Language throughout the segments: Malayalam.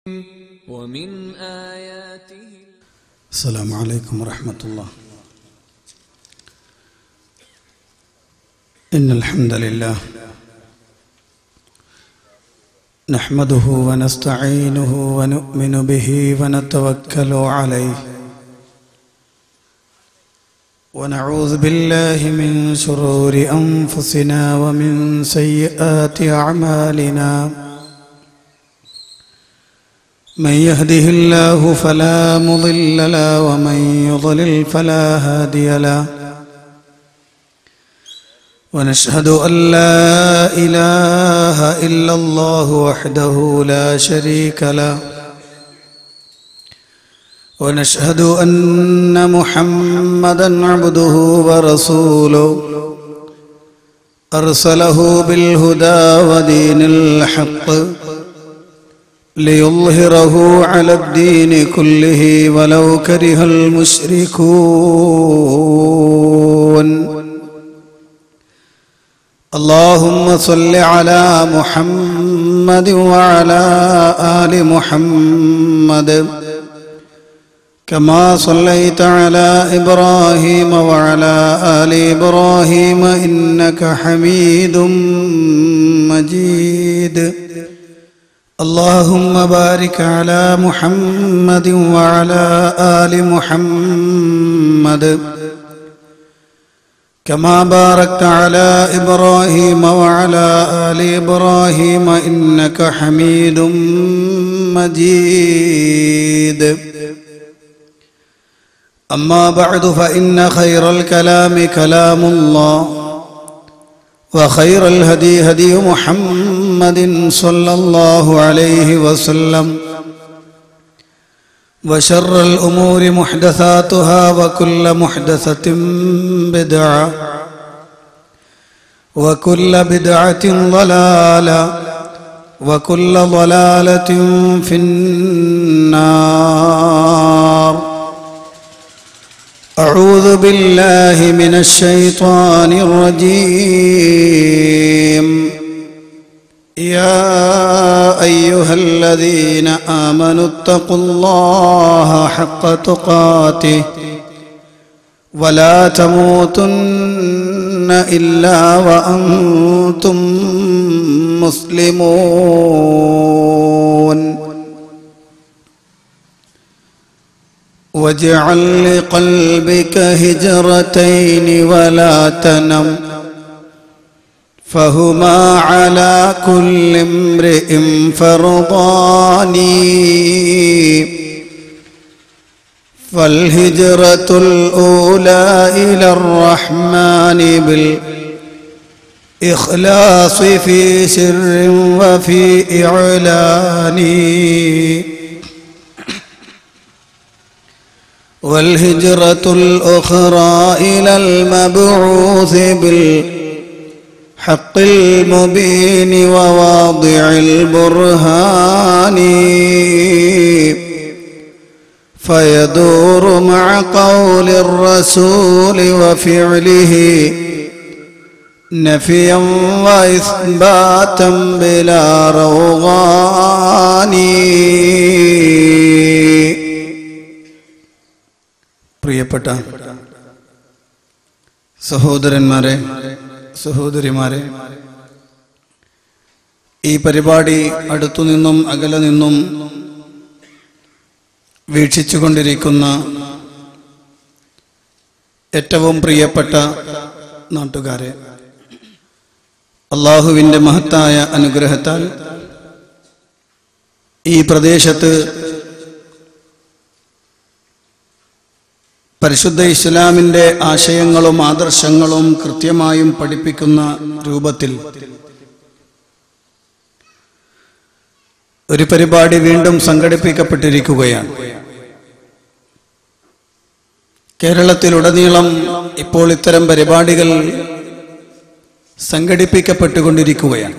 ومن آياته السلام عليكم ورحمة الله إن الحمد لله نحمده ونستعينه ونؤمن به ونتوكل عليه ونعوذ بالله من شرور أنفسنا ومن سيئات أعمالنا من يهده الله فلا مضل له ومن يضلل فلا هادي له ونشهد أن لا إله إلا الله وحده لا شريك له ونشهد أن محمدا عبده ورسوله أرسله بالهدى ودين الحق ليظهره على الدين كله ولو كره المشركون اللهم صل على محمد وعلى آل محمد كما صليت على إبراهيم وعلى آل إبراهيم إنك حميد مجيد اللهم بارك على محمد وعلى آل محمد كما باركت على إبراهيم وعلى آل إبراهيم إنك حميد مجيد أما بعد فإن خير الكلام كلام الله وخير الهدي هدي محمد صلى الله عليه وسلم وشر الأمور محدثاتها وكل محدثة بدعة وكل بدعة ضلالة وكل ضلالة في النار أعوذ بالله من الشيطان الرجيم يا أيها الذين آمنوا اتقوا الله حق تقاته ولا تموتن إلا وأنتم مسلمون واجعل لقلبك هجرتين ولا تنم فهما على كل امرئ فرضان فالهجرة الأولى إلى الرحمن بالإخلاص في سر وفي إعلان والهجرة الأخرى إلى المبعوث بالحق المبين وواضع البرهان فيدور مع قول الرسول وفعله نفيا وإثباتا بلا روغان പ്രിയപ്പെട്ട സഹോദരന്മാരെ സഹോദരിമാരെ ഈ പരിപാടി അടുത്തുനിന്നും അകലെ നിന്നും വീക്ഷിച്ചുകൊണ്ടിരിക്കുന്ന ഏറ്റവും പ്രിയപ്പെട്ട നാട്ടുകാരെ അള്ളാഹുവിൻ്റെ മഹത്തായ അനുഗ്രഹത്താൽ ഈ പ്രദേശത്ത് പരിശുദ്ധ ഇസ്ലാമിൻ്റെ ആശയങ്ങളും ആദർശങ്ങളും കൃത്യമായും പഠിപ്പിക്കുന്ന രൂപത്തിൽ ഒരു പരിപാടി വീണ്ടും സംഘടിപ്പിക്കപ്പെട്ടിരിക്കുകയാണ് കേരളത്തിലുടനീളം ഇപ്പോൾ ഇത്തരം പരിപാടികൾ സംഘടിപ്പിക്കപ്പെട്ടുകൊണ്ടിരിക്കുകയാണ്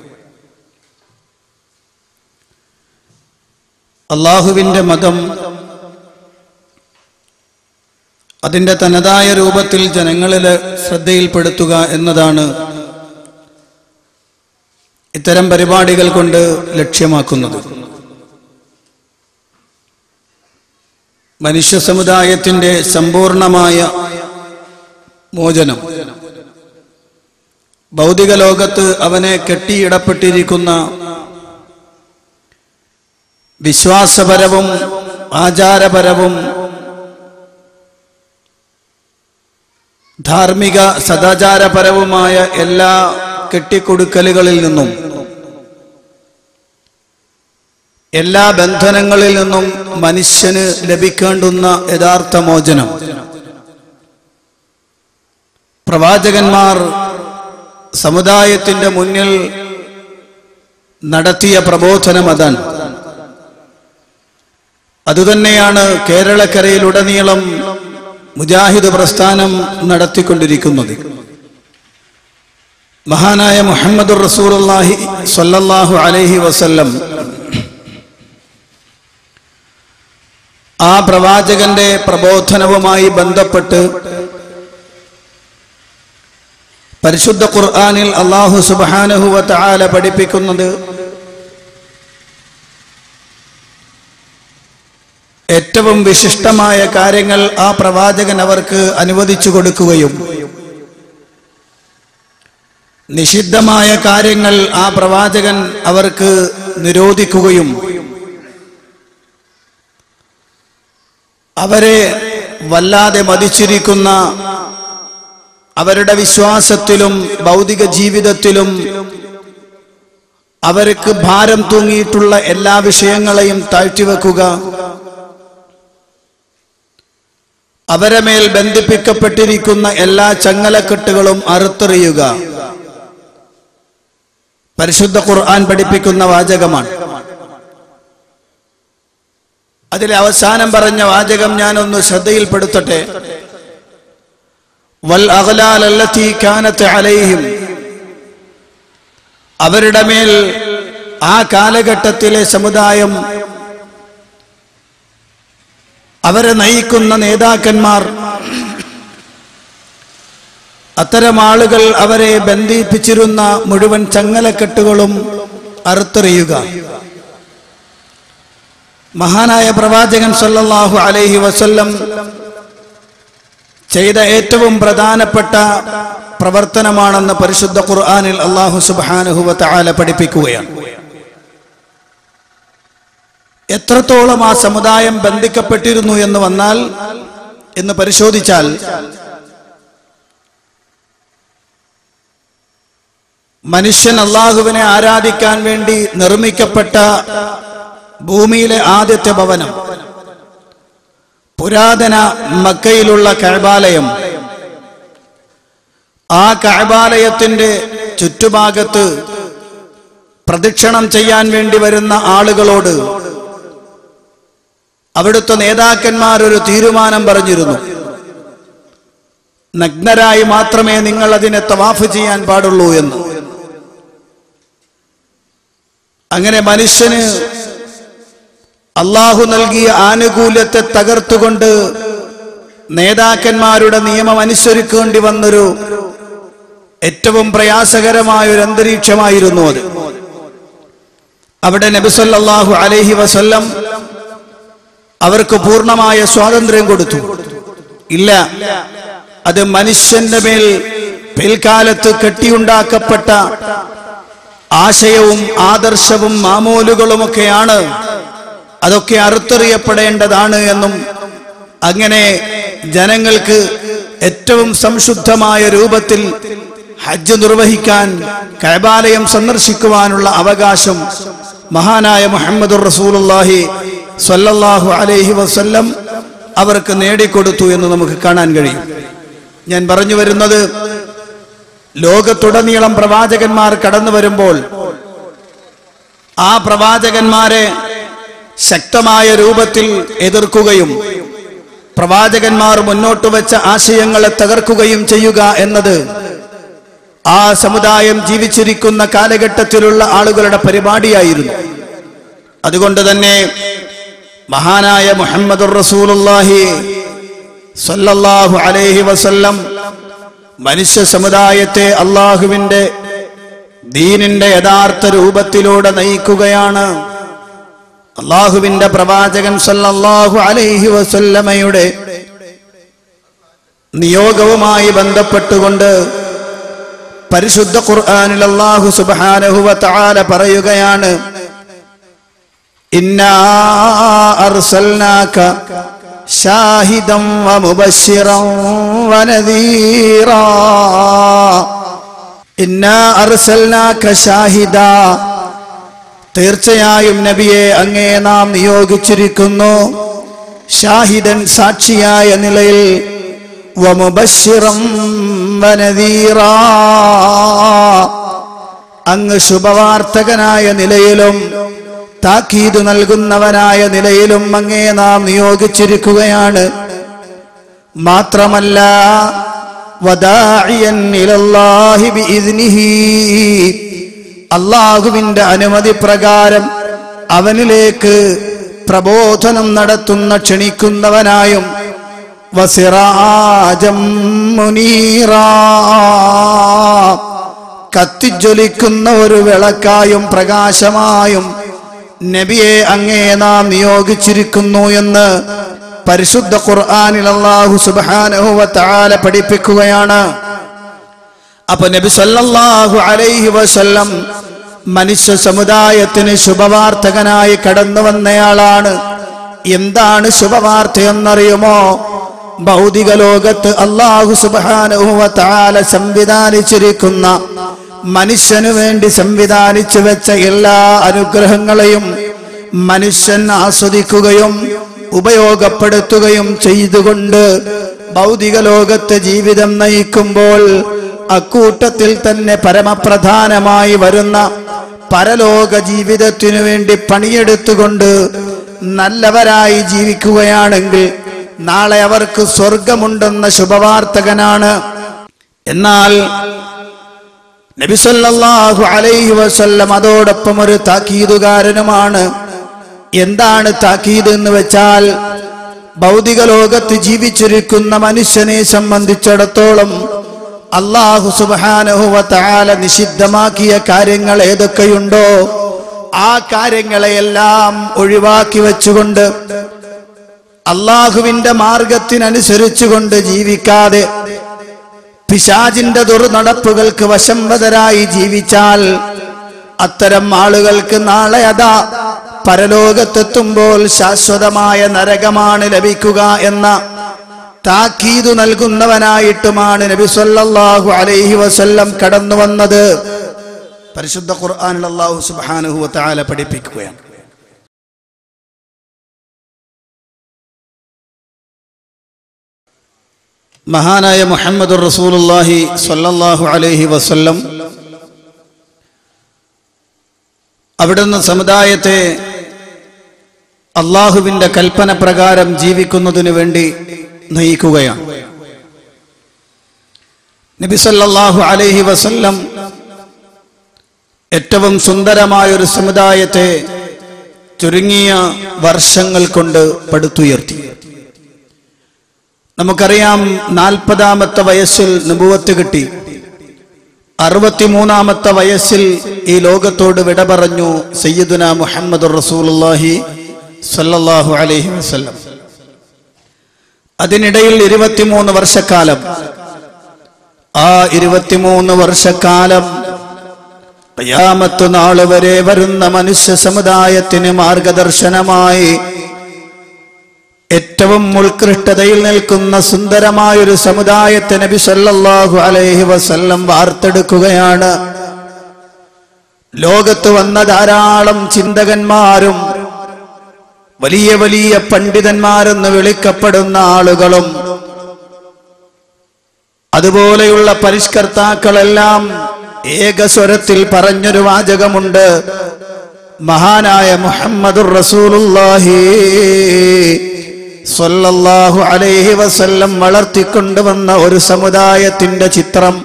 അള്ളാഹുവിൻ്റെ മതം അതിൻ്റെ തനതായ രൂപത്തിൽ ജനങ്ങളിൽ ശ്രദ്ധയിൽപ്പെടുത്തുക എന്നതാണ് ഇത്തരം പരിപാടികൾ കൊണ്ട് ലക്ഷ്യമാക്കുന്നത് മനുഷ്യ സമുദായത്തിന്റെ സമ്പൂർണമായ മോചനം ഭൗതിക ലോകത്ത് അവനെ കെട്ടിയിടപ്പെട്ടിരിക്കുന്ന വിശ്വാസപരവും ആചാരപരവും ധാർമ്മിക സദാചാരപരവുമായ എല്ലാ കെട്ടിക്കൊടുക്കലുകളിൽ നിന്നും എല്ലാ ബന്ധനങ്ങളിൽ നിന്നും മനുഷ്യന് ലഭിക്കേണ്ടുന്ന യഥാർത്ഥ മോചനം പ്രവാചകന്മാർ സമുദായത്തിന്റെ മുന്നിൽ നടത്തിയ പ്രബോധനം അതാണ് അതുതന്നെയാണ് കേരളക്കരയിലുടനീളം മുജാഹിദ് പ്രസ്ഥാനം നടത്തിക്കൊണ്ടിരിക്കുന്നത് മഹാനായ മുഹമ്മദ് റസൂലുള്ളാഹി സ്വല്ലല്ലാഹു അലൈഹി വസല്ലം ആ പ്രവാചകന്റെ പ്രബോധനവുമായി ബന്ധപ്പെട്ട് പരിശുദ്ധ ഖുർആനിൽ അള്ളാഹു സുബാനഹുവ തആല പഠിപ്പിക്കുന്നത് ഏറ്റവും വിശിഷ്ടമായ കാര്യങ്ങൾ ആ പ്രവാചകൻ അവർക്ക് അനുവദിച്ചു കൊടുക്കുകയും നിഷിദ്ധമായ കാര്യങ്ങൾ ആ പ്രവാചകൻ അവർക്ക് നിരോധിക്കുകയും അവരെ വല്ലാതെ മതിച്ചിരിക്കുന്ന അവരുടെ വിശ്വാസത്തിലും ഭൗതിക ജീവിതത്തിലും അവർക്ക് ഭാരം തൂങ്ങിയിട്ടുള്ള എല്ലാ വിഷയങ്ങളെയും താഴ്ത്തിവെക്കുക അവരെ മേൽ ബന്ധിപ്പിക്കപ്പെട്ടിരിക്കുന്ന എല്ലാ ചങ്ങലക്കെട്ടുകളും അറുത്തെറിയുക പരിശുദ്ധ ഖുർആൻ പഠിപ്പിക്കുന്ന വാചകമാണ് അതിലെ അവസാനം പറഞ്ഞ വാചകം ഞാനൊന്ന് ശ്രദ്ധയിൽപ്പെടുത്തട്ടെ വൽ അകലാലല്ലത്തി കാനത്ത് അലൈഹിം അവരുടെ മേൽ ആ കാലഘട്ടത്തിലെ സമുദായം അവരെ നയിക്കുന്ന നേതാക്കന്മാർ അത്തരം ആളുകൾ അവരെ ബന്ധിപ്പിച്ചിരുന്ന മുഴുവൻ ചങ്ങലക്കെട്ടുകളും അറുത്തെറിയുക മഹാനായ പ്രവാചകൻ സല്ലല്ലാഹു അലൈഹി വസല്ലം ചെയ്ത ഏറ്റവും പ്രധാനപ്പെട്ട പ്രവർത്തനമാണെന്ന് പരിശുദ്ധ ഖുർആനിൽ അള്ളാഹു സുബ്ഹാനഹു വതആല പഠിപ്പിക്കുകയാണ് എത്രത്തോളം ആ സമുദായം ബന്ധിക്കപ്പെട്ടിരുന്നു എന്ന് വന്നാൽ എന്ന് പരിശോധിച്ചാൽ മനുഷ്യൻ അള്ളാഹുവിനെ ആരാധിക്കാൻ വേണ്ടി നിർമ്മിക്കപ്പെട്ട ഭൂമിയിലെ ആദ്യത്തെ ഭവനം പുരാതന മക്കയിലുള്ള കഴബാലയം ആ കഴബാലയത്തിന്റെ ചുറ്റുഭാഗത്ത് പ്രദക്ഷിണം ചെയ്യാൻ വേണ്ടി വരുന്ന ആളുകളോട് അവിടുത്തെ നേതാക്കന്മാർ ഒരു തീരുമാനം പറഞ്ഞിരുന്നു നഗ്നരായി മാത്രമേ നിങ്ങൾ അതിനെ തവാഫ് ചെയ്യാൻ പാടുള്ളൂ എന്ന് അങ്ങനെ മനുഷ്യന് അള്ളാഹു നൽകിയ ആനുകൂല്യത്തെ തകർത്തുകൊണ്ട് നേതാക്കന്മാരുടെ നിയമം അനുസരിക്കേണ്ടി വന്നൊരു ഏറ്റവും പ്രയാസകരമായ ഒരു അന്തരീക്ഷമായിരുന്നു അത് അവിടെ നബിസല്ലാഹു അലൈഹി വസല്ലം അവർക്ക് പൂർണ്ണമായ സ്വാതന്ത്ര്യം കൊടുത്തു ഇല്ല അത് മനുഷ്യന്റെ മേൽ പിൽക്കാലത്ത് കെട്ടിയുണ്ടാക്കപ്പെട്ട ആശയവും ആദർശവും മാമൂലുകളുമൊക്കെയാണ് അതൊക്കെ അറുത്തെറിയപ്പെടേണ്ടതാണ് എന്നും അങ്ങനെ ജനങ്ങൾക്ക് ഏറ്റവും സംശുദ്ധമായ രൂപത്തിൽ ഹജ്ജ് നിർവഹിക്കാൻ കൈബാലയം സന്ദർശിക്കുവാനുള്ള അവകാശം മഹാനായ മുഹമ്മദ് റസൂലുള്ളാഹി സ്വല്ലല്ലാഹു അലൈഹി വസല്ലം അവർക്ക് നേടിക്കൊടുത്തു എന്ന് നമുക്ക് കാണാൻ കഴിയും ഞാൻ പറഞ്ഞു വരുന്നത് ലോകത്തുടനീളം പ്രവാചകന്മാർ കടന്നു വരുമ്പോൾ ആ പ്രവാചകന്മാരെ ശക്തമായ രൂപത്തിൽ എതിർക്കുകയും പ്രവാചകന്മാർ മുന്നോട്ട് വെച്ച ആശയങ്ങളെ തകർക്കുകയും ചെയ്യുക എന്നത് ആ സമുദായം ജീവിച്ചിരിക്കുന്ന കാലഘട്ടത്തിലുള്ള ആളുകളുടെ പരിപാടിയായിരുന്നു അതുകൊണ്ട് തന്നെ മഹാനായ മുഹമ്മദ് റസൂലുള്ളാഹി സല്ലല്ലാഹു അലൈഹി വസല്ലം മനുഷ്യ സമുദായത്തെ അള്ളാഹുവിന്റെ ദീനിന്റെ യഥാർത്ഥ രൂപത്തിലൂടെ നയിക്കുകയാണ് അള്ളാഹുവിന്റെ പ്രവാചകൻ സല്ലല്ലാഹു അലൈഹി വസല്ലമയുടെ നിയോഗവുമായി ബന്ധപ്പെട്ടുകൊണ്ട് പരിശുദ്ധ ഖുർആനിൽ അല്ലാഹു സുബ്ഹാനഹു വ തആല പറയുകയാണ് ഇന്നാ അർസൽനാക ഷാഹിദം വമുബശ്ശിറൻ വനദീറാ ഇന്നാ അർസൽനാക ഷാഹിദാ തീർച്ചയായും നബിയെ അങ്ങേ നാം നിയോഗിച്ചിരിക്കുന്നു ഷാഹിദൻ സാക്ഷിയായ നിലയിൽ വമുബശ്ശിറം വനദീറാ അങ്ങ് ശുഭവാർത്തകനായ നിലയിലും താക്കീത് നൽകുന്നവനായ നിലയിലും അങ്ങേ നാം നിയോഗിച്ചിരിക്കുകയാണ് മാത്രമല്ല വദാഇയൻ ഇലല്ലാഹി ബിഇദ്നിഹി അള്ളാഹുവിന്റെ അനുമതി പ്രകാരം അവനിലേക്ക് പ്രബോധനം നടത്തുന്ന ക്ഷണിക്കുന്നവനായും വസിറാജം മുനീറാ കത്തിജ്വലിക്കുന്ന ഒരു വിളക്കായും പ്രകാശമായും നബിയെ അങ്ങേ നാം നിയോഗിച്ചിരിക്കുന്നു എന്ന് പരിശുദ്ധ ഖുർആനിൽ അല്ലാഹു സുബ്ഹാനഹു വ തആല പഠിപ്പിക്കുകയാണ് അപ്പൊ നബി സല്ലല്ലാഹു അലൈഹി വസല്ലം മനുഷ്യ സമുദായത്തിന് ശുഭവാർത്തകനായി കടന്നു വന്നയാളാണ് എന്താണ് ശുഭവാർത്ത എന്നറിയുമോ ഭൗതിക ലോകത്ത് അള്ളാഹു സുബ്ഹാനഹു വ തആല സംവിധാനിച്ചിരിക്കുന്ന മനുഷ്യനു വേണ്ടി സംവിധാനിച്ചു വെച്ച എല്ലാ അനുഗ്രഹങ്ങളെയും മനുഷ്യൻ ആസ്വദിക്കുകയും ഉപയോഗപ്പെടുത്തുകയും ചെയ്തുകൊണ്ട് ഭൗതിക ലോകത്ത് ജീവിതം നയിക്കുമ്പോൾ അക്കൂട്ടത്തിൽ തന്നെ പരമപ്രധാനമായി വരുന്ന പരലോക ജീവിതത്തിനു വേണ്ടി പണിയെടുത്തുകൊണ്ട് നല്ലവരായി ജീവിക്കുകയാണെങ്കിൽ നാളെ അവർക്ക് സ്വർഗമുണ്ടെന്ന ശുഭവാർത്തകനാണ് എന്നാൽ നബിസല്ലാഹു അലൈഹി വസല്ലം അതോടൊപ്പം ഒരു താക്കീതുകാരനുമാണ് എന്താണ് താക്കീത് എന്ന് വെച്ചാൽ ഭൗതിക ലോകത്ത് ജീവിച്ചിരിക്കുന്ന മനുഷ്യനെ സംബന്ധിച്ചിടത്തോളം അള്ളാഹു സുബാനഹുവ താല നിഷിദ്ധമാക്കിയ കാര്യങ്ങൾ ഏതൊക്കെയുണ്ടോ ആ കാര്യങ്ങളെയെല്ലാം ഒഴിവാക്കി വെച്ചുകൊണ്ട് അള്ളാഹുവിന്റെ മാർഗത്തിനനുസരിച്ചുകൊണ്ട് ജീവിക്കാതെ പിശാജിന്റെ ദുർനടപ്പുകൾക്ക് വശംവതരായി ജീവിച്ചാൽ അത്തരം ആളുകൾക്ക് നാളെ അതാ പരലോകത്തെത്തുമ്പോൾ ശാശ്വതമായ നരകമാണ് ലഭിക്കുക എന്ന താക്കീതു നൽകുന്നവനായിട്ടുമാണ് നബി സല്ലല്ലാഹു അലൈഹി വസല്ലം കടന്നു വന്നത് പരിശുദ്ധ ഖുർആനിൽ അല്ലാഹു സുബ്ഹാനഹു വ തആല പഠിപ്പിക്കുകയാണ് മഹാനായ മുഹമ്മദ് റസൂലുള്ളാഹി സ്വല്ലല്ലാഹു അലൈഹി വസല്ലം അവിടുന്ന് സമുദായത്തെ അള്ളാഹുവിന്റെ കൽപ്പന പ്രകാരം ജീവിക്കുന്നതിന് വേണ്ടി നയിക്കുകയാണ് നബി സല്ലല്ലാഹു അലൈഹി വസല്ലം ഏറ്റവും സുന്ദരമായ ഒരു സമുദായത്തെ ചുരുങ്ങിയ വർഷങ്ങൾ കൊണ്ട് പടുത്തുയർത്തി നമുക്കറിയാം നാൽപ്പതാമത്തെ വയസ്സിൽ നുപുവത്ത് കിട്ടി അറുപത്തിമൂന്നാമത്തെ വയസ്സിൽ ഈ ലോകത്തോട് വിട പറഞ്ഞു സയ്യിദുന മുഹമ്മദ് റസൂലുള്ളാഹി സല്ലല്ലാഹു അലൈഹി വസല്ലം അതിനിടയിൽ ഇരുപത്തിമൂന്ന് വർഷക്കാലം ആ ഇരുപത്തിമൂന്ന് വർഷക്കാലം ഖിയാമത്ത് നാൾ വരെ വരുന്ന മനുഷ്യ സമുദായത്തിന് മാർഗദർശനമായി ഏറ്റവും ഉത്കൃഷ്ടതയിൽ നിൽക്കുന്ന സുന്ദരമായൊരു സമുദായത്തെ നബി സല്ലല്ലാഹു അലൈഹി വസല്ലം വാർത്തെടുക്കുകയാണ് ലോകത്ത് വന്ന ധാരാളം ചിന്തകന്മാരും വലിയ വലിയ പണ്ഡിതന്മാരെന്ന് വിളിക്കപ്പെടുന്ന ആളുകളും അതുപോലെയുള്ള പരിഷ്കർത്താക്കളെല്ലാം ഏകസ്വരത്തിൽ പറഞ്ഞൊരു വാചകമുണ്ട് മഹാനായ മുഹമ്മദുർ റസൂലുള്ളാഹി സ്വല്ലല്ലാഹു അലൈഹി വസല്ലം വളർത്തിക്കൊണ്ടുവന്ന ഒരു സമുദായത്തിന്റെ ചിത്രം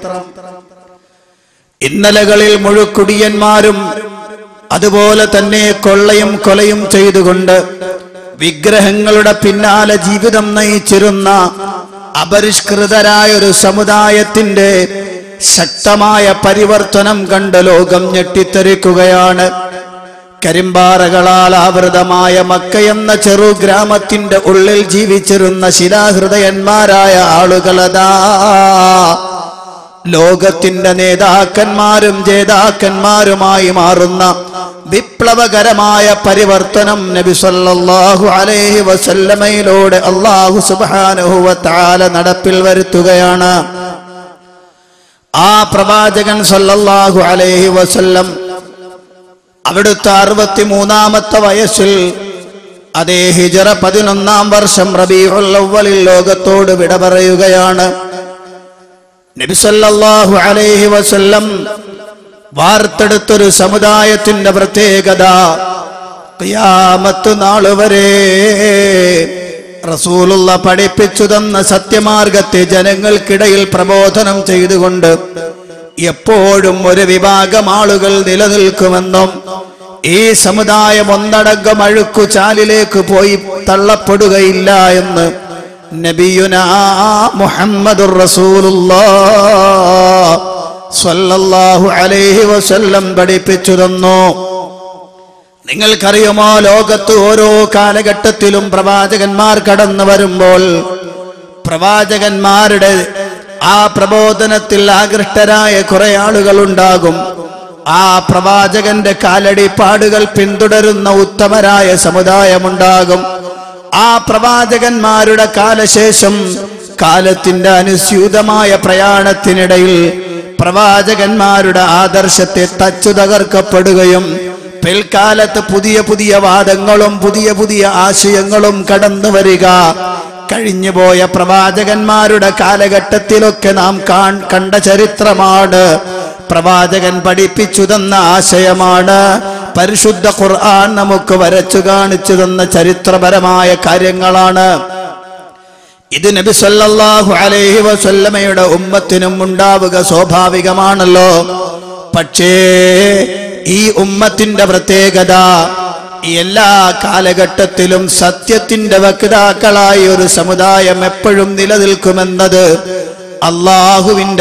ഇന്നലകളിൽ മുഴുക്കുടിയന്മാരും അതുപോലെ തന്നെ കൊള്ളയും കൊലയും ചെയ്തുകൊണ്ട് വിഗ്രഹങ്ങളുടെ പിന്നാലെ ജീവിതം നയിച്ചിരുന്ന അപരിഷ്കൃതരായ ഒരു സമുദായത്തിന്റെ ശക്തമായ പരിവർത്തനം കണ്ട് ലോകം ഞെട്ടിത്തെറിക്കുകയാണ് കരിമ്പാറകളാൽ ആവൃതമായ മക്ക എന്ന ചെറു ഗ്രാമത്തിന്റെ ഉള്ളിൽ ജീവിച്ചിരുന്ന ശിലാഹൃദയന്മാരായ ആളുകളതാ ലോകത്തിന്റെ നേതാക്കന്മാരും ജേതാക്കന്മാരുമായി മാറുന്ന വിപ്ലവകരമായ പരിവർത്തനം നബി സല്ലല്ലാഹു അലൈഹി വസല്ലമയിലൂടെ അള്ളാഹു സുബ്ഹാനഹു വ തആല നടപ്പിൽ വരുത്തുകയാണ് ആ പ്രവാചകൻ സല്ലല്ലാഹു അലൈഹി വസല്ലം അവിടുത്തെ അറുപത്തി മൂന്നാമത്തെ വയസ്സിൽ അതേ ഹിജറ പതിനൊന്നാം വർഷം റബീഉൽ അവ്വലിൽ ലോകത്തോട് വിട പറയുകയാണ് നബി സല്ലല്ലാഹു അലൈഹി വസല്ലം വാർത്തെടുത്തൊരു സമുദായത്തിന്റെ പ്രത്യേകത ഖിയാമത്ത് നാള് വരെ റസൂലുള്ള പഠിപ്പിച്ചു തന്ന സത്യമാർഗത്തെ ജനങ്ങൾക്കിടയിൽ പ്രബോധനം ചെയ്തുകൊണ്ട് എപ്പോഴും ഒരു വിഭാഗം ആളുകൾ നിലനിൽക്കുമെന്നും ഈ സമുദായം ഒന്നടങ്കം അഴുക്കു ചാലിലേക്ക് പോയി തള്ളപ്പെടുകയില്ല എന്ന് നബിയുന മുഹമ്മദുർ റസൂലുള്ളാഹ് സ്വല്ലല്ലാഹു അലൈഹി വസല്ലം പഠിപ്പിച്ചു തന്നു നിങ്ങൾക്കറിയുമോ ലോകത്ത് ഓരോ കാലഘട്ടത്തിലും പ്രവാചകന്മാർ കടന്നു വരുമ്പോൾ പ്രവാചകന്മാരുടെ ആ പ്രബോധനത്തിൽ ആകൃഷ്ടരായ കുറെ ആളുകൾ ഉണ്ടാകും ആ പ്രവാചകന്റെ കാലടിപ്പാടുകൾ പിന്തുടരുന്ന ഉത്തമരായ സമുദായമുണ്ടാകും ആ പ്രവാചകന്മാരുടെ കാലശേഷം കാലത്തിന്റെ അനുസ്യൂതമായ പ്രയാണത്തിനിടയിൽ പ്രവാചകന്മാരുടെ ആദർശത്തെ തച്ചു തകർക്കപ്പെടുകയും പിൽക്കാലത്ത് പുതിയ പുതിയ വാദങ്ങളും പുതിയ പുതിയ ആശയങ്ങളും കടന്നു വരിക കഴിഞ്ഞുപോയ പ്രവാചകന്മാരുടെ കാലഘട്ടത്തിലൊക്കെ നാം കാൺ കണ്ട ചരിത്രമാണ് പ്രവാചകൻ പഠിപ്പിച്ചു തന്ന ആശയമാണ് പരിശുദ്ധ ഖുർആൻ നമുക്ക് വരച്ചു കാണിച്ചു തന്ന ചരിത്രപരമായ കാര്യങ്ങളാണ് ഇത് നബി സല്ലല്ലാഹു അലൈഹി വസല്ലമയുടെ ഉമ്മത്തിനും ഉണ്ടാവുക സ്വാഭാവികമാണല്ലോ പക്ഷേ ഈ ഉമ്മത്തിന്റെ പ്രത്യേകത എല്ലാ കാലഘട്ടത്തിലും സത്യത്തിന്റെ വക്താക്കളായ ഒരു സമുദായം എപ്പോഴും നിലനിൽക്കുമെന്നത് അള്ളാഹുവിന്റെ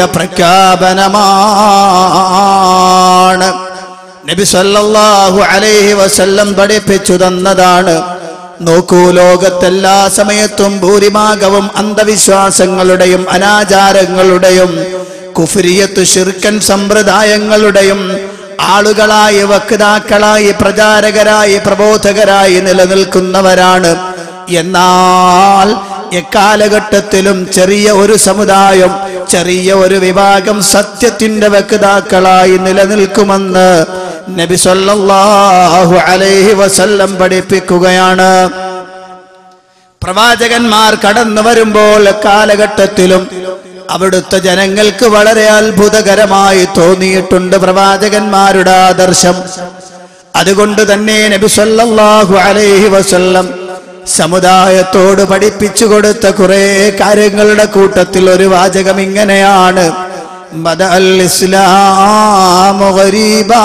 പ്രഖ്യാപനമാണ് നബി സല്ലല്ലാഹു അലൈഹി വസല്ലം പഠിപ്പിച്ചു തന്നതാണ് നോക്കൂ ലോകത്തെല്ലാ സമയത്തും ഭൂരിഭാഗവും അന്ധവിശ്വാസങ്ങളുടെയും അനാചാരങ്ങളുടെയും കുഫിരിയത്ത് ശിർക്കൻ സമ്പ്രദായങ്ങളുടെയും ആളുകളായി വക്താക്കളായി പ്രചാരകരായി പ്രബോധകരായി നിലനിൽക്കുന്നവരാണ് എന്നാൽ എക്കാലഘട്ടത്തിലും ചെറിയ ഒരു സമുദായം ചെറിയ ഒരു വിഭാഗം സത്യത്തിന്റെ വക്താക്കളായി നിലനിൽക്കുമെന്ന് നബി സല്ലല്ലാഹു അലൈഹി വസല്ലം പഠിപ്പിക്കുകയാണ് പ്രവാചകന്മാർ കടന്നു വരുമ്പോൾ കാലഘട്ടത്തിലും അവിടുത്തെ ജനങ്ങൾക്ക് വളരെ അത്ഭുതകരമായി തോന്നിയിട്ടുണ്ട് പ്രവാചകന്മാരുടെ ആദർശം അതുകൊണ്ട് തന്നെ നബി സല്ലല്ലാഹു അലൈഹി വസല്ലം സമുദായത്തോട് പഠിപ്പിച്ചു കൊടുത്ത കുറെ കാര്യങ്ങളുടെ കൂട്ടത്തിൽ ഒരു വാചകം ഇങ്ങനെയാണ് മത അൽ ഇസ്ലാം ഗരീബാ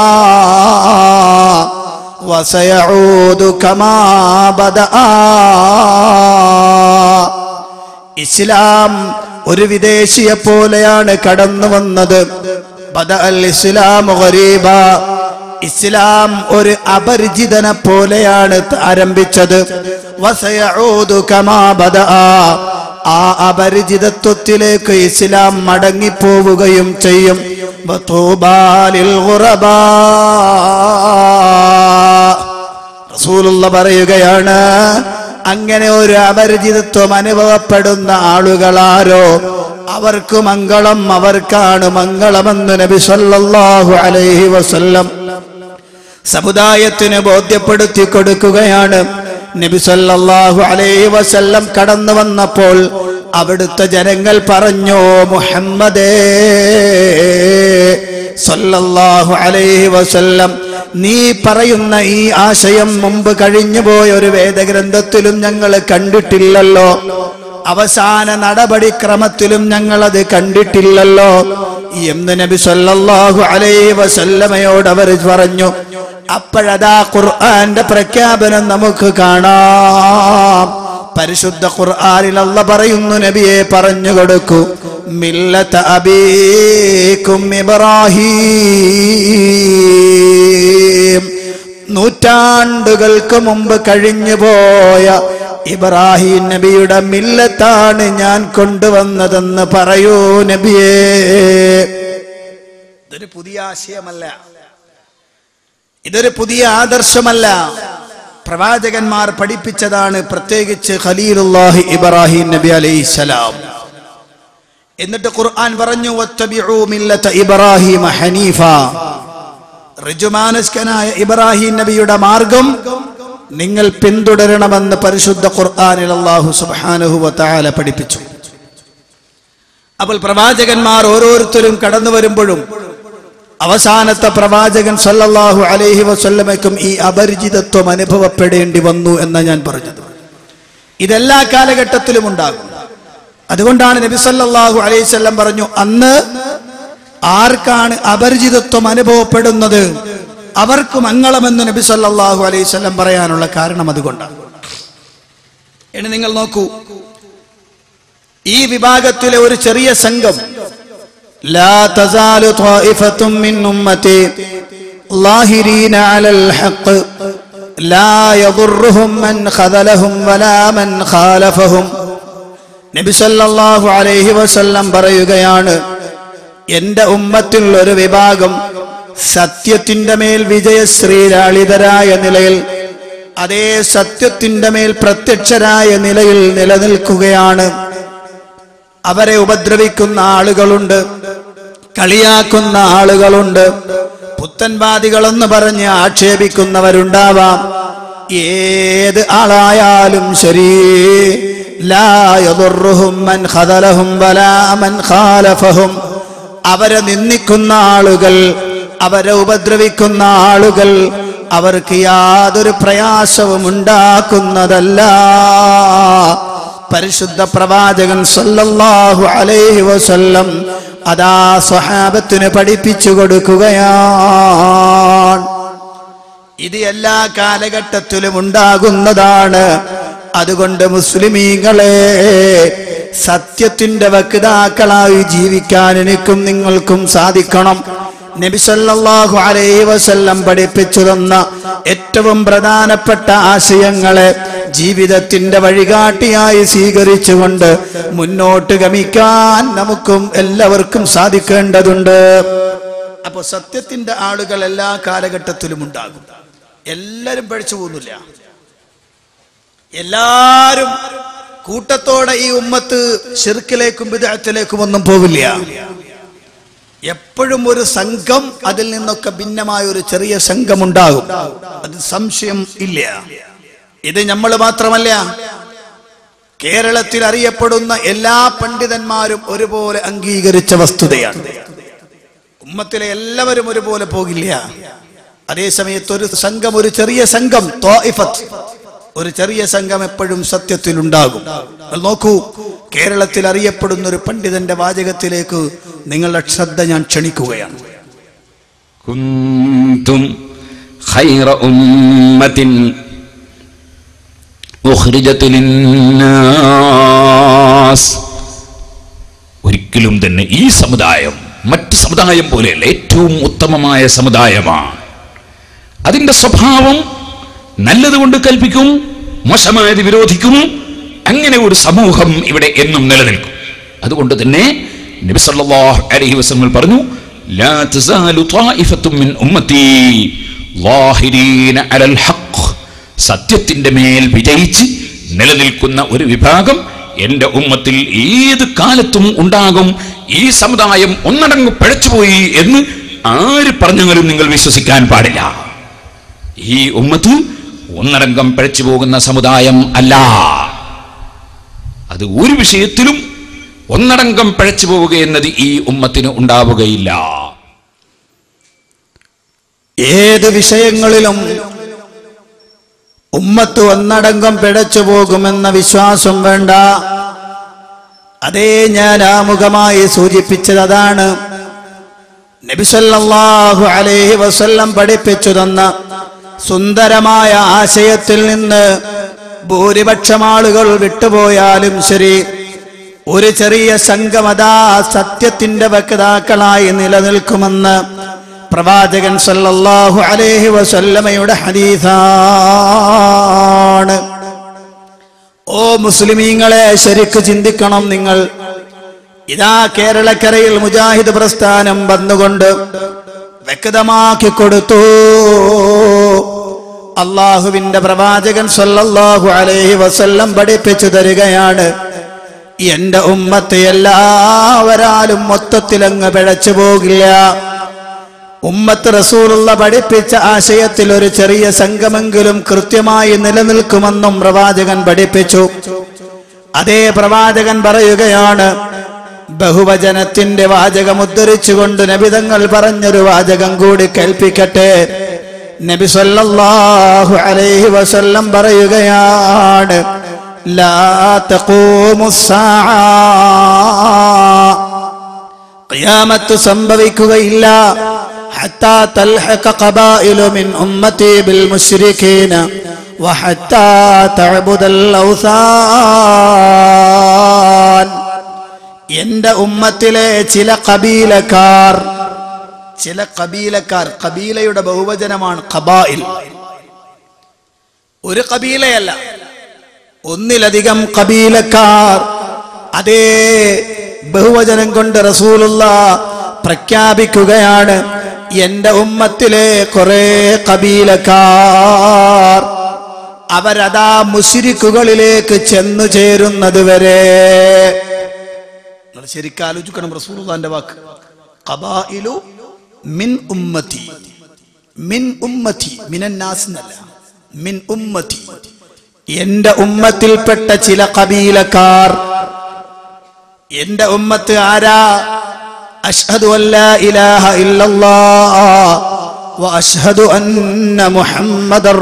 വസയഊദു കമാ ബദആ ഇസ്ലാം ഒരു വിദേശിയെ പോലെയാണ് കടന്നു വന്നത് ബദ അൽ ഇസ്ലാം ഗരീബ ഇസ്ലാം ഒരു അപരിചിതനെ പോലെയാണ് ആരംഭിച്ചത് വസയഊദു കമാ ബദഅ ആ അപരിചിതത്വത്തിലേക്ക് ഇസ്ലാം മടങ്ങിപ്പോവുകയും ചെയ്യും വതൂബാലിൽ ഗുറബാ റസൂലുള്ള പറയുകയാണ് അങ്ങനെ ഒരു അപരിചിതത്വം അനുഭവപ്പെടുന്ന ആളുകളാരോ അവർക്ക് മംഗളം അവർക്കാണ് മംഗളമെന്ന് നബി സല്ലല്ലാഹു അലൈഹി വസല്ലം സമുദായത്തിന് ബോധ്യപ്പെടുത്തി കൊടുക്കുകയാണ് നബി സല്ലല്ലാഹു അലൈഹി വസല്ലം കടന്നു വന്നപ്പോൾ അവിടുത്തെ ജനങ്ങൾ പറഞ്ഞു മുഹമ്മദേ സല്ലല്ലാഹു അലൈഹി വസല്ലം നീ പറയുന്ന ഈ ആശയം മുമ്പ് കഴിഞ്ഞുപോയ ഒരു വേദഗ്രന്ഥത്തിലും ഞങ്ങൾ കണ്ടിട്ടില്ലല്ലോ അവസാന നടപടിക്രമത്തിലും ഞങ്ങൾ അത് കണ്ടിട്ടില്ലല്ലോ എന്ന് നബി സല്ലല്ലാഹു അലൈഹി വസല്ലമയോട് അവർ പറഞ്ഞു അപ്പോഴതാ ഖുർആന്റെ പ്രഖ്യാപനം നമുക്ക് കാണാം പരിശുദ്ധ ഖുർആനിൽ അല്ല പറയുന്നു നബിയെ പറഞ്ഞു കൊടുക്കൂ മില്ലത അബീക്കും ഇബ്രാഹീം നൂറ്റാണ്ടുകൾക്ക് മുമ്പ് കഴിഞ്ഞുപോയ ഇബ്രാഹിം നബിയുടെ മില്ലത്താണ് ഞാൻ കൊണ്ടുവന്നതെന്ന് പറയൂ നബിയേ ഇതൊരു പുതിയ ആശയമല്ല ഇതൊരു പുതിയ ആദർശമല്ല പ്രവാചകന്മാർ പഠിപ്പിച്ചതാണ് പ്രത്യേകിച്ച് ഖലീലുല്ലാഹി ഇബ്രാഹിം നബി അലൈഹിസ്സലാം എന്നിട്ട് ഖുർആൻ പറഞ്ഞു വത്തബിഉ മില്ലത ഇബ്രാഹിമ ഹനീഫ ഋജുമാനസ്കനായ ഇബ്രാഹിം നബിയുടെ മാർഗം നിങ്ങൾ പിന്തുടരണമെന്ന് പരിശുദ്ധ ഖുർആനിൽ അല്ലാഹു സുബ്ഹാനഹു വതആല പഠിപ്പിച്ചു അപ്പോൾ പ്രവാചകന്മാർ ഓരോരുത്തരും കടന്നു വരുമ്പോഴും അവസാനത്തെ പ്രവാചകൻ സല്ലല്ലാഹു അലൈഹി വസല്ലമയ്ക്കും ഈ അപരിചിതത്വം അനുഭവപ്പെടേണ്ടി വന്നു എന്ന് ഞാൻ പറഞ്ഞത് ഇതെല്ലാ കാലഘട്ടത്തിലും ഉണ്ടാകും അതുകൊണ്ടാണ് നബി സല്ലല്ലാഹു അലൈഹി വസല്ലം പറഞ്ഞു അന്ന് ആർക്കാണ് അപരിചിതത്വം അനുഭവപ്പെടുന്നത് അവർക്ക് മംഗളമെന്ന് നബി സല്ലല്ലാഹു അലൈഹി വസല്ലം പറയാനുള്ള കാരണം അതുകൊണ്ടാണ് ഇനി നിങ്ങൾ നോക്കൂ ഈ വിഭാഗത്തിലെ ഒരു ചെറിയ സംഘം لا تزال طائفة من أمتي ظاهرين على الحق لا يضرهم من خذلهم ولا من خالفهم നബി സല്ലല്ലാഹു അലൈഹി വസല്ലം പറയുകയാണ് എന്റെ ഉമ്മത്തിൽ ഒരു വിഭാഗം സത്യത്തിന്റെ മേൽ വിജയശ്രീലാളിതരായ നിലയിൽ അതേ സത്യത്തിന്റെ മേൽ പ്രത്യക്ഷരായ നിലയിൽ നിലനിൽക്കുകയാണ് അവരെ ഉപദ്രവിക്കുന്ന ആളുകളുണ്ട് കളിയാക്കുന്ന ആളുകളുണ്ട് പുത്തൻവാദികളെന്ന് പറഞ്ഞ് ആക്ഷേപിക്കുന്നവരുണ്ടാവാം ഏത് ആളായാലും ശരി ലാ യദുർറുഹും മൻ ഖദലഹും വലാ മൻ ഖാലഫഹും അവരെ നിന്ദിക്കുന്ന ആളുകൾ അവരെ ഉപദ്രവിക്കുന്ന ആളുകൾ അവർക്ക് യാതൊരു പ്രയാസവും ഉണ്ടാക്കുന്നതല്ല പരിശുദ്ധ പ്രവാചകൻ സല്ലല്ലാഹു അലൈഹി വസല്ലം അതാ സ്വഹാബത്തിന് പഠിപ്പിച്ചു കൊടുക്കുകയാണ് ഇത് എല്ലാ കാലഘട്ടത്തിലും ഉണ്ടാകുന്നതാണ് അതുകൊണ്ട് മുസ്ലിമീങ്ങളെ സത്യത്തിന്റെ വക്താക്കളായി ജീവിക്കാൻ എനിക്കും നിങ്ങൾക്കും സാധിക്കണം നബി സല്ലല്ലാഹു അലൈഹി വസല്ലം പഠിപ്പിച്ചു തന്ന ഏറ്റവും പ്രധാനപ്പെട്ട ആശയങ്ങളെ ജീവിതത്തിന്റെ വഴികാട്ടിയായി സ്വീകരിച്ചുകൊണ്ട് മുന്നോട്ട് ഗമിക്കാൻ നമുക്കും എല്ലാവർക്കും സാധിക്കേണ്ടതുണ്ട് അപ്പൊ സത്യത്തിന്റെ ആളുകൾ എല്ലാ കാലഘട്ടത്തിലും ഉണ്ടാകും എല്ലാരും പഠിച്ചു പോകുന്നില്ല എല്ലാരും കൂട്ടത്തോടെ ഈ ഉമ്മത്ത് ഷിർക്കിലേക്കും വിദഗ്ധത്തിലേക്കും ഒന്നും പോവില്ല എപ്പോഴും ഒരു സംഘം അതിൽ നിന്നൊക്കെ ഭിന്നമായ ഒരു ചെറിയ സംഘം ഉണ്ടാകും അത് സംശയം ഇല്ല ഇത് നമ്മൾ മാത്രമല്ല കേരളത്തിൽ അറിയപ്പെടുന്ന എല്ലാ പണ്ഡിതന്മാരും ഒരുപോലെ അംഗീകരിച്ച വസ്തുതയാണ് ഉമ്മത്തിലെ എല്ലാവരും ഒരുപോലെ പോകില്ല അതേ സമയത്ത് ഒരു സംഘം ഒരു ചെറിയ സംഘം ത്വാഇഫത്ത് ഒരു ചെറിയ സംഘം എപ്പോഴും സത്യത്തിൽ ഉണ്ടാകും നിങ്ങൾ നോക്കൂ കേരളത്തിൽ അറിയപ്പെടുന്ന ഒരു പണ്ഡിതന്റെ വാചകത്തിലേക്ക് നിങ്ങളുടെ ശ്രദ്ധ ഞാൻ ക്ഷണിക്കുകയാണ് كنتم خير أمة أخرجت للناس ഒരിക്കലും തന്നെ ഈ സമുദായം മറ്റ് സമുദായം പോലെയല്ല ഏറ്റവും ഉത്തമമായ സമുദായമാണ് അതിന്റെ സ്വഭാവം നല്ലത് കൊണ്ട് കൽപ്പിക്കും മോശമായത് വിരോധിക്കും അങ്ങനെ ഒരു സമൂഹം ഇവിടെ എന്നും നിലനിൽക്കും അതുകൊണ്ട് തന്നെ നബി സല്ലല്ലാഹു അലൈഹി വസല്ലം പറഞ്ഞു ലാ തസാലു ത്വായിഫത്തും മിൻ ഉമ്മത്തി ളാഹിരീന അലൽ ഹഖ് സത്യത്തിന്റെ മേൽ വിജയിച്ച് നിലനിൽക്കുന്ന ഒരു വിഭാഗം എന്റെ ഉമ്മത്തിൽ ഏത് കാലത്തും ഉണ്ടാകും ഈ സമുദായം ഒന്നടങ്ക് പഴച്ചുപോയി എന്ന് ആര് പറഞ്ഞാലും നിങ്ങൾ വിശ്വസിക്കാൻ പാടില്ല ഈ ഉമ്മത്ത് ഒന്നടങ്കം പഴച്ചു പോകുന്ന സമുദായം അല്ല അത് ഒരു വിഷയത്തിലും ഒന്നടങ്കം പഴച്ചു പോവുക എന്നത് ഈ ഉമ്മത്തിന് ഉണ്ടാവുകയില്ല ഏത് വിഷയങ്ങളിലും ഉമ്മത്ത് ഒന്നടങ്കം പിഴച്ചു പോകുമെന്ന വിശ്വാസം വേണ്ട അതേ ഞാൻ ആമുഖമായി സൂചിപ്പിച്ചത് അതാണ് നബിസല്ലാഹു അലൈഹി വസല്ലം പഠിപ്പിച്ചു തന്ന സുന്ദരമായ ആശയത്തിൽ നിന്ന് ഭൂരിപക്ഷം ആളുകൾ വിട്ടുപോയാലും ശരി ഒരു ചെറിയ സംഘമതാ സത്യത്തിന്റെ വക്താക്കളായി നിലനിൽക്കുമെന്ന് പ്രവാചകൻ സല്ലല്ലാഹു അലൈഹി വസല്ലമയുടെ ഹദീസാണ് ഓ മുസ്ലിമീങ്ങളെ ശരിക്ക് ചിന്തിക്കണം നിങ്ങൾ ഇതാ കേരളക്കരയിൽ മുജാഹിദ് പ്രസ്ഥാനം വന്നുകൊണ്ട് വ്യക്തമാക്കി കൊടുത്തു അള്ളാഹുവിന്റെ പ്രവാചകൻ സല്ലല്ലാഹു അലൈഹി വസല്ലം പഠിപ്പിച്ചു തരികയാണ് എന്റെ ഉമ്മത്തെ എല്ലാവരാലും മൊത്തത്തിലങ്ങ് പിഴച്ചു പോകില്ല ഉമ്മത്ത് റസൂലുള്ള പഠിപ്പിച്ച ആശയത്തിൽ ഒരു ചെറിയ സംഘമെങ്കിലും കൃത്യമായി നിലനിൽക്കുമെന്നും പ്രവാചകൻ പഠിപ്പിച്ചു അതേ പ്രവാചകൻ പറയുകയാണ് ബഹുവചനത്തിന്റെ വാചകം ഉദ്ധരിച്ചുകൊണ്ട് നബിതങ്ങൾ പറഞ്ഞൊരു വാചകം കൂടി കേൾപ്പിക്കട്ടെ നബി സല്ലല്ലാഹു അലൈഹി വസല്ലം പറയുകയാണ് ലാ തഖൂമുസ്സാഅ ഖിയാമത്ത് സംഭവിക്കുകയില്ല حتى تلحق قبائل من أمتي بالمشركين وحتى تعبد الأوثان എന്റെ ഉമ്മത്തിലെ ചില കബീലക്കാർ ചില കബീലക്കാർ കബീലയുടെ ബഹുവചനമാണ് ഖബായിൽ ഒരു കബീലയല്ല ഒന്നിലധികം കബീലക്കാർ അതേ ബഹുവചനം കൊണ്ട് റസൂലുള്ള പ്രഖ്യാപിക്കുകയാണ് എന്റെ ഉമ്മത്തിലെ കുറെ കബീലക്കാർ അവരതാ മുഷിരിക്കുകളിലേക്ക് ചെന്നു ചേരുന്നത് വരെ നിങ്ങൾ ശരിക്കും ആലോചിക്കണം റസൂലുള്ളാന്റെ വാക്ക് ഖബായിലു മിൻ ഉമ്മത്തി മിൻ ഉമ്മത്തി മിനന്നാസ് എന്നല്ല മിൻ ഉമ്മത്തി എന്റെ ഉമ്മത്തിൽപ്പെട്ട ചില കബീലക്കാർ എന്റെ ഉമ്മത്ത് ആരാ അഷ്ഹദു അല്ലാ ഇലാഹ ഇല്ലല്ലാഹ് വഅഷ്ഹദു അന്ന മുഹമ്മദർ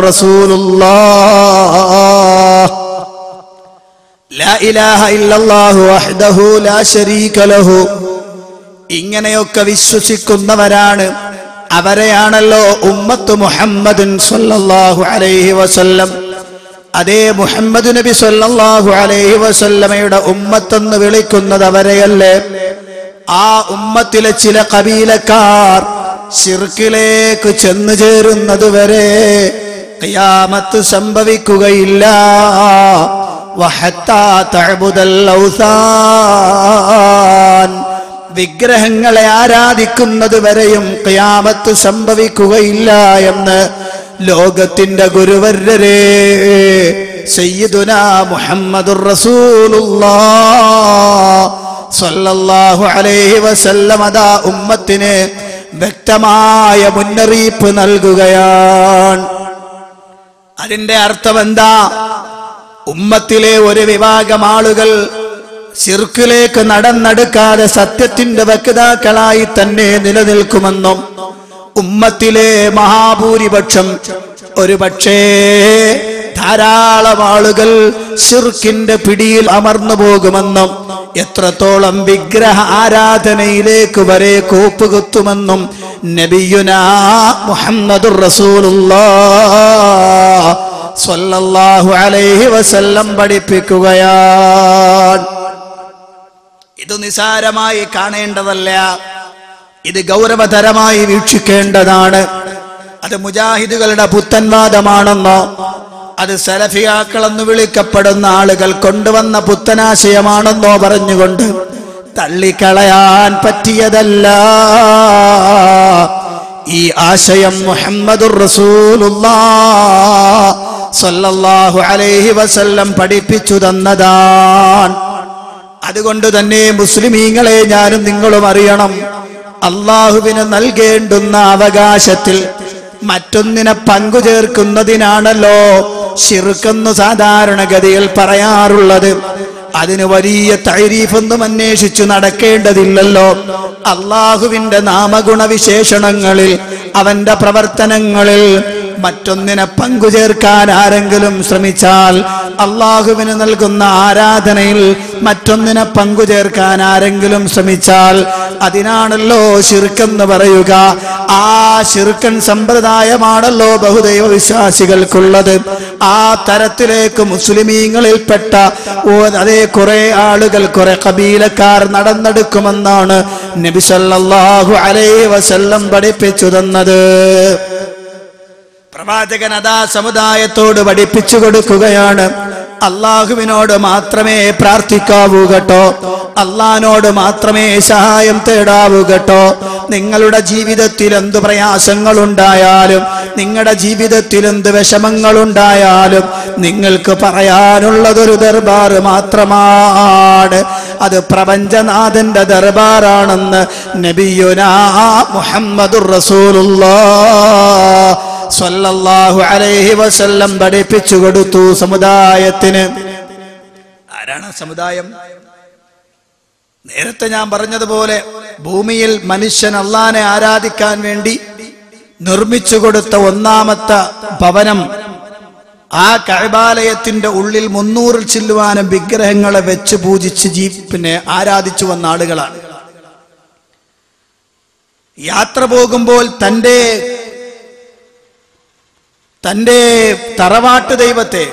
റസൂലുള്ളാഹ് ലാ ഇലാഹ ഇല്ലല്ലാഹു വഹ്ദഹു ലാ ശരീക ലഹു ഇങ്ങനെയൊക്കെ വിശ്വസിക്കുന്നവരാണ് അവരെയാണല്ലോ ഉമ്മത്ത് മുഹമ്മദൻ സല്ലല്ലാഹു അലൈഹി വസല്ലം അതേ മുഹമ്മദ് നബി സല്ലല്ലാഹു അലൈഹി വസല്ലമയുടെ ഉമ്മത്തെന്ന് വിളിക്കുന്നത് അവരെയല്ലേ ആ ഉമ്മത്തിലെ ചില കബീലക്കാർ ശിർക്കിലേക്ക് ചെന്നു ചേരുന്നത് വരെ ഖിയാമത്ത് സംഭവിക്കുകയില്ല വഹത്താ തഅബുദൽ ഔസാൻ വിഗ്രഹങ്ങളെ ആരാധിക്കുന്നത് വരെയും ഖിയാമത്ത് സംഭവിക്കുകയില്ല എന്ന് ലോകത്തിന്റെ ഗുരുവരരെ സയ്യിദുന മുഹമ്മദുർ റസൂലുള്ളാഹ് സ്വല്ലല്ലാഹു അലൈഹി വസല്ലം അതാ ഉമ്മത്തിന് വ്യക്തമായ മുന്നറിയിപ്പ് നൽകുകയാണ് അതിന്റെ അർത്ഥം എന്താ ഉമ്മത്തിലെ ഒരു വിഭാഗം ആളുകൾ ശിർക്കിലേക്ക് നടന്നെടുക്കാതെ സത്യത്തിന്റെ വക്താക്കളായി തന്നെ നിലനിൽക്കുമെന്നും ഉമ്മത്തിലെ മഹാഭൂരിപക്ഷം ഒരു പക്ഷേ ധാരാളം ആളുകൾ ഷിർക്കിന്റെ പിടിയിൽ അമർന്നു പോകുമെന്നും എത്രത്തോളം വിഗ്രഹ ആരാധനയിലേക്ക് വരെ കൂപ്പുകുത്തുമെന്നും നബിയുന മുഹമ്മദുർ റസൂലുള്ളാഹ് സ്വല്ലല്ലാഹു അലൈഹി വസല്ലം പഠിപ്പിക്കുകയാണ് ഇത് നിസാരമായി കാണേണ്ടതല്ല ഇത് ഗൗരവതരമായി വീക്ഷിക്കേണ്ടതാണ് അത് മുജാഹിദുകളുടെ പുത്തൻവാദമാണെന്നോ അത് സലഫിയാക്കളെന്ന് വിളിക്കപ്പെടുന്ന ആളുകൾ കൊണ്ടുവന്ന പുത്തനാശയമാണെന്നോ പറഞ്ഞുകൊണ്ട് തള്ളിക്കളയാൻ പറ്റിയതല്ല ഈ ആശയം മുഹമ്മദുർ റസൂലുള്ളാഹ് സ്വല്ലല്ലാഹു അലൈഹി വസല്ലം പഠിപ്പിച്ചു തന്നതാണ് അതുകൊണ്ട് തന്നെ മുസ്ലിമീങ്ങളെ ഞാനും നിങ്ങളും അറിയണം അള്ളാഹുവിന് നൽകേണ്ടുന്ന അവകാശത്തിൽ മറ്റൊന്നിനെ പങ്കുചേർക്കുന്നതിനാണല്ലോ ഷിർക്കെന്ന് സാധാരണഗതിയിൽ പറയാറുള്ളത് അതിന് വലിയ തൈരീഫൊന്നും അന്വേഷിച്ചു നടക്കേണ്ടതില്ലല്ലോ അള്ളാഹുവിന്റെ നാമഗുണവിശേഷണങ്ങളിൽ അവന്റെ പ്രവർത്തനങ്ങളിൽ മറ്റൊന്നിനെ പങ്കുചേർക്കാൻ ആരെങ്കിലും ശ്രമിച്ചാൽ അള്ളാഹുവിന് നൽകുന്ന ആരാധനയിൽ മറ്റൊന്നിനെ പങ്കുചേർക്കാൻ ആരെങ്കിലും ശ്രമിച്ചാൽ അതിനാണല്ലോ ശിർക്കെന്ന് പറയുക ആ ശിർക്കൻ സമ്പ്രദായമാണല്ലോ ബഹുദൈവ വിശ്വാസികൾക്കുള്ളത് ആ തരത്തിലേക്ക് മുസ്ലിമീങ്ങളിൽപ്പെട്ട ഓ അതേ കുറെ ആളുകൾ കുറെ കബീലക്കാർ നടന്നെടുക്കുമെന്നാണ് നബി സല്ലല്ലാഹു അലൈഹി വസല്ലം പഠിപ്പിച്ചു തന്നത് പ്രവാചകൻ അതാ സമുദായത്തോട് പഠിപ്പിച്ചു കൊടുക്കുകയാണ് അള്ളാഹുവിനോട് മാത്രമേ പ്രാർത്ഥിക്കാവൂ കേട്ടോ അള്ളഹാനോട് മാത്രമേ സഹായം തേടാവൂ കേട്ടോ നിങ്ങളുടെ ജീവിതത്തിൽ എന്ത് പ്രയാസങ്ങളുണ്ടായാലും നിങ്ങളുടെ ജീവിതത്തിൽ എന്ത് വിഷമങ്ങളുണ്ടായാലും നിങ്ങൾക്ക് പറയാനുള്ളതൊരു ദർബാർ മാത്രമാണ് അത് പ്രപഞ്ചനാഥന്റെ ദർബാറാണെന്ന് നബിയുനാ മുഹമ്മദുർ റസൂലുള്ളാഹ് സ്വല്ലല്ലാഹു അലൈഹി വസല്ലം പഠിപ്പിച്ചു കൊടുത്തു സമുദായത്തിന് ആരാണ് ആ സമുദായം നേരത്തെ ഞാൻ പറഞ്ഞതുപോലെ ഭൂമിയിൽ മനുഷ്യൻ അള്ളാനെ ആരാധിക്കാൻ വേണ്ടി നിർമ്മിച്ചു കൊടുത്ത ഒന്നാമത്തെ ഭവനം ആ കഴബാലയത്തിന്റെ ഉള്ളിൽ മുന്നൂറിൽ ചില്ലുവാനും വിഗ്രഹങ്ങളെ വെച്ച് പൂജിച്ച് ജീ പിന്നെ ആരാധിച്ചു വന്ന ആളുകളാണ് യാത്ര പോകുമ്പോൾ തൻ്റെ തൻ്റെ തറവാട്ട് ദൈവത്തെ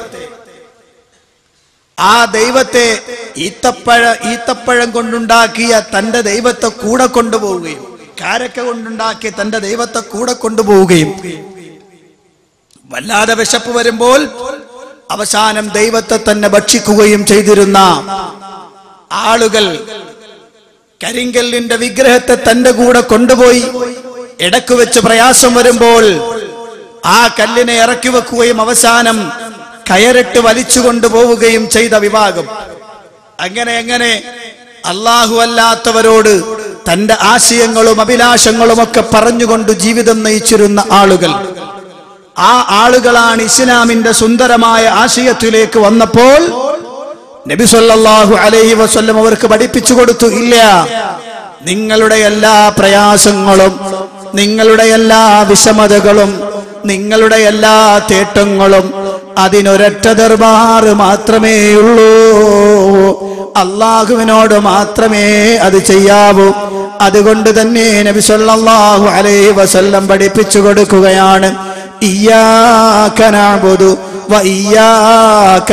ആ ദൈവത്തെ ഈത്തപ്പഴ ഈത്തപ്പഴം കൊണ്ടുണ്ടാക്കിയ തൻ്റെ ദൈവത്തെ കൂടെ കൊണ്ടുപോവുകയും കാരക്ക കൊണ്ടുണ്ടാക്കിയ തൻ്റെ ദൈവത്തെ കൂടെ കൊണ്ടുപോവുകയും വല്ലാതെ വിശപ്പ് വരുമ്പോൾ അവസാനം ദൈവത്തെ തന്നെ ഭക്ഷിക്കുകയും ചെയ്തിരുന്ന ആളുകൾ കരിങ്കല്ലിന്റെ വിഗ്രഹത്തെ തന്റെ കൂടെ കൊണ്ടുപോയി ഇടക്ക് വെച്ച് പ്രയാസം വരുമ്പോൾ ആ കല്ലിനെ ഇറക്കി വെക്കുകയും അവസാനം കയറിട്ട് വലിച്ചു കൊണ്ടുപോവുകയും ചെയ്ത വിഭാഗം അങ്ങനെ എങ്ങനെ അള്ളാഹു അല്ലാത്തവരോട് തന്റെ ആശയങ്ങളും അഭിലാഷങ്ങളും ഒക്കെ പറഞ്ഞുകൊണ്ട് ജീവിതം നയിച്ചിരുന്ന ആളുകൾ ആ ആളുകളാണ് ഇസ്ലാമിന്റെ സുന്ദരമായ ആശയത്തിലേക്ക് വന്നപ്പോൾ നബി സല്ലല്ലാഹു അലൈഹി വസല്ലം അവർക്ക് പഠിപ്പിച്ചു കൊടുത്തു ഇല്ല നിങ്ങളുടെ എല്ലാ പ്രയാസങ്ങളും നിങ്ങളുടെ എല്ലാ വിഷമതകളും നിങ്ങളുടെ എല്ലാ തേട്ടങ്ങളും അതിനൊരൊറ്റ ദർബാർ മാത്രമേ ഉള്ളൂ അള്ളാഹുവിനോട് മാത്രമേ അത് ചെയ്യാവൂ അതുകൊണ്ട് തന്നെ നബി സല്ലല്ലാഹു അലൈഹി വസല്ലം പഠിപ്പിച്ചു കൊടുക്കുകയാണ് ഇയ്യാക നഅ്ബുദു വ ഇയ്യാക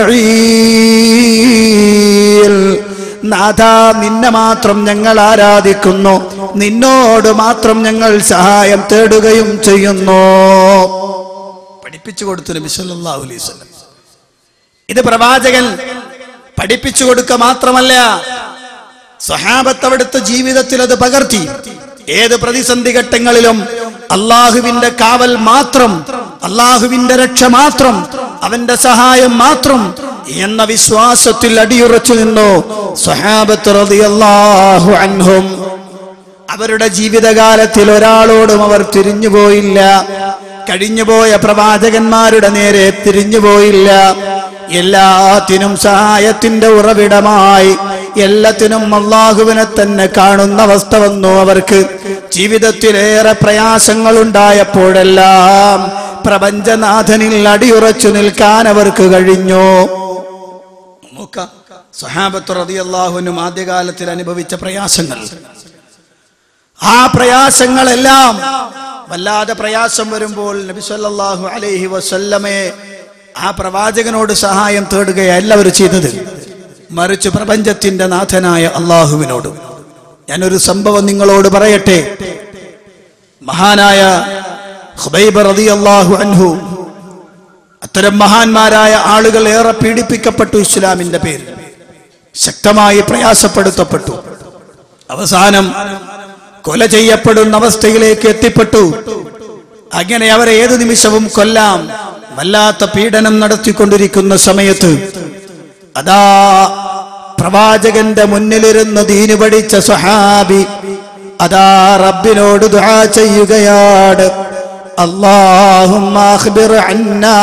നസ്തഈൻ നാഥ നിന്നെ മാത്രം ഞങ്ങൾ ആരാധിക്കുന്നു നിന്നോട് മാത്രം ഞങ്ങൾ സഹായം തേടുകയും ചെയ്യുന്നു പഠിപ്പിച്ചു കൊടുത്തു നബി സല്ലല്ലാഹു അലൈഹി വസല്ലം ഇത് പ്രവാചകൻ പഠിപ്പിച്ചു കൊടുക്കുക മാത്രമല്ല സഹാബത്ത് അവിടുത്തെ ജീവിതത്തിൽ അത് പകർത്തി ഏത് പ്രതിസന്ധി ഘട്ടങ്ങളിലും അള്ളാഹുവിന്റെ കാവൽ മാത്രം അള്ളാഹുവിന്റെ രക്ഷ മാത്രം അവന്റെ സഹായം മാത്രം എന്ന വിശ്വാസത്തിൽ അടിയുറച്ചു നിന്നു സഹാബത്ത് റളിയല്ലാഹു അൻഹും അവരുടെ ജീവിതകാലത്തിൽ ഒരാളോടും അവർ തിരിഞ്ഞുപോയില്ല കഴിഞ്ഞുപോയ പ്രവാചകന്മാരുടെ നേരെ തിരിഞ്ഞുപോയില്ല എല്ലാത്തിനും സഹായത്തിന്റെ ഉറവിടമായി എല്ലാത്തിനും അള്ളാഹുവിനെ തന്നെ കാണുന്ന അവസ്ഥ വന്നു അവർക്ക് ജീവിതത്തിലേറെ പ്രയാസങ്ങൾ ഉണ്ടായപ്പോഴെല്ലാം പ്രപഞ്ചനാഥനിൽ അടിയുറച്ചു നിൽക്കാൻ അവർക്ക് കഴിഞ്ഞു നോക്കാം സഹാബത്ത് റളിയല്ലാഹുവിനും ആദ്യകാലത്തിൽ അനുഭവിച്ച പ്രയാസങ്ങൾ ആ പ്രയാസങ്ങളെല്ലാം വല്ലാതെ പ്രയാസം വരുമ്പോൾ നബി സല്ലല്ലാഹു അലൈഹി വസല്ലമയെ ആ പ്രവാചകനോട് സഹായം തേടുകയല്ല അവർ ചെയ്തത് മറിച്ച് പ്രപഞ്ചത്തിന്റെ നാഥനായ അള്ളാഹുവിനോട് ഞാനൊരു സംഭവം നിങ്ങളോട് പറയട്ടെ മഹാനായ ഖുബൈബ് റളിയല്ലാഹു അൻഹു അത്തരം മഹാന്മാരായ ആളുകൾ ഏറെ പീഡിപ്പിക്കപ്പെട്ടു ഇസ്ലാമിന്റെ പേരിൽ ശക്തമായി പ്രയാസപ്പെടുത്തപ്പെട്ടു അവസാനം കൊല ചെയ്യപ്പെടുന്ന അവസ്ഥയിലേക്ക് എത്തിപ്പെട്ടു അങ്ങനെ അവരെ ഏതു നിമിഷവും കൊല്ലാം വല്ലാത്ത പീഡനം നടത്തിക്കൊണ്ടിരിക്കുന്ന സമയത്ത് അതാ പ്രവാചകന്റെ മുന്നിലിരുന്ന് ദീന് പഠിച്ച സ്വഹാബി അതാ റബ്ബിനോട് ദുആ ചെയ്യുകയാണ് اللهم أخبر عنا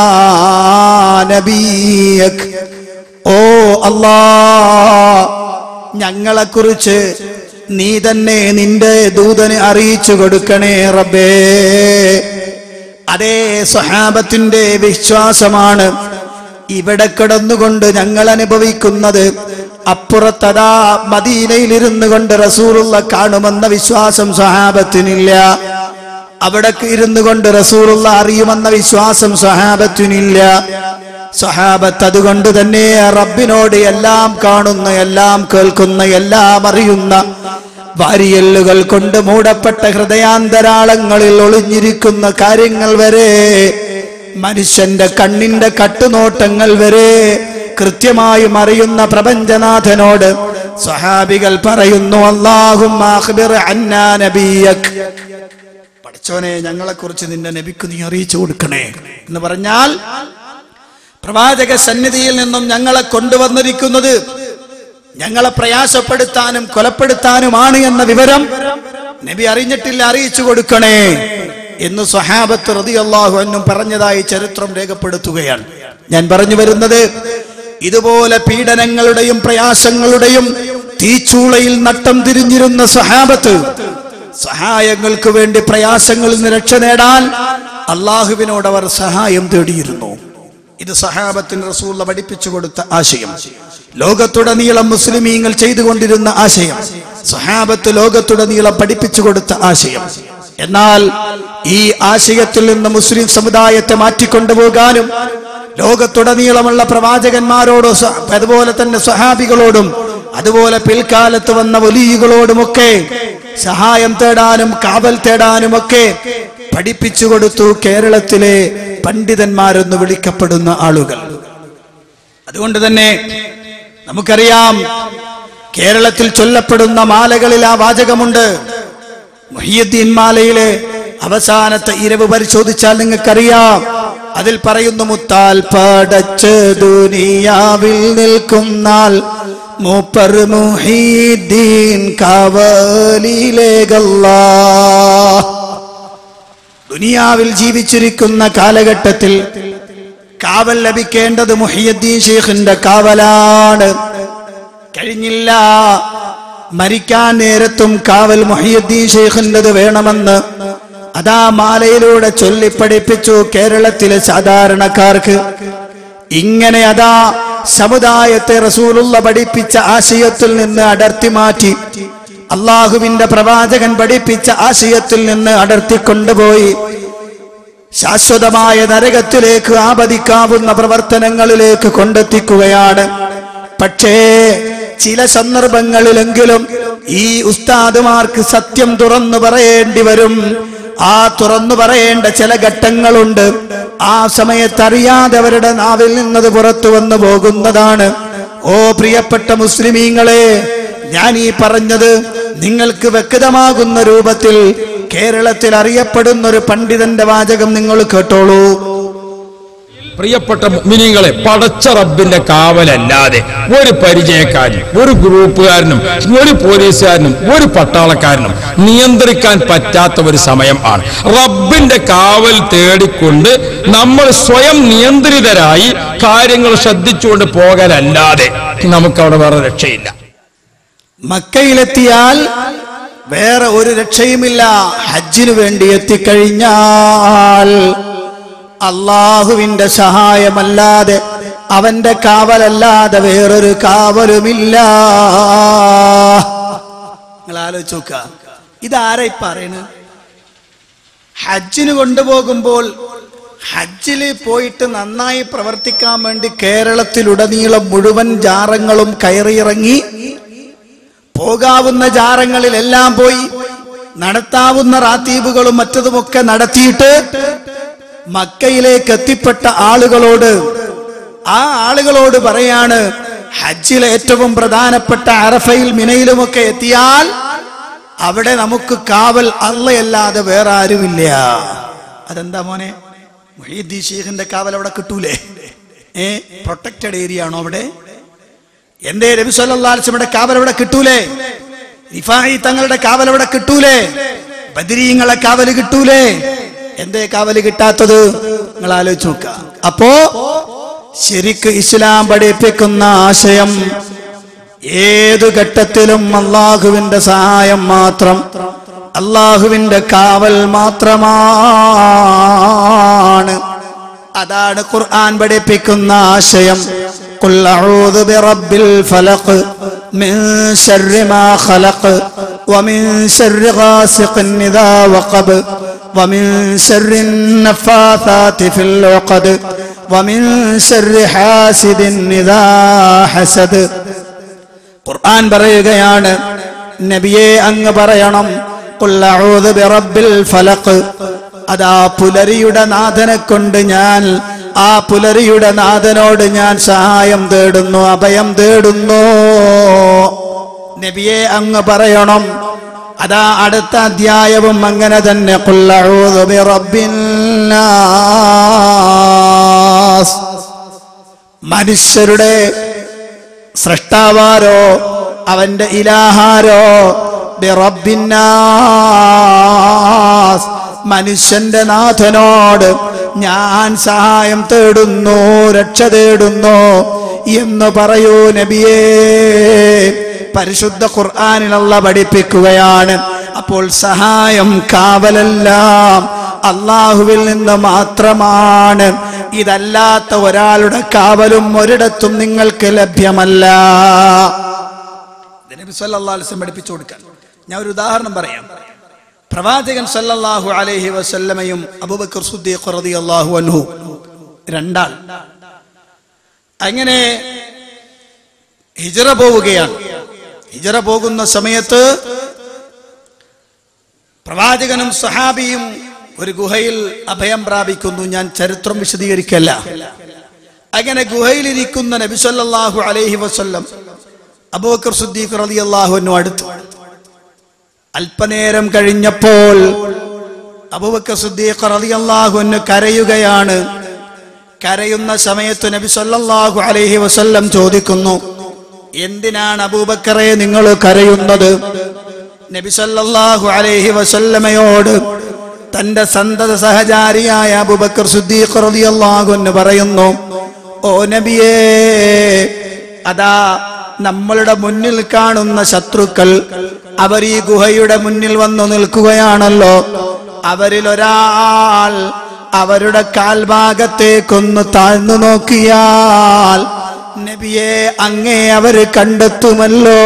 نبيك ഓ അല്ലാ ഞങ്ങളെക്കുറിച്ച് നീ തന്നെ നിന്റെ ദൂതന് അറിയിച്ചു കൊടുക്കണേ റബ്ബേ അതേ സ്വഹാബത്തിന്റെ വിശ്വാസമാണ് ഇവിടെ കിടന്നുകൊണ്ട് ഞങ്ങൾ അനുഭവിക്കുന്നത് അപ്പുറത്തതാ മദീനയിൽ ഇരുന്നു കൊണ്ട് റസൂറുള്ള കാണുമെന്ന വിശ്വാസം സ്വഹാബത്തിനില്ല അവിടെ ഇരുന്നു കൊണ്ട് റസൂറുള്ള അറിയുമെന്ന വിശ്വാസം സ്വഹാബത്തിനില്ല സ്വഹാബത്ത് അതുകൊണ്ട് തന്നെ റബ്ബിനോട് എല്ലാം കാണുന്ന എല്ലാം കേൾക്കുന്ന എല്ലാം അറിയുന്ന വാരിയല്ലുകൾ കൊണ്ട് മൂടപ്പെട്ട ഹൃദയാന്തരാളങ്ങളിൽ ഒളിഞ്ഞിരിക്കുന്ന കാര്യങ്ങൾ വരെ മനുഷ്യന്റെ കണ്ണിന്റെ കട്ടുനോട്ടങ്ങൾ വരെ കൃത്യമായും അറിയുന്ന പ്രപഞ്ചനാഥനോട് സ്വഹാബികൾ പറയുന്നു അള്ളാഹും പഠിച്ചോനെ ഞങ്ങളെ കുറിച്ച് നിന്റെ നബിക്ക് നീ അറിയിച്ചു കൊടുക്കണേ എന്ന് പറഞ്ഞാൽ പ്രവാചക സന്നിധിയിൽ നിന്നും ഞങ്ങളെ കൊണ്ടുവന്നിരിക്കുന്നത് ഞങ്ങളെ പ്രയാസപ്പെടുത്താനും കൊലപ്പെടുത്താനുമാണ് എന്ന വിവരം നബി അറിഞ്ഞിട്ടില്ല അറിയിച്ചു കൊടുക്കണേ എന്ന് സ്വഹാബത്ത് റതി അള്ളാഹു എന്നും പറഞ്ഞതായി ചരിത്രം രേഖപ്പെടുത്തുകയാണ് ഞാൻ പറഞ്ഞു വരുന്നത് ഇതുപോലെ പീഡനങ്ങളുടെയും പ്രയാസങ്ങളുടെയും തീച്ചൂളയിൽ നട്ടം തിരിഞ്ഞിരുന്ന സ്വഹാബത്ത് സഹായങ്ങൾക്ക് വേണ്ടി പ്രയാസങ്ങളിൽ നിന്ന് രക്ഷ നേടാൻ അള്ളാഹുവിനോട് അവർ സഹായം തേടിയിരുന്നു ഇത് സഹാബത്തിന് റസൂള്ള പഠിപ്പിച്ചു കൊടുത്ത ആശയം ലോകത്തുടനീളം മുസ്ലിമീങ്ങൾ ചെയ്തുകൊണ്ടിരുന്ന ആശയം സഹാബത്ത് ലോകത്തുടനീളം പഠിപ്പിച്ചു കൊടുത്ത ആശയം എന്നാൽ ഈ ആശയത്തിൽ നിന്ന് മുസ്ലിം സമുദായത്തെ മാറ്റിക്കൊണ്ടുപോകാനും ലോകത്തുടനീളമുള്ള പ്രവാചകന്മാരോടോ സ- അതുപോലെ തന്നെ സ്വഹാബികളോടും അതുപോലെ പിൽക്കാലത്ത് വന്ന വലിയകളോടുമൊക്കെ സഹായം തേടാനും കാവൽ തേടാനുമൊക്കെ പഠിപ്പിച്ചു കൊടുത്തു കേരളത്തിലെ പണ്ഡിതന്മാരെന്ന് വിളിക്കപ്പെടുന്ന ആളുകൾ അതുകൊണ്ട് തന്നെ നമുക്കറിയാം കേരളത്തിൽ ചൊല്ലപ്പെടുന്ന മാലകളിൽ ആ വാചകമുണ്ട് മുഹിയുദ്ദീൻ മാലയിലെ അവസാനത്തെ ഇരവ് പരിശോധിച്ചാൽ നിങ്ങൾക്കറിയാം അതിൽ പറയുന്നു മുത്താൽ പടച്ച ദുനിയാവിൽ നിൽക്കുന്നാൾ മൂപ്പർ മുഹീദ്ദീൻ കാവലിലേകല്ലാ ദുനിയാവിൽ ജീവിച്ചിരിക്കുന്ന കാലഘട്ടത്തിൽ കാവൽ ലഭിക്കേണ്ടത് മുഹിയുദ്ദീൻ ഷെയ്ഖിന്റെ കാവലാണ് കഴിഞ്ഞില്ല മരിക്കാൻ നേരത്തും കാവൽ മുഹിയുദ്ദീൻ ഷെയ്ഖിൻ്റെത് വേണമെന്ന് അതാ മാലയിലൂടെ ചൊല്ലിപ്പഠിപ്പിച്ചു കേരളത്തിലെ സാധാരണക്കാർക്ക് ഇങ്ങനെ അതാ സമുദായത്തെ റസൂലുള്ള പഠിപ്പിച്ച ആശയത്തിൽ നിന്ന് അടർത്തി മാറ്റി അള്ളാഹുവിന്റെ പ്രവാചകൻ പഠിപ്പിച്ച ആശയത്തിൽ നിന്ന് അടർത്തി കൊണ്ടുപോയി ശാശ്വതമായ നരകത്തിലേക്ക് ആപതിക്കാവുന്ന പ്രവർത്തനങ്ങളിലേക്ക് കൊണ്ടെത്തിക്കുകയാണ് പക്ഷേ ചില സന്ദർഭങ്ങളിലെങ്കിലും ഈ ഉസ്താദുമാർക്ക് സത്യം തുറന്നു പറയേണ്ടി വരും ആ തുറന്നു പറയേണ്ട ചില ഘട്ടങ്ങളുണ്ട് ആ സമയത്ത് അറിയാതെ അവരുടെ നാവിൽ നിന്നത് പുറത്തു വന്നു പോകുന്നതാണ് ഓ പ്രിയപ്പെട്ട മുസ്ലിമീങ്ങളെ ഞാൻ ഈ പറഞ്ഞത് നിങ്ങൾക്ക് വ്യക്തമാകുന്ന രൂപത്തിൽ കേരളത്തിൽ അറിയപ്പെടുന്ന ഒരു പണ്ഡിതന്റെ വാചകം നിങ്ങൾ കേട്ടോളൂ പ്രിയപ്പെട്ട മിനിങ്ങളെ പടച്ച റബ്ബിന്റെ കാവലല്ലാതെ ഒരു പരിചയക്കാരനും ഒരു ഗ്രൂപ്പുകാരനും ഒരു പോലീസുകാരനും ഒരു പട്ടാളക്കാരനും നിയന്ത്രിക്കാൻ പറ്റാത്ത ഒരു സമയം ആണ് റബ്ബിന്റെ കാവൽ തേടിക്കൊണ്ട് നമ്മൾ സ്വയം നിയന്ത്രിതരായി കാര്യങ്ങൾ ശ്രദ്ധിച്ചുകൊണ്ട് പോകലല്ലാതെ നമുക്കവിടെ വേറെ രക്ഷയില്ല മക്കയിലെത്തിയാൽ വേറെ ഒരു രക്ഷയുമില്ല ഹജ്ജിനു വേണ്ടി എത്തിക്കഴിഞ്ഞാൽ അള്ളാഹുവിന്റെ സഹായമല്ലാതെ അവന്റെ കാവലല്ലാതെ വേറൊരു കാവലുമില്ല നിങ്ങൾ ആലോചിച്ച് നോക്ക ഇതാരാ ഈ പറയുന്നത് ഹജ്ജിന് കൊണ്ടുപോകുമ്പോൾ ഹജ്ജില് പോയിട്ട് നന്നായി പ്രവർത്തിക്കാൻ വേണ്ടി കേരളത്തിലുടനീളം മുഴുവൻ ജാറങ്ങളും കയറിയിറങ്ങി പോകാവുന്ന ജാറങ്ങളിലെല്ലാം പോയി നടത്താവുന്ന റാത്തീബുകളും മറ്റതുമൊക്കെ നടത്തിയിട്ട് മക്കയിലേക്ക് എത്തിപ്പെട്ട ആളുകളോട് ആ ആളുകളോട് പറയാണ് ഹജ്ജിലെ ഏറ്റവും പ്രധാനപ്പെട്ട അറഫയിൽ മിനയിലുമൊക്കെ എത്തിയാൽ അവിടെ നമുക്ക് കാവൽ അള്ളയല്ലാതെ വേറെ ആരുമില്ല അതെന്താ മോനെ മുഹീദ്ദീൻ ഷെയ്ഖിന്റെ കാവൽ അവിടെ കിട്ടൂലേ ഏ പ്രൊട്ടക്റ്റഡ് ഏരിയ ആണോ അവിടെ എന്തേ നബി സല്ലാസ്മയുടെ കാവൽ അവിടെ കിട്ടൂലേ റിഫായി തങ്ങളുടെ കാവൽ അവിടെ കിട്ടൂലേ ബദരീങ്ങളെ കാവല് കിട്ടൂലേ എന്തേ കാവല് കിട്ടാത്തത് നിങ്ങൾ ആലോചിച്ച് നോക്ക അപ്പോ ശരിക്ക് ഇസ്ലാം പഠിപ്പിക്കുന്ന ആശയം ഏതു ഘട്ടത്തിലും അള്ളാഹുവിന്റെ സഹായം മാത്രം അള്ളാഹുവിന്റെ കാവൽ മാത്രമാണ് അതാണ് ഖുർആൻ പഠിപ്പിക്കുന്ന ആശയം قل أعوذ برب الفلق من شر ما خلق ومن شر غاسق إذا وقب ومن شر النفاثات في العقد ومن شر حاسد إذا حسد ഖുർആൻ പറയുകയാണ് നബിയെ അങ്ങ് പറയണം "ഖുൽ അഊദു ബിറബ്ബിൽ ഫലഖ് അതാ പുലരിയുടെ നാഥനെ കൊണ്ട് ഞാൻ ആ പുലരിയുടെ നാഥനോട് ഞാൻ സഹായം തേടുന്നു അഭയം തേടുന്നു നബിയെ അങ്ങ് പറയണം അതാ അടുത്ത അധ്യായവും അങ്ങനെ തന്നെ "ഖുൽ അഊദു ബിറബ്ബിൻ നാസ് മനുഷ്യരുടെ സൃഷ്ടാവാരോ അവന്റെ ഇലാഹാരോ ബിറബ്ബിന്നാസ് മനുഷ്യന്റെ നാഥനോട് ഞാൻ സഹായം തേടുന്നു രക്ഷ തേടുന്നു എന്ന് പറയൂ നബിയേ പരിശുദ്ധ ഖുർആാനിലുള്ള പഠിപ്പിക്കുകയാണ് അപ്പോൾ സഹായം കാവലെല്ലാം അള്ളാഹുവിൽ നിന്ന് മാത്രമാണ് ഇതല്ലാത്ത ഒരാളുടെ കാവലും ഒരിടത്തും നിങ്ങൾക്ക് ലഭ്യമല്ല ഇത് നബി സല്ലല്ലാഹു അലൈഹി വസല്ലം പഠിപ്പിച്ചു കൊടുക്കാൻ ഞാൻ ഒരു ഉദാഹരണം പറയാം പ്രവാചകൻ സല്ലല്ലാഹു അലൈഹി വസല്ലമയും അബൂബക്കർ സിദ്ദീഖ് റളിയല്ലാഹു അൻഹു രണ്ടാൾ അങ്ങനെ ഹിജറ പോവുകയാണ് ഹിജറ പോകുന്ന സമയത്ത് പ്രവാചകനും സഹാബിയും ഒരു ഗുഹയിൽ അഭയം പ്രാപിക്കുന്നു ഞാൻ ചരിത്രം വിശദീകരിക്കല്ല അങ്ങനെ ഗുഹയിലിരിക്കുന്ന നബി സല്ലല്ലാഹു അലൈഹി വസല്ലം അബൂബക്കർ സിദ്ദീഖ് റളിയല്ലാഹു അൻഹു അടുത്തു അല്പനേരം കഴിഞ്ഞപ്പോൾ അബൂബക്കർ സിദ്ദീഖ് റളിയല്ലാഹു അൻഹു കരയുകയാണ് കരയുന്ന സമയത്ത് നബി സല്ലല്ലാഹു അലൈഹി വസല്ലം ചോദിക്കുന്നു എന്തിനാണ് അബൂബക്കറെ നിങ്ങൾ കരയുന്നത് നബി സല്ലല്ലാഹു അലൈഹി വസല്ലമയോട് തന്റെ സന്തത സഹചാരിയായ അബൂബക്കർ സിദ്ദീഖ് റളിയല്ലാഹു അൻഹു പറയുന്നു ഓ നബിയേ അതാ നമ്മളുടെ മുന്നിൽ കാണുന്ന ശത്രുക്കൾ അവർ ഈ ഗുഹയുടെ മുന്നിൽ വന്നു നിൽക്കുകയാണല്ലോ അവരിൽ ഒരാൾ അവരുടെ കാൽഭാഗത്തേക്കൊന്ന് താഴ്ന്നു നോക്കിയാൽ നബിയെ അങ്ങേ അവര് കണ്ടെത്തുമല്ലോ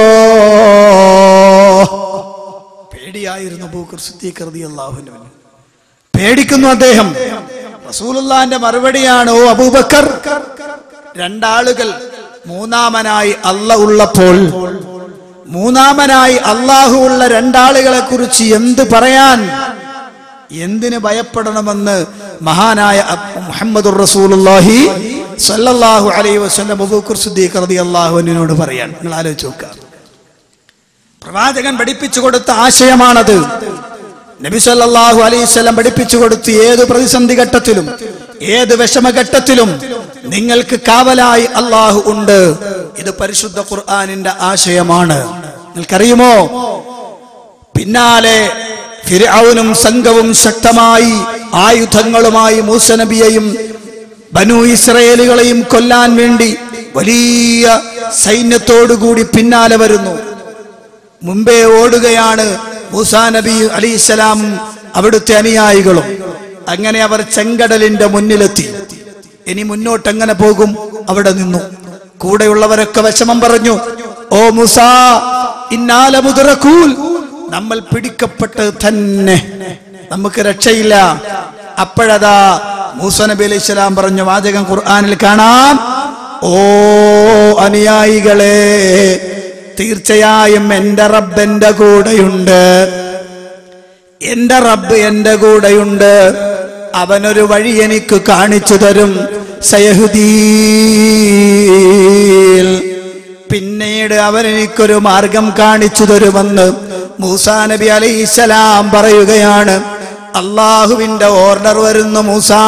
പേടിയായിരുന്നു അബൂബക്കർ സിദ്ദീഖ് റളിയല്ലാഹുവിന് പേടിക്കുന്നു അദ്ദേഹം റസൂലുള്ളാന്റെ മറുപടിയാണ് ഓ അബൂബക്കർ രണ്ടാളുകൾ മൂന്നാമനായി അല്ല ഉള്ളപ്പോൾ മൂന്നാമനായി അള്ളാഹു ഉള്ള രണ്ടാളുകളെ കുറിച്ച് എന്ത് പറയാൻ എന്തിന് ഭയപ്പെടണമെന്ന് മഹാനായ അബ് മുഹമ്മദുർ റസൂലുള്ളാഹി സല്ലല്ലാഹു അലൈഹി വസല്ലം അബൂബക്കർ സിദ്ദീഖ് റളിയല്ലാഹുവിനോട് പറയാൻ നിങ്ങൾ ആലോചിച്ച് നോക്കുക പ്രവാചകൻ പഠിപ്പിച്ചു കൊടുത്ത ആശയമാണത് നബി സല്ലല്ലാഹു അലൈഹി വസല്ലം പഠിപ്പിച്ചു കൊടുത്ത് ഏത് പ്രതിസന്ധി ഘട്ടത്തിലും ഏത് വിഷമഘട്ടത്തിലും നിങ്ങൾക്ക് കാവലായി അള്ളാഹു ഉണ്ട് ഇത് പരിശുദ്ധ ഖുർആനിന്റെ ആശയമാണ് നിങ്ങൾക്കറിയുമോ പിന്നാലെ ഫിർഔനും സംഘവും ശക്തമായി ആയുധങ്ങളുമായി മൂസ നബിയെയും ബനു ഇസ്രയേലുകളെയും കൊല്ലാൻ വേണ്ടി വലിയ സൈന്യത്തോടുകൂടി പിന്നാലെ വരുന്നു മുമ്പേ ഓടുകയാണ് മൂസാ നബി അലിസ്ലാം അവിടുത്തെ അനുയായികളും അങ്ങനെ അവർ ചെങ്കടലിന്റെ മുന്നിലെത്തി ഇനി മുന്നോട്ട് എങ്ങനെ പോകും അവിടെ നിന്നു കൂടെയുള്ളവരൊക്കെ വിഷമം പറഞ്ഞു ഓ മുസാ ഇന്നാല മുതിറക്കൂൽ നമ്മൾ പിടിക്കപ്പെട്ട് തന്നെ നമുക്ക് രക്ഷയില്ല അപ്പോഴതാ മൂസ നബി അലൈഹി സ്വലാം പറഞ്ഞ വാചകം ഖുർആനിൽ കാണാം ഓ അനുയായികളെ തീർച്ചയായും എന്റെ റബ്ബ് എന്റെ കൂടെയുണ്ട് എന്റെ റബ്ബ് എന്റെ കൂടെയുണ്ട് അവനൊരു വഴി എനിക്ക് കാണിച്ചു തരും സയഹുദീൽ പിന്നീട് അവൻ എനിക്കൊരു മാർഗം കാണിച്ചു തരുമെന്ന് മൂസാ നബി അലൈഹിസലാം പറയുകയാണ് അള്ളാഹുവിന്റെ ഓർഡർ വരുന്നു മൂസാ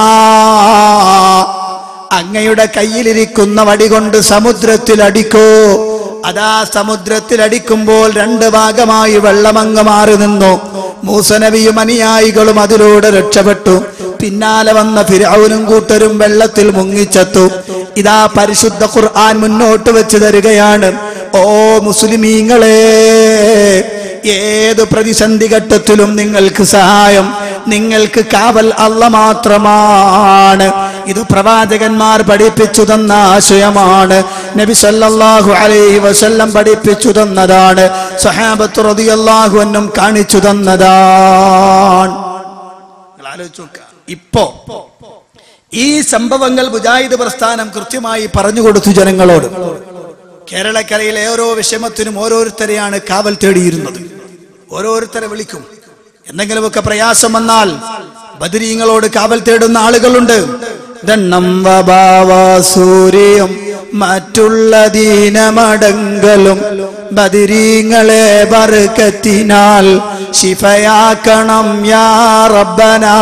അങ്ങയുടെ കയ്യിലിരിക്കുന്ന വടി കൊണ്ട് സമുദ്രത്തിൽ അടിക്കൂ അതാ സമുദ്രത്തിൽ അടിക്കുമ്പോൾ രണ്ട് ഭാഗമായി വെള്ളമങ്ങ് മാറി നിന്നു മൂസനബിയും അനുയായികളും അതിലൂടെ രക്ഷപ്പെട്ടു പിന്നാലെ വന്ന ഫിരൗനും കൂട്ടരും വെള്ളത്തിൽ മുങ്ങിച്ചെത്തു ഇതാ പരിശുദ്ധ ഖുർആൻ മുന്നോട്ട് വെച്ച് തരികയാണ് ഓ മുസ്ലിമീങ്ങളെ ഏത് പ്രതിസന്ധി ഘട്ടത്തിലും നിങ്ങൾക്ക് സഹായം നിങ്ങൾക്ക് കാവൽ അല്ല മാത്രമാണ് ഇത് പ്രവാചകന്മാർ പഠിപ്പിച്ചു തന്ന ആശയമാണ് നബി സല്ലല്ലാഹു അലൈഹി വസല്ലം പഠിപ്പിച്ചു തന്നതാണ് സഹാബത്ത് റളിയല്ലാഹു അൻഹും കാണിച്ചു തന്നതാണ് നിങ്ങൾ ആലോചിച്ച് നോക്കുക ഇപ്പോ ഈ സംഭവങ്ങൾ മുജാഹിദ് പ്രസ്ഥാനം കൃത്യമായി പറഞ്ഞു കൊടുത്തു ജനങ്ങളോട് കേരളക്കരയിലെ ഓരോ വിഷമത്തിനും ഓരോരുത്തരെയാണ് കാവൽ തേടിയിരുന്നത് ഓരോരുത്തരെ വിളിക്കും എന്തെങ്കിലുമൊക്കെ പ്രയാസം വന്നാൽ ബദരീങ്ങളോട് കാവൽ തേടുന്ന ആളുകളുണ്ട് ദണ്ണം വഭാവ സൂര്യം മറ്റുള്ള ദീനമടങ്കലും ബദിരീങ്ങളെ ബർക്കത്തിനാൽ ശിഫയാക്കണം യാ റബ്ബനാ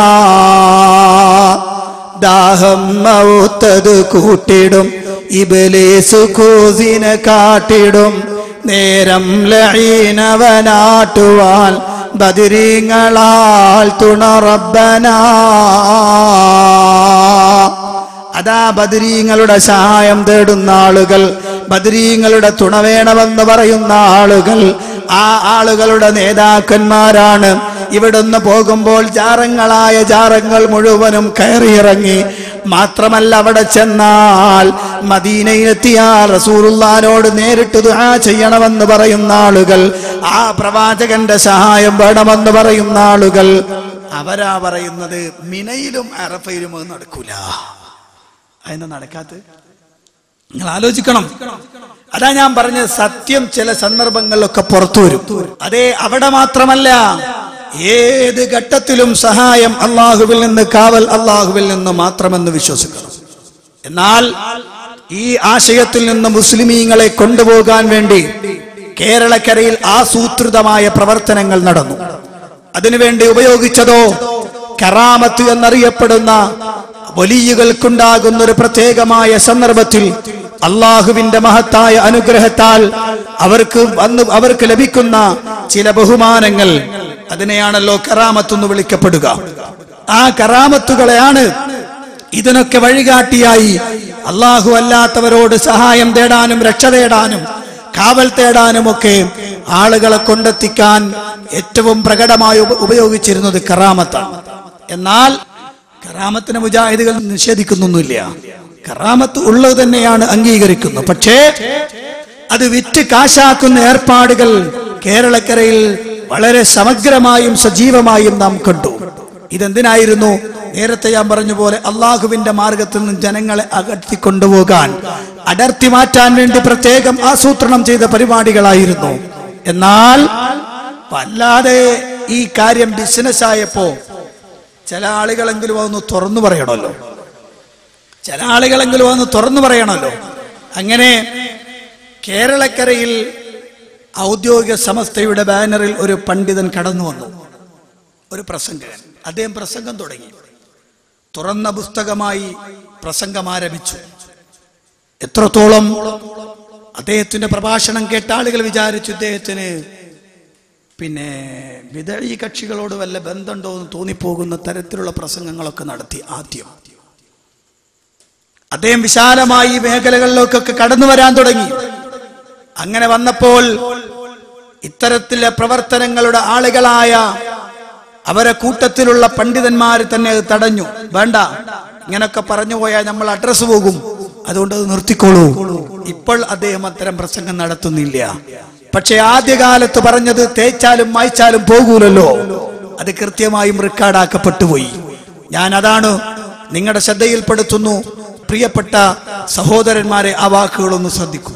ദാഹം മൗത്തത് കൂട്ടിടും ഇബലേസു കൂസിനെ കാട്ടിടും നേരം ലഹീനവനാട്ടുവാൻ ബദിരീങ്ങളാൽ തുണറബനാ അതാ ബദരീങ്ങളുടെ സഹായം തേടുന്ന ആളുകൾ ബദരീങ്ങളുടെ തുണ വേണമെന്ന് പറയുന്ന ആളുകൾ ആ ആളുകളുടെ നേതാക്കന്മാരാണ് ഇവിടുന്ന് പോകുമ്പോൾ ജാറങ്ങളായ ജാറങ്ങൾ മുഴുവനും കയറിയിറങ്ങി മാത്രമല്ല അവിടെ ചെന്നാൽ മദീനയിലെത്തിയാൽ റസൂലുള്ളാനോട് നേരിട്ട് ദുആ ചെയ്യണമെന്ന് പറയുന്ന ആളുകൾ ആ പ്രവാചകന്റെ സഹായം വേണമെന്ന് പറയുന്ന ആളുകൾ അവരാ പറയുന്നത് മിനയിലും അറഫയിലും അത് നടക്കൂല അതെന്താ നടക്കാത്ത നിങ്ങൾ ആലോചിക്കണം അതാ ഞാൻ പറഞ്ഞത് സത്യം ചില സന്ദർഭങ്ങളിലൊക്കെ പുറത്തു വരും അതെ അവിടെ മാത്രമല്ല ഏത് ഘട്ടത്തിലും സഹായം അള്ളാഹുവിൽ നിന്ന് കാവൽ അള്ളാഹുവിൽ നിന്ന് മാത്രമെന്ന് വിശ്വസിക്കണം എന്നാൽ ഈ ആശയത്തിൽ നിന്ന് മുസ്ലിമീങ്ങളെ കൊണ്ടുപോകാൻ വേണ്ടി കേരളക്കരയിൽ ആസൂത്രിതമായ പ്രവർത്തനങ്ങൾ നടന്നു അതിനുവേണ്ടി ഉപയോഗിച്ചതോ കറാമത്ത് എന്നറിയപ്പെടുന്ന വലിയകൾക്കുണ്ടാകുന്ന ഒരു പ്രത്യേകമായ സന്ദർഭത്തിൽ അള്ളാഹുവിന്റെ മഹത്തായ അനുഗ്രഹത്താൽ അവർക്ക് വന്ന് അവർക്ക് ലഭിക്കുന്ന ചില ബഹുമാനങ്ങൾ അതിനെയാണല്ലോ കറാമത്ത് എന്ന് വിളിക്കപ്പെടുക ആ കറാമത്തുകളെയാണ് ഇതിനൊക്കെ വഴികാട്ടിയായി അള്ളാഹു അല്ലാത്തവരോട് സഹായം തേടാനും രക്ഷ തേടാനും കാവൽ തേടാനുമൊക്കെ ആളുകളെ കൊണ്ടെത്തിക്കാൻ ഏറ്റവും പ്രകടമായി ഉപ- ഉപയോഗിച്ചിരുന്നത് കറാമത്താണ് എന്നാൽ കറാമത്തിന് മുജാഹിദുകൾ നിഷേധിക്കുന്നൊന്നുമില്ല കറാമത്ത് ഉള്ളത് തന്നെയാണ് അംഗീകരിക്കുന്നത് പക്ഷേ അത് വിറ്റ് കാശാക്കുന്ന ഏർപ്പാടുകൾ കേരളക്കരയിൽ വളരെ സമഗ്രമായും സജീവമായും നാം കണ്ടു ഇതെന്തിനായിരുന്നു നേരത്തെ ഞാൻ പറഞ്ഞ പോലെ അള്ളാഹുവിന്റെ മാർഗത്തിൽ നിന്ന് ജനങ്ങളെ അകറ്റി കൊണ്ടുപോകാൻ അടർത്തി മാറ്റാൻ വേണ്ടി പ്രത്യേകം ആസൂത്രണം ചെയ്ത പരിപാടികളായിരുന്നു എന്നാൽ വല്ലാതെ ഈ കാര്യം ബിസിനസ് ആയപ്പോ ചില ആളുകളെങ്കിലും അതൊന്ന് തുറന്നു പറയണമല്ലോ ചില ആളുകളെങ്കിലും അതൊന്ന് തുറന്നു പറയണമല്ലോ അങ്ങനെ കേരളക്കരയിൽ ഔദ്യോഗിക സംസ്ഥയുടെ ബാനറിൽ ഒരു പണ്ഡിതൻ കടന്നു വന്നു ഒരു പ്രസംഗകൻ അദ്ദേഹം പ്രസംഗം തുടങ്ങി തുറന്ന പുസ്തകമായി പ്രസംഗം ആരംഭിച്ചു എത്രത്തോളം അദ്ദേഹത്തിന്റെ പ്രഭാഷണം കേട്ട ആളുകൾ വിചാരിച്ചു ഇദ്ദേഹത്തിന് പിന്നെ വിതഴി കക്ഷികളോട് വല്ല ബന്ധമുണ്ടോ എന്ന് തോന്നിപ്പോകുന്ന തരത്തിലുള്ള പ്രസംഗങ്ങളൊക്കെ നടത്തി ആദ്യം അദ്ദേഹം വിശാലമായി ഈ മേഖലകളിലേക്കൊക്കെ കടന്നു വരാൻ തുടങ്ങി അങ്ങനെ വന്നപ്പോൾ ഇത്തരത്തിലെ പ്രവർത്തനങ്ങളുടെ ആളുകളായ അവരെ കൂട്ടത്തിലുള്ള പണ്ഡിതന്മാർ തന്നെ അത് തടഞ്ഞു വേണ്ട ഇങ്ങനൊക്കെ പറഞ്ഞു പോയാൽ നമ്മൾ അഡ്രസ് പോകും അതുകൊണ്ട് അത് നിർത്തിക്കോളൂ ഇപ്പോൾ അദ്ദേഹം അത്തരം പ്രസംഗം നടത്തുന്നില്ല പക്ഷെ ആദ്യകാലത്ത് പറഞ്ഞത് തേച്ചാലും മായ്ച്ചാലും പോകൂലല്ലോ അത് കൃത്യമായും റെക്കോർഡാക്കപ്പെട്ടു പോയി ഞാൻ അതാണ് നിങ്ങളുടെ ശ്രദ്ധയിൽപ്പെടുത്തുന്നു പ്രിയപ്പെട്ട സഹോദരന്മാരെ ആ വാക്കുകളൊന്ന് ശ്രദ്ധിക്കൂ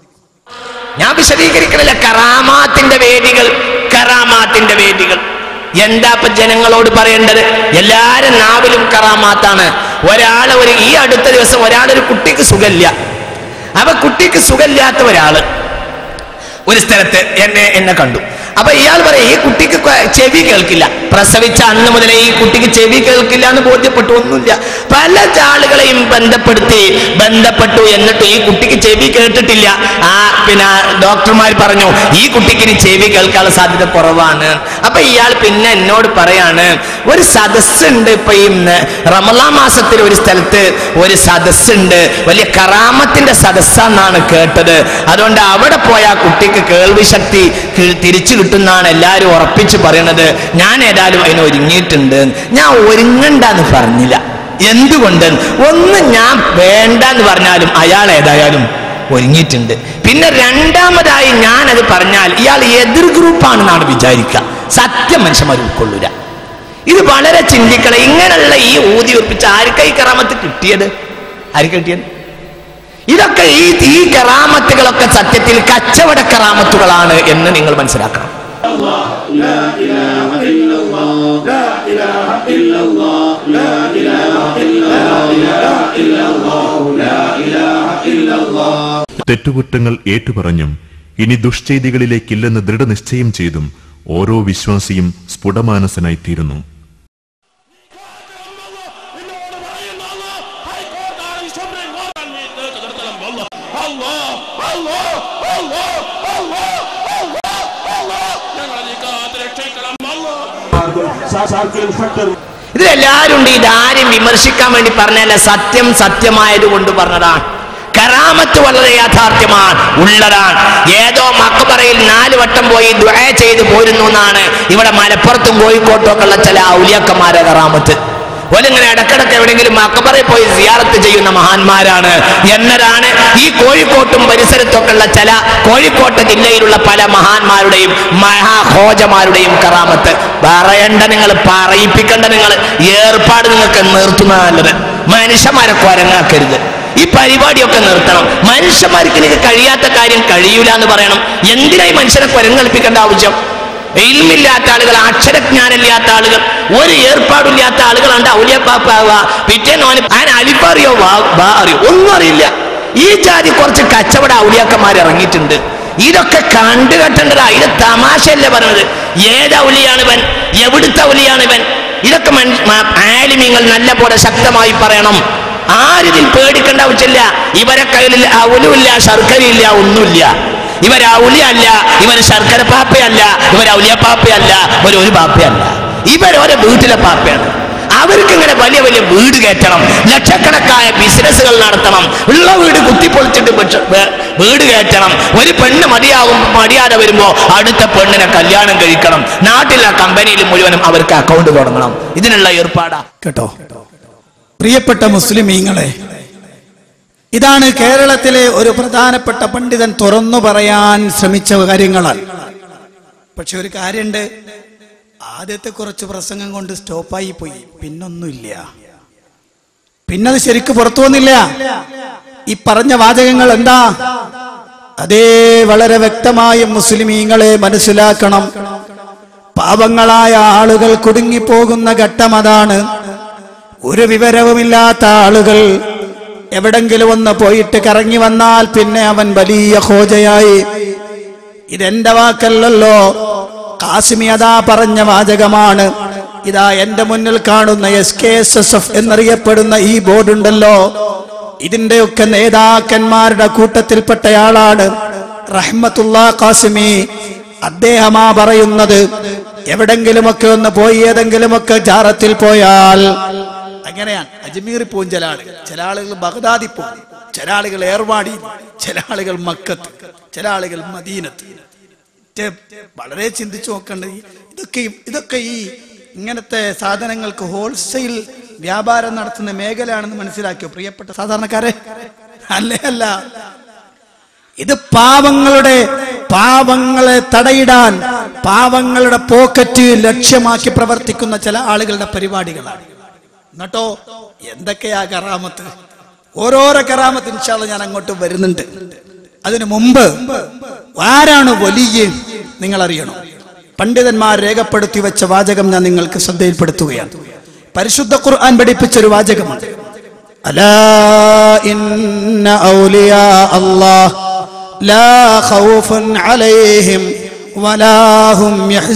ഞാൻ വിശദീകരിക്കണില്ല കറാമാത്തിന്റെ വേദികൾ കറാമാത്തിന്റെ വേദികൾ എന്താ ഇപ്പൊ ജനങ്ങളോട് പറയേണ്ടത് എല്ലാരും നാവിലും കറാമാത്താണ് ഒരാള് ഒരു ഈ അടുത്ത ദിവസം ഒരാളൊരു കുട്ടിക്ക് സുഖമില്ല അപ്പൊ കുട്ടിക്ക് സുഖമില്ലാത്ത ഒരാള് ഒരു സ്ഥലത്ത് എന്നെ എന്നെ കണ്ടു അപ്പൊ ഇയാൾ പറയും ഈ കുട്ടിക്ക് കൊ- ചെവി കേൾക്കില്ല പ്രസവിച്ച അന്ന് മുതലേ ഈ കുട്ടിക്ക് ചെവി കേൾക്കില്ല എന്ന് ബോധ്യപ്പെട്ടു ഒന്നുമില്ല പല ആളുകളെയും ബന്ധപ്പെടുത്തി ബന്ധപ്പെട്ടു എന്നിട്ട് ഈ കുട്ടിക്ക് ചെവി കേട്ടിട്ടില്ല ആ പിന്നെ ഡോക്ടർമാർ പറഞ്ഞു ഈ കുട്ടിക്ക് ഇനി ചെവി കേൾക്കാനുള്ള സാധ്യത കുറവാണ് അപ്പൊ ഇയാൾ പിന്നെ എന്നോട് പറയാണ് ഒരു സദസ്സുണ്ട് ഇപ്പൊ ഈ റമലാ മാസത്തിൽ ഒരു സ്ഥലത്ത് ഒരു സദസ്സുണ്ട് വലിയ കറാമത്തിന്റെ സദസ്സാന്നാണ് കേട്ടത് അതുകൊണ്ട് അവിടെ പോയ ആ കുട്ടിക്ക് കേൾവി ശക്തി കി- തിരിച്ചു കിട്ടുന്നാണ് എല്ലാവരും ഉറപ്പിച്ച് പറയണത് ഞാൻ ഏതായാലും അതിന് ഒരുങ്ങിയിട്ടുണ്ട് ഞാൻ ഒരുങ്ങണ്ടെന്ന് പറഞ്ഞില്ല എന്തുകൊണ്ട് ഒന്ന് ഞാൻ വേണ്ടെന്ന് പറഞ്ഞാലും അയാൾ ഏതായാലും ഒരുങ്ങിയിട്ടുണ്ട് പിന്നെ രണ്ടാമതായി ഞാൻ അത് പറഞ്ഞാൽ ഇയാൾ എതിർ ഗ്രൂപ്പാണെന്നാണ് വിചാരിക്കുക സത്യം മനുഷ്യന്മാർ ഉൾക്കൊള്ളൂല ഇത് വളരെ ചിന്തിക്കണം ഇങ്ങനെയുള്ള ഈ ഊതി ഉറപ്പിച്ച ആർക്കാ ഈ കറാമത്ത് കിട്ടിയത് ആർക്ക് കിട്ടിയത് ഇതൊക്കെ ഈ ഈ കറാമത്തുകളൊക്കെ സത്യത്തിൽ കച്ചവട കറാമത്തുകളാണ് എന്ന് നിങ്ങൾ മനസ്സിലാക്കണം തെറ്റുകുറ്റങ്ങൾ ഏറ്റുപറഞ്ഞും ഇനി ദുഷ്ചെയ്തികളിലേക്കില്ലെന്ന് ദൃഢനിശ്ചയം ചെയ്തും ഓരോ വിശ്വാസിയും സ്ഫുടമാനസനായിത്തീരുന്നു ഇതിലെല്ലാവരും ഉണ്ട് ഇതാരും വിമർശിക്കാൻ വേണ്ടി പറഞ്ഞല്ല സത്യം സത്യമായത് കൊണ്ട് പറഞ്ഞതാണ് കറാമത്ത് വളരെ യാഥാർത്ഥ്യമാണ് ഉള്ളതാണ് ഏതോ മക്കബറയിൽ നാല് വട്ടം പോയി ദുആ ചെയ്ത് പോരുന്നു എന്നാണ് ഇവിടെ മലപ്പുറത്തും കോഴിക്കോട്ടും ഒക്കെ ഉള്ള ചില ഔലിയക്കന്മാരെ കറാമത്ത് ഓലിങ്ങനെ ഇടക്കിടക്ക് എവിടെയെങ്കിലും മക്കബറയിൽ പോയി സിയാറത്ത് ചെയ്യുന്ന മഹാന്മാരാണ് എന്നതാണ് ഈ കോഴിക്കോട്ടും പരിസരത്തൊക്കെ ഉള്ള ചില കോഴിക്കോട്ട് ജില്ലയിലുള്ള പല മഹാന്മാരുടെയും മഹാഹോജമാരുടെയും കറാമത്ത് പറയണ്ട നിങ്ങൾ പറയിപ്പിക്കേണ്ട നിങ്ങൾ ഏർപ്പാട് നിങ്ങൾക്ക് നിർത്തുന്നത് നല്ലത് മനുഷ്യന്മാരെ കൊരങ്ങാക്കരുത് ഈ പരിപാടിയൊക്കെ നിർത്തണം മനുഷ്യന്മാർക്ക് എനിക്ക് കഴിയാത്ത കാര്യം കഴിയൂല എന്ന് പറയണം എന്തിനായി മനുഷ്യനെ കൊരങ്ങൽപ്പിക്കേണ്ട ആവശ്യം ഇൽമില്ലാത്ത ആളുകൾ അക്ഷരജ്ഞാനമില്ലാത്ത ആളുകൾ ഒരു ഏർപ്പാടില്ലാത്ത ആളുകളാണ്ട് ഔലിയപ്പാപ്പാവുക പിറ്റേന്ന് അവന് ഞാൻ അലിപ്പറിയോ വാ വാ അറിയോ ഒന്നും അറിയില്ല ഈ ജാതി കുറച്ച് കച്ചവട ഔലിയാക്കന്മാർ ഇറങ്ങിയിട്ടുണ്ട് ഇതൊക്കെ കണ്ടു കെട്ടേണ്ടതാ ഇത് തമാശയല്ലേ പറഞ്ഞത് ഏത് ഔലിയാണ് ഇവൻ എവിടുത്തെ ഔലിയാണ് ഇവൻ ഇതൊക്കെ മൻ- മ- ആലിമ്യങ്ങൾ നല്ല പോലെ ശക്തമായി പറയണം ആരിതിൽ പേടിക്കേണ്ട ആവശ്യമില്ല ഇവരെ കയ്യിൽ ഔലുമില്ല ശർക്കരയില്ല ഒന്നുമില്ല ഇവർ ഔലിയല്ല ഇവർ ശർക്കര പാപ്പയല്ല ഇവർ ഔലിയ പാപ്പയല്ല ഇവർ ഒരു പാപ്പയല്ല ഇവരോരെ വീട്ടിലെ പാപ്പയാണ് അവർക്ക് ഇങ്ങനെ വലിയ വലിയ വീട് കയറ്റണം ലക്ഷക്കണക്കായ ബിസിനസ്സുകൾ നടത്തണം ഉള്ള വീട് കുത്തിപ്പൊളിച്ചിട്ട് പക്ഷ- വേ- വീട് കയറ്റണം ഒരു പെണ്ണ് മതിയാകും മടിയാതെ വരുമ്പോ അടുത്ത പെണ്ണിനെ കല്യാണം കഴിക്കണം നാട്ടിലെ കമ്പനിയിൽ മുഴുവനും അവർക്ക് അക്കൗണ്ട് തുടങ്ങണം ഇതിനുള്ള ഏർപ്പാടാ കേട്ടോ പ്രിയപ്പെട്ട മുസ്ലിമീങ്ങളെ ഇതാണ് കേരളത്തിലെ ഒരു പ്രധാനപ്പെട്ട പണ്ഡിതൻ തുറന്നു പറയാൻ ശ്രമിച്ച കാര്യങ്ങളാണ് പക്ഷെ ഒരു കാര്യമുണ്ട് ആദ്യത്തെ കുറച്ച് പ്രസംഗം കൊണ്ട് സ്റ്റോപ്പായി പോയി പിന്നൊന്നുമില്ല പിന്നത് ശരിക്ക് പുറത്തു വന്നില്ല ഈ പറഞ്ഞ വാചകങ്ങൾ എന്താ അതേ വളരെ വ്യക്തമായും മുസ്ലിമീങ്ങളെ മനസ്സിലാക്കണം പാവങ്ങളായ ആളുകൾ കുടുങ്ങിപ്പോകുന്ന ഘട്ടം അതാണ് ഒരു വിവരവുമില്ലാത്ത ആളുകൾ എവിടെങ്കിലും ഒന്ന് പോയിട്ട് കറങ്ങി വന്നാൽ പിന്നെ അവൻ വലിയ ഹോജയായി ഇതെന്റെ വാക്കല്ലല്ലോ കാസിമി അതാ പറഞ്ഞ വാചകമാണ് ഇതാ എന്റെ മുന്നിൽ കാണുന്ന S K S S F എന്നറിയപ്പെടുന്ന ഈ ബോർഡുണ്ടല്ലോ ഇതിന്റെയൊക്കെ നേതാക്കന്മാരുടെ കൂട്ടത്തിൽപ്പെട്ടയാളാണ് റഹ്മത്തുള്ള കാസിമി അദ്ദേഹമാ പറയുന്നത് എവിടെങ്കിലുമൊക്കെ ഒന്ന് പോയി ഏതെങ്കിലുമൊക്കെ ജാറത്തിൽ പോയാൽ അങ്ങനെയാണ് അജ്മീറിൽ പോകും ചില ആളുകൾ ചില ആളുകൾ ബഗ്ദാദിൽ പോകും ചില ആളുകൾ ഏർവാടി ചില ആളുകൾ മക്കത്ത് ചില ആളുകൾ മദീനത്ത് മറ്റേ വളരെ ചിന്തിച്ചു നോക്കേണ്ടത് ഈ- ഇതൊക്കെ ഈ- ഇതൊക്കെ ഈ ഇങ്ങനത്തെ സാധനങ്ങൾക്ക് ഹോൾസെയിൽ വ്യാപാരം നടത്തുന്ന മേഖലയാണെന്ന് മനസ്സിലാക്കിയോ പ്രിയപ്പെട്ട സാധാരണക്കാരെ അല്ലേ അല്ല ഇത് പാവങ്ങളുടെ പാവങ്ങളെ തടയിടാൻ പാവങ്ങളുടെ പോക്കറ്റ് ലക്ഷ്യമാക്കി പ്രവർത്തിക്കുന്ന ചില ആളുകളുടെ പരിപാടികളാണ് എന്നിട്ടോ എന്തൊക്കെയാ കറാമത്ത് ഓരോരോ കറാമത്ത് ഇൻഷാല്ല ഞാൻ അങ്ങോട്ട് വരുന്നുണ്ട് അതിനു മുമ്പ് ആരാണ് വലിയ നിങ്ങൾ അറിയണം പണ്ഡിതന്മാർ രേഖപ്പെടുത്തി വെച്ച വാചകം ഞാൻ നിങ്ങൾക്ക് ശ്രദ്ധയിൽപ്പെടുത്തുകയാണ് പരിശുദ്ധ ഖുർആൻ പഠിപ്പിച്ച ഒരു വാചകമാണ് അലാ ഇന്ന ഔലിയാ അല്ലാഹ് ലാ ഖൗഫുൻ അലൈഹിം വലാ ഹും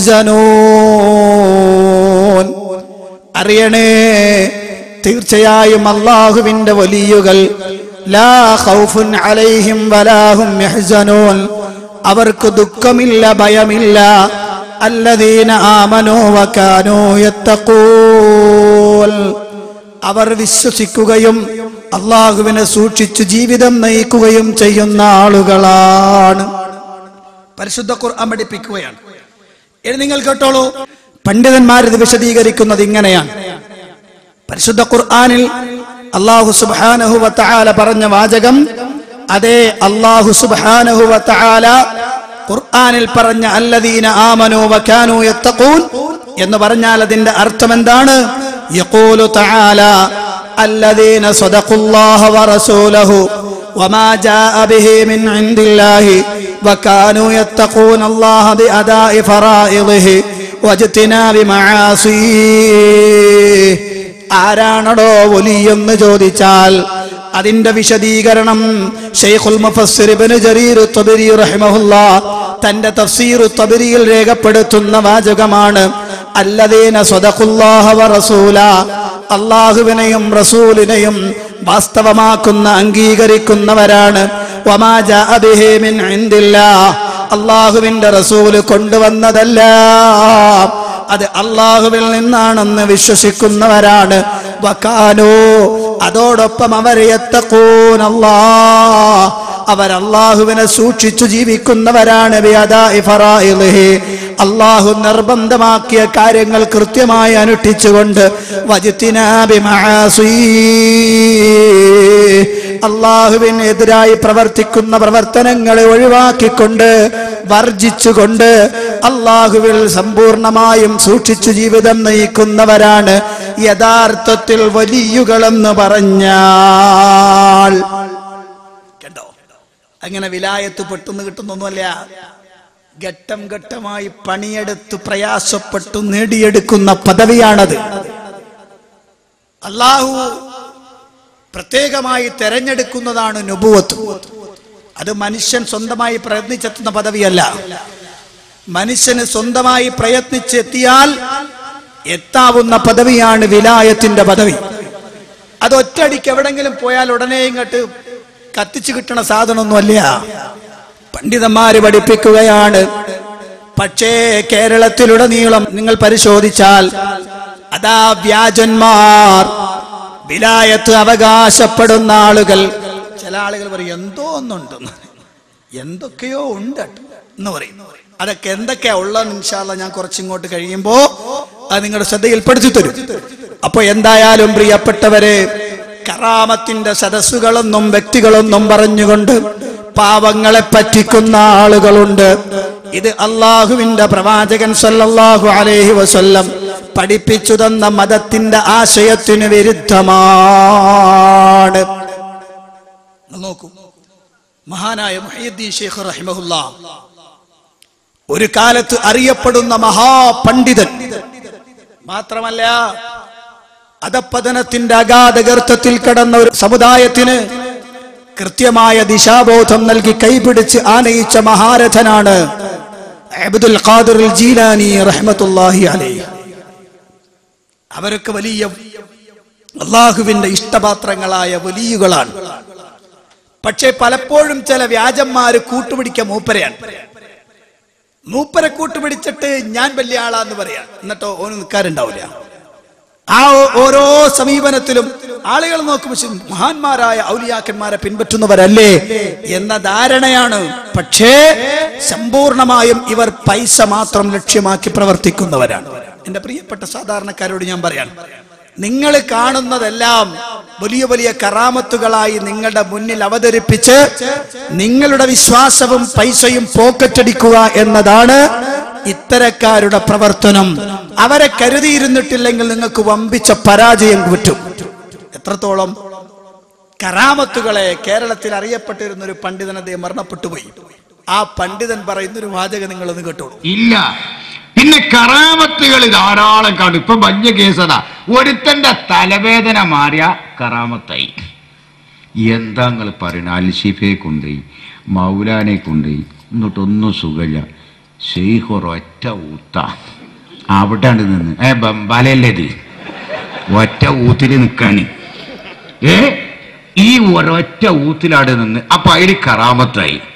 യഹ്സനൂൻ അറിയണേ തീർച്ചയായും അള്ളാഹുവിന്റെ വലിയുകൾ ലാ ഖൗഫുൻ അലൈഹിം വലാഹും യഹ്സനൂൻ അവർക്ക് ദുഃഖമില്ല ഭയമില്ല الذين آمنوا وكانوا يتقون അവർ വിശ്വസിക്കുകയും അള്ളാഹുവിനെ സൂക്ഷിച്ചു ജീവിതം നയിക്കുകയും ചെയ്യുന്ന ആളുകളാണ് പരിശുദ്ധ ഖുർആൻ പഠിപ്പിക്കുകയാണ് ഇനി നിങ്ങൾ കേട്ടോളൂ പണ്ഡിതന്മാർ ഇത് വിശദീകരിക്കുന്നത് ഇങ്ങനെയാണ് പരിശുദ്ധ ഖുർആനിൽ അള്ളാഹു സുബ്ഹാനഹു വതആല പറഞ്ഞ വാചകം അതേ അള്ളാഹു സുബ്ഹാനഹു വതആല ഖുർആനിൽ പറഞ്ഞ അല്ലദീന ആമനു വകാനു യത്തഖൂൻ എന്ന് പറഞ്ഞാൽ അതിന്റെ അർത്ഥം എന്താണ് യഖൂലു തആല الذين صدقوا الله ورسوله وما جاء به من عند الله وكانوا يتقون الله بأداء فرائضه واجتناب معاصيه ആരാണടോ ഒലിയെന്ന് ചോദിച്ചാൽ അതിന്റെ വിശദീകരണം ഷെയ്ഖുൽ മുഫസ്സിർ ഇബ്നു ജരീർ തബരി റഹിമഹുല്ല തന്റെ തഫ്സീർ തബരിയിൽ രേഖപ്പെടുത്തുന്ന വാചകമാണ് അല്ലദീന സ്വദഖുല്ലാഹ വ റസൂല അള്ളാഹുവിനെയും റസൂലിനെയും വാസ്തവമാക്കുന്ന അംഗീകരിക്കുന്നവരാണ് വമാ ജാഅ ബിഹി മിൻ ഇൻദില്ലാ അള്ളാഹുവിന്റെ റസൂല് കൊണ്ടുവന്നതല്ല അത് അള്ളാഹുവിൽ നിന്നാണെന്ന് വിശ്വസിക്കുന്നവരാണ് വക്കാനോ അതോടൊപ്പം അവരെ എത്തക്കൂനല്ലാ അവർ അള്ളാഹുവിനെ സൂക്ഷിച്ചു ജീവിക്കുന്നവരാണ് ബിഅദാഇ ഫറായിളിഹി. അള്ളാഹു നിർബന്ധമാക്കിയ കാര്യങ്ങൾ കൃത്യമായി അനുഷ്ഠിച്ചുകൊണ്ട് വജിത്തിനാബി മആസീ. അള്ളാഹുവിനെതിരായി പ്രവർത്തിക്കുന്ന പ്രവർത്തനങ്ങളെ ഒഴിവാക്കിക്കൊണ്ട് വർജിച്ചുകൊണ്ട് അള്ളാഹുവിൽ സമ്പൂർണമായും സൂക്ഷിച്ചു ജീവിതം നയിക്കുന്നവരാണ് യഥാർത്ഥത്തിൽ വലിയുകളെന്ന് പറഞ്ഞാൽ കണ്ടോ അങ്ങനെ വിലായത്ത് പെട്ടെന്ന് കിട്ടുന്നൊന്നുമല്ല ഘട്ടം ഘട്ടമായി പണിയെടുത്ത് പ്രയാസപ്പെട്ടു നേടിയെടുക്കുന്ന പദവിയാണത് അള്ളാഹു പ്രത്യേകമായി തെരഞ്ഞെടുക്കുന്നതാണ് നുബുവത്ത് അത് മനുഷ്യൻ സ്വന്തമായി പ്രയത്നിച്ചെത്തുന്ന പദവിയല്ല മനുഷ്യന് സ്വന്തമായി പ്രയത്നിച്ചെത്തിയാൽ എത്താവുന്ന പദവിയാണ് വിലായത്തിന്റെ പദവി അത് ഒറ്റയടിക്ക് എവിടെങ്കിലും പോയാൽ ഉടനെ ഇങ്ങോട്ട് കത്തിച്ചു കിട്ടണ സാധനമൊന്നുമല്ല പണ്ഡിതന്മാര് പഠിപ്പിക്കുകയാണ് പക്ഷേ കേരളത്തിലുടനീളം നിങ്ങൾ പരിശോധിച്ചാൽ അതാ വ്യാജന്മാർ വിലായത്ത് അവകാശപ്പെടുന്ന ആളുകൾ ചില ആളുകൾ പറയും എന്തോ ഒന്നുണ്ടെന്ന് എന്തൊക്കെയോ ഉണ്ട് എന്ന് പറയും അതൊക്കെ എന്തൊക്കെയാ ഉള്ളതെന്ന് ഇൻഷാല്ല ഞാൻ കുറച്ചിങ്ങോട്ട് കഴിയുമ്പോ അത് നിങ്ങളുടെ ശ്രദ്ധയിൽപ്പെടുത്തി തരും അപ്പൊ എന്തായാലും പ്രിയപ്പെട്ടവരെ കറാമത്തിന്റെ സദസ്സുകളൊന്നും വ്യക്തികളൊന്നും പറഞ്ഞുകൊണ്ട് പാവങ്ങളെ പറ്റിക്കുന്ന ആളുകളുണ്ട് ഇത് അള്ളാഹുവിന്റെ പ്രവാചകൻ സല്ലല്ലാഹു അലൈഹി വസല്ലം പഠിപ്പിച്ചു തന്ന മതത്തിന്റെ ആശയത്തിന് വിരുദ്ധമാണ് നോക്കൂ മഹാനായ മുഹീദ്ദീൻ ഷെയ്ഖ് റഹിമഹുല്ല ഒരു കാലത്ത് അറിയപ്പെടുന്ന മഹാപണ്ഡിതൻ മാത്രമല്ല അധപ്പതനത്തിന്റെ അഗാധഗർത്തത്തിൽ കടന്ന ഒരു സമുദായത്തിന് കൃത്യമായ ദിശാബോധം നൽകി കൈപിടിച്ച് ആനയിച്ച മഹാരഥനാണ് അബ്ദുൽ ഖാദിർ ജീലാനി റഹ്മത്തുല്ലാഹി അലൈഹി അവരൊക്കെ വലിയ അള്ളാഹുവിന്റെ ഇഷ്ടപാത്രങ്ങളായ വലിയുകളാണ് പക്ഷേ പലപ്പോഴും ചില വ്യാജന്മാര് കൂട്ടുപിടിക്കാൻ മൂപ്പരയാണ് മൂപ്പരെ കൂട്ടുപിടിച്ചിട്ട് ഞാൻ വലിയ ആളാന്ന് പറയാം എന്നിട്ടോ ഓന് നിൽക്കാറുണ്ടാവില്ല ആ ഓ- ഓരോ സമീപനത്തിലും ആളുകൾ നോക്കുമ്പോൾ ശരി, മഹാന്മാരായ ഔലിയാക്കന്മാരെ പിൻപറ്റുന്നവരല്ലേ എന്ന ധാരണയാണ് പക്ഷേ സമ്പൂർണമായും ഇവർ പൈസ മാത്രം ലക്ഷ്യമാക്കി പ്രവർത്തിക്കുന്നവരാണ് എന്റെ പ്രിയപ്പെട്ട സാധാരണക്കാരോട് ഞാൻ പറയാം നിങ്ങൾ കാണുന്നതെല്ലാം വലിയ വലിയ കറാമത്തുകളായി നിങ്ങളുടെ മുന്നിൽ അവതരിപ്പിച്ച് നിങ്ങളുടെ വിശ്വാസവും പൈസയും പോക്കറ്റടിക്കുക എന്നതാണ് ഇത്തരക്കാരുടെ പ്രവർത്തനം അവരെ കരുതിയിരുന്നിട്ടില്ലെങ്കിൽ നിങ്ങൾക്ക് വമ്പിച്ച പരാജയം പറ്റും എത്രത്തോളം കറാമത്തുകളെ കേരളത്തിൽ അറിയപ്പെട്ടിരുന്ന ഒരു പണ്ഡിതൻ അദ്ദേഹം മരണപ്പെട്ടു പോയി ആ പണ്ഡിതൻ പറയുന്ന ഒരു വാചകം നിങ്ങളൊന്ന് കേട്ടോളൂ ഇല്ല പിന്നെ കറാമത്തുകൾ ധാരാളം കാണും ഇപ്പൊ വലിയ കേസതാ ഒരുത്തന്റെ തലവേദന മാറിയ കറാമത്തായി എന്താ നിങ്ങൾ പറയുന്നത് അൽഷിഫയെ കൊണ്ടുപോയി മൗലാനെ കൊണ്ടുപോയി എന്നിട്ടൊന്നും സുഖമില്ല ഷെയ്ഖ് ഒരൊറ്റ ഊത്ത അവിടെയാണ് നിന്ന് ഏ ബംബാലല്ലേ ഇത് ഒറ്റ ഊത്തിൽ നിൽക്കാന് ഏ ഈ ഒരൊറ്റ ഊത്തിലാട് നിന്ന് അപ്പൊ അതിൽ കറാമത്തായി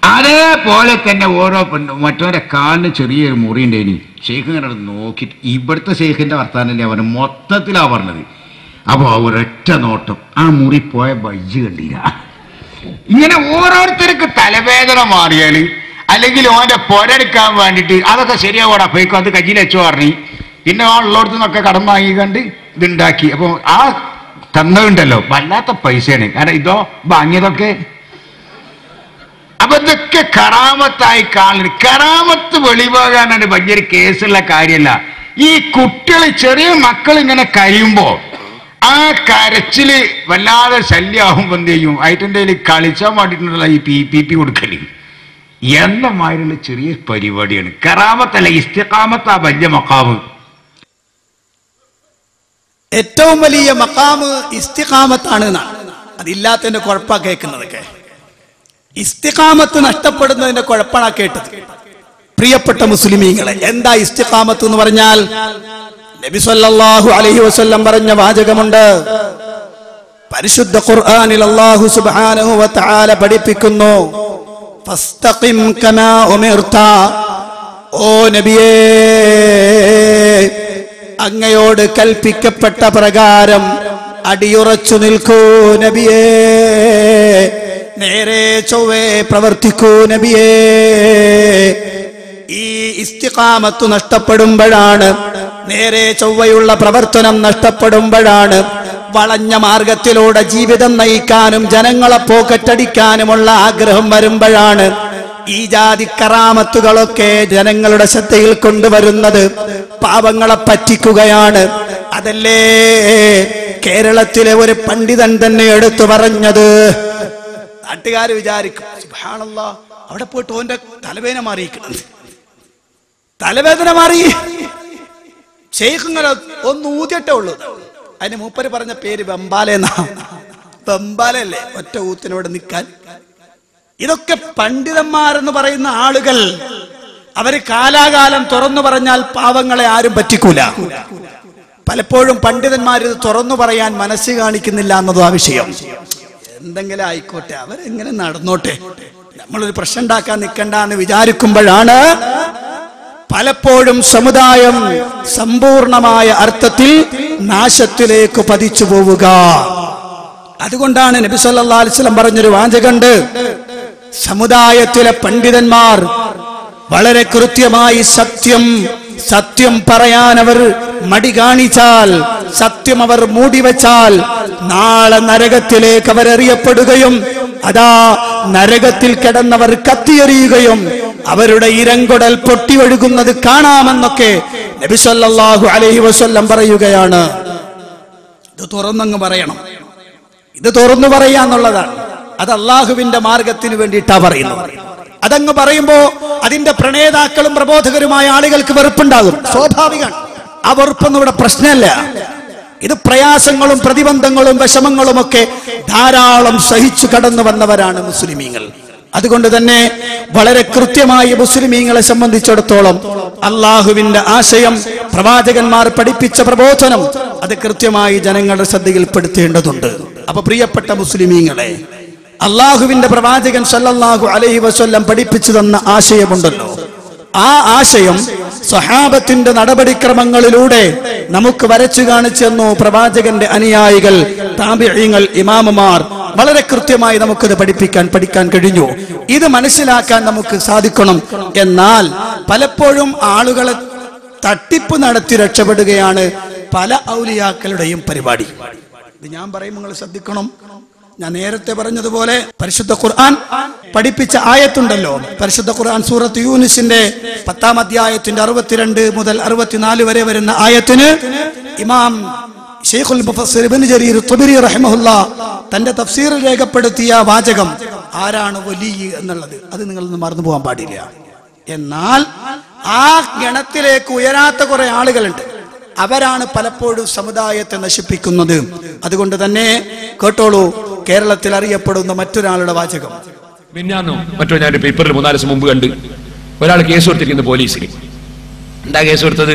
അതേപോലെ തന്നെ ഓരോ പെണ്ണ് മറ്റവരെ കാലിന് ചെറിയൊരു മുറി ഉണ്ടായിനി ഷെയ്ഖ് ഇങ്ങനെ നോക്കിയിട്ട് ഇവിടുത്തെ ഷെയ്ഖിന്റെ വർത്താനല്ലേ അവന് മൊത്തത്തിലാ പറഞ്ഞത് അപ്പൊ ഒരൊറ്റ നോട്ടം ആ മുറി പോയ ബജ്ജ് കണ്ടില്ല ഇങ്ങനെ ഓരോരുത്തർക്ക് തലവേദന മാറിയാല് അല്ലെങ്കിൽ ഓന്റെ പൊരെടുക്കാൻ വേണ്ടിയിട്ട് അതൊക്കെ ശരിയാവോടാ പോയിക്കോ അത് കയ്യിൽ വെച്ചോ പറഞ്ഞു പിന്നെ ആ ഉള്ളടത്തു നിന്നൊക്കെ കടം വാങ്ങി കണ്ട് ഇതുണ്ടാക്കി അപ്പൊ ആ തന്നതുണ്ടല്ലോ വല്ലാത്ത പൈസയാണ് കാരണം ഇതോ വാങ്ങിയതൊക്കെ അപ്പൊ ഇതൊക്കെ കറാമത്തായി കാണുന്നത് കറാമത്ത് വെളിവാകാനാണ് വലിയൊരു കേസുള്ള കാര്യമല്ല ഈ കുട്ടികൾ ചെറിയ മക്കൾ ഇങ്ങനെ കരയുമ്പോ ആ കരച്ചില് വല്ലാതെ ശല്യമാകുമ്പോ എന്ത് ചെയ്യും അതിൻ്റെ കളിച്ചാൻ വേണ്ടിയിട്ടുള്ള ഈ പി പി പി കൊടുക്കല് എന്ന മാതിരിയുള്ള ചെറിയ പരിപാടിയാണ് കറാമത്തല്ല ഇസ്തിഖാമത്ത് ആ വലിയ മക്കാവ് ഏറ്റവും വലിയ മക്കാമ് ഇസ്തിഖാമത്താണ് എന്നാണ് അതില്ലാത്തതിന്റെ കുഴപ്പ കേൾക്കുന്നതൊക്കെ ഇസ്തിഖാമത്ത് നഷ്ടപ്പെടുന്നതിന്റെ കുഴപ്പമാണ് കേട്ടത് പ്രിയപ്പെട്ട മുസ്ലിമീങ്ങളെ എന്താ ഇസ്തിഖാമത്ത് എന്ന് പറഞ്ഞാൽ നബി സല്ലല്ലാഹു അലൈഹി വസല്ലം പറഞ്ഞ വാചകമുണ്ട് പരിശുദ്ധ ഖുർആനിൽ അല്ലാഹു സുബ്ഹാനഹു വ തആല പഠിപ്പിക്കുന്നു ഫസ്തഖിം കമാ ഉമിർത ഓ നബിയേ അങ്ങയോട് കൽപ്പിക്കപ്പെട്ട പ്രകാരം അടിയുറച്ചു നിൽക്കൂ നബിയേ നേരെ ചൊവ്വേ പ്രവർത്തിക്കൂ നബിയേ ഈ ഇസ്തിഖാമത്ത് നഷ്ടപ്പെടുമ്പോഴാണ് നേരെ ചൊവ്വയുള്ള പ്രവർത്തനം നഷ്ടപ്പെടുമ്പോഴാണ് വളഞ്ഞ മാർഗത്തിലൂടെ ജീവിതം നയിക്കാനും ജനങ്ങളെ പോക്കറ്റടിക്കാനുമുള്ള ആഗ്രഹം വരുമ്പോഴാണ് ഈ ജാതി കറാമത്തുകളൊക്കെ ജനങ്ങളുടെ ശ്രദ്ധയിൽ കൊണ്ടുവരുന്നത് പാവങ്ങളെ പറ്റിക്കുകയാണ് അതല്ലേ കേരളത്തിലെ ഒരു പണ്ഡിതൻ തന്നെ എടുത്തു പറഞ്ഞത് നാട്ടുകാർ വിചാരിക്കും സുബ്ഹാനല്ലാ അവിടെ പോയിട്ട് ഓന്റെ തലവേദന മാറിയിരിക്കുന്നത് തലവേദന മാറി ഷെയ്ഖുങ്ങനെ ഒന്ന് ഊതിയിട്ടേ ഉള്ളൂ അതിന് മൂപ്പര് പറഞ്ഞ പേര് വെമ്പാലെന്നാ വെമ്പാലല്ലേ ഒറ്റ ഊത്തിനോട് നിൽക്കാൻ ഇതൊക്കെ പണ്ഡിതന്മാരെന്ന് പറയുന്ന ആളുകൾ അവര് കാലാകാലം തുറന്നു പറഞ്ഞാൽ പാവങ്ങളെ ആരും പറ്റിക്കൂല പലപ്പോഴും പണ്ഡിതന്മാർ ഇത് തുറന്നു പറയാൻ മനസ്സ് കാണിക്കുന്നില്ല എന്നതും ആ വിഷയം എന്തെങ്കിലും ആയിക്കോട്ടെ അവരെങ്ങനെ നടന്നോട്ടെ നമ്മളൊരു പ്രശ്നം ഉണ്ടാക്കാൻ നിൽക്കണ്ട എന്ന് വിചാരിക്കുമ്പോഴാണ് പലപ്പോഴും സമുദായം സമ്പൂർണമായ അർത്ഥത്തിൽ നാശത്തിലേക്ക് പതിച്ചു പോവുക അതുകൊണ്ടാണ് നബി സല്ലല്ലാഹു അലൈഹി വസല്ലം പറഞ്ഞൊരു വാചകണ്ട് സമുദായത്തിലെ പണ്ഡിതന്മാർ വളരെ കൃത്യമായി സത്യം സത്യം പറയാൻ അവർ മടി കാണിച്ചാൽ സത്യം അവർ മൂടിവെച്ചാൽ നാളെ നരകത്തിലേക്ക് അവരെറിയപ്പെടുകയും അതാ നരകത്തിൽ കിടന്നവർ കത്തിയെറിയുകയും അവരുടെ ഇരങ്കൊടൽ പൊട്ടിയൊഴുകുന്നത് കാണാമെന്നൊക്കെ നബി സല്ലല്ലാഹു അലൈഹി വസല്ലം പറയുകയാണ് ഇത് തുറന്നങ്ങ് പറയണം ഇത് തുറന്നു പറയാന്നുള്ളതാണ് അത് അള്ളാഹുവിന്റെ മാർഗത്തിന് വേണ്ടിയിട്ടാ പറയുന്നത് അതങ്ങ് പറയുമ്പോ അതിന്റെ പ്രണേതാക്കളും പ്രബോധകരുമായ ആളുകൾക്ക് വെറുപ്പുണ്ടാകും സ്വാഭാവികമാണ് ആ വെറുപ്പൊന്നും ഇവിടെ പ്രശ്നമല്ല ഇത് പ്രയാസങ്ങളും പ്രതിബന്ധങ്ങളും വിഷമങ്ങളും ഒക്കെ ധാരാളം സഹിച്ചു കടന്നു വന്നവരാണ് മുസ്ലിമീങ്ങൾ അതുകൊണ്ട് തന്നെ വളരെ കൃത്യമായി മുസ്ലിമീങ്ങളെ സംബന്ധിച്ചിടത്തോളം അള്ളാഹുവിന്റെ ആശയം പ്രവാചകന്മാർ പഠിപ്പിച്ച പ്രബോധനം അത് കൃത്യമായി ജനങ്ങളുടെ ശ്രദ്ധയിൽപ്പെടുത്തേണ്ടതുണ്ട് അപ്പൊ പ്രിയപ്പെട്ട മുസ്ലിമീങ്ങളെ അള്ളാഹുവിന്റെ പ്രവാചകൻ സല്ലല്ലാഹു അലൈഹി വസല്ലം പഠിപ്പിച്ചു തന്ന ആശയമുണ്ടല്ലോ ആ ആശയം സ്വഹാബത്തിന്റെ നടപടിക്രമങ്ങളിലൂടെ നമുക്ക് വരച്ചു കാണിച്ചു തന്നു പ്രവാചകന്റെ അനുയായികൾ താപിഴയങ്ങൾ ഇമാമുമാർ വളരെ കൃത്യമായി നമുക്കത് പഠിപ്പിക്കാൻ പഠിക്കാൻ കഴിഞ്ഞു ഇത് മനസ്സിലാക്കാൻ നമുക്ക് സാധിക്കണം എന്നാൽ പലപ്പോഴും ആളുകളെ തട്ടിപ്പ് നടത്തി രക്ഷപ്പെടുകയാണ് പല ഔലിയാക്കളുടെയും പരിപാടി ഇത് ഞാൻ പറയുമ്പോൾ നിങ്ങൾ ശ്രദ്ധിക്കണം ഞാൻ നേരത്തെ പറഞ്ഞതുപോലെ പരിശുദ്ധ ഖുർആൻ പഠിപ്പിച്ച ആയത്തുണ്ടല്ലോ പരിശുദ്ധ ഖുർആൻ സൂറത്ത് യൂനിസിന്റെ പത്താം അധ്യായത്തിന്റെ അറുപത്തിരണ്ട് മുതൽ അറുപത്തിനാല് വരെ വരുന്ന ആയത്തിന് ഇമാം ഷെയ്ഖുൽ മുഫസ്സിർ ഇബ്നു ജരീർ തുബരി റഹിമഹുല്ല തന്റെ തഫ്സീറിൽ രേഖപ്പെടുത്തിയ വാചകം ആരാണ് വലി എന്നുള്ളത് അത് നിങ്ങളൊന്നും മറന്നു പോകാൻ പാടില്ല എന്നാൽ ആ ഗണത്തിലേക്ക് ഉയരാത്ത കുറെ ആളുകളുണ്ട് അവരാണ് പലപ്പോഴും സമുദായത്തെ നശിപ്പിക്കുന്നത് അതുകൊണ്ട് തന്നെ കേട്ടോളൂ കേരളത്തിൽ അറിയപ്പെടുന്ന മറ്റൊരാളുടെ വാചകം മിന്നാന്നോ മറ്റോ ഞാൻ പേപ്പറിൽ മൂന്നാല് ദിവസം മുമ്പ് കണ്ട് ഒരാൾ കേസ് കൊടുത്തിരിക്കുന്നു പോലീസിൽ എന്താ കേസ് കൊടുത്തത്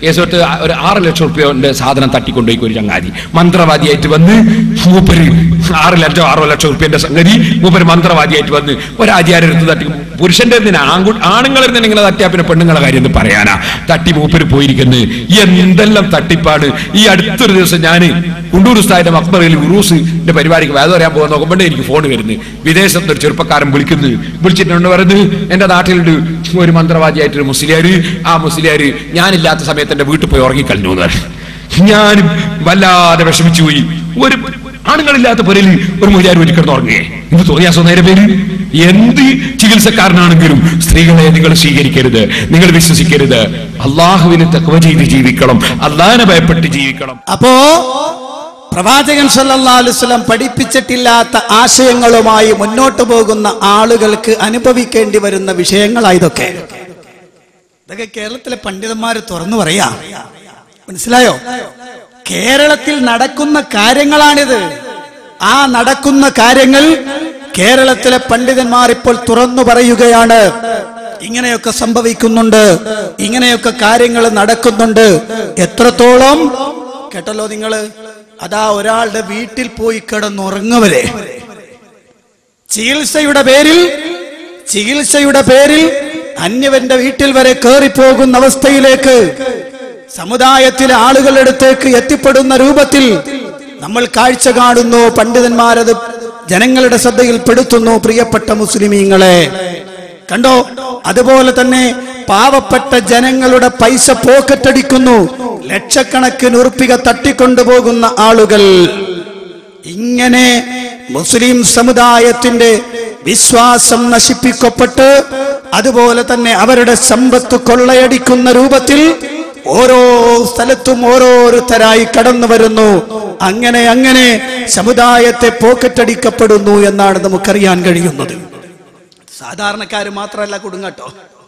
ഏസോട്ട് ഒരു ആറ് ലക്ഷം റുപ്യന്റെ സാധനം തട്ടിക്കൊണ്ടുപോയി ഒരു ചങ്ങാതി മന്ത്രവാദിയായിട്ട് വന്ന് മൂപ്പര് ആറ് ലക്ഷോ ആറോ ലക്ഷം റുപ്യന്റെ സംഗതി മൂപ്പര് മന്ത്രവാദിയായിട്ട് വന്ന് ഒരാചാര്യടുത്ത് തട്ടി പുരുഷന്റെ എന്തിനാ ആൺകു ആണുങ്ങളെ ഇങ്ങനെ തട്ടിയാ പിന്നെ പെണ്ണുങ്ങളെ കാര്യം എന്ത് പറയാനാ തട്ടി മൂപ്പര് പോയിരിക്കുന്നത് എന്തെല്ലാം തട്ടിപ്പാണ് ഈ അടുത്തൊരു ദിവസം ഞാൻ കുണ്ടൂർ ഉസ്താദിന്റെ മക്ബറയിൽ ഉറൂസിന്റെ പരിപാടിക്ക് വേദ പറയാൻ പോകാൻ നോക്കുമ്പോഴേ എനിക്ക് ഫോൺ വരുന്നത് വിദേശത്ത് ഒരു ചെറുപ്പക്കാരൻ വിളിക്കുന്നു വിളിച്ചിട്ടുണ്ട് പറയുന്നത് എന്റെ നാട്ടിലുണ്ട് ഒരു മന്ത്രവാദിയായിട്ടൊരു മുസ്ലിയാര് ആ മുസ്ലിയാര് ഞാനില്ലാത്ത സമയത്ത് എന്റെ വീട്ടിൽ പോയി ഉറങ്ങിക്കളഞ്ഞു എന്ന് പറഞ്ഞു. ഞാനും വല്ലാതെ വിഷമിച്ചു പോയി ഒരു ആണുങ്ങളില്ലാത്ത പുരയിൽ ഒരു മുരിയാർ ഒരിക്കലും ഉറങ്ങുകയെ ഇത് തോന്നിയാ സ്വന്തം പേര് എന്ത് ചികിത്സക്കാരനാണെങ്കിലും സ്ത്രീകളെ നിങ്ങൾ സ്വീകരിക്കരുത് നിങ്ങൾ വിശ്വസിക്കരുത് അള്ളാഹുവിന് തക്കവ ചെയ്ത് ജീവിക്കണം അള്ളാഹിനെ ഭയപ്പെട്ട് ജീവിക്കണം അപ്പോ പ്രവാചകൻ സല്ലല്ലാഹു അലൈഹി വസല്ലം പഠിപ്പിച്ചിട്ടില്ലാത്ത ആശയങ്ങളുമായി മുന്നോട്ട് പോകുന്ന ആളുകൾക്ക് അനുഭവിക്കേണ്ടി വരുന്ന വിഷയങ്ങളാ ഇതൊക്കെ ഇതൊക്കെ കേരളത്തിലെ പണ്ഡിതന്മാർ തുറന്നു പറയാ മനസ്സിലായോ കേരളത്തിൽ നടക്കുന്ന കാര്യങ്ങളാണിത് ആ നടക്കുന്ന കാര്യങ്ങൾ കേരളത്തിലെ പണ്ഡിതന്മാർ ഇപ്പോൾ തുറന്നു പറയുകയാണ് ഇങ്ങനെയൊക്കെ സംഭവിക്കുന്നുണ്ട് ഇങ്ങനെയൊക്കെ കാര്യങ്ങൾ നടക്കുന്നുണ്ട് എത്രത്തോളം കേട്ടല്ലോ നിങ്ങള് അതാ ഒരാളുടെ വീട്ടിൽ പോയി കിടന്നുറങ്ങുവരെ ചികിത്സയുടെ പേരിൽ ചികിത്സയുടെ പേരിൽ അന്യവന്റെ വീട്ടിൽ വരെ കയറിപ്പോകുന്ന അവസ്ഥയിലേക്ക് സമുദായത്തിലെ ആളുകളുടെ അടുത്തേക്ക് എത്തിപ്പെടുന്ന രൂപത്തിൽ നമ്മൾ കാഴ്ച കാണുന്നു പണ്ഡിതന്മാരത് ജനങ്ങളുടെ ശ്രദ്ധയിൽപ്പെടുത്തുന്നു പ്രിയപ്പെട്ട മുസ്ലിമീങ്ങളെ കണ്ടോ അതുപോലെ തന്നെ പാവപ്പെട്ട ജനങ്ങളുടെ പൈസ പോക്കറ്റടിക്കുന്നു ലക്ഷക്കണക്കിന് ഉറുപ്പിക തട്ടിക്കൊണ്ടുപോകുന്ന ആളുകൾ ഇങ്ങനെ മുസ്ലിം സമുദായത്തിന്റെ വിശ്വാസം നശിപ്പിക്കപ്പെട്ട് അതുപോലെ തന്നെ അവരുടെ സമ്പത്ത് കൊള്ളയടിക്കുന്ന രൂപത്തിൽ ഓരോ സ്ഥലത്തും ഓരോരുത്തരായി കടന്നു വരുന്നു അങ്ങനെ അങ്ങനെ സമുദായത്തെ പോക്കറ്റടിക്കപ്പെടുന്നു എന്നാണ് നമുക്കറിയാൻ കഴിയുന്നത് സാധാരണക്കാര് മാത്രമല്ല കുടുങ്ങട്ടോ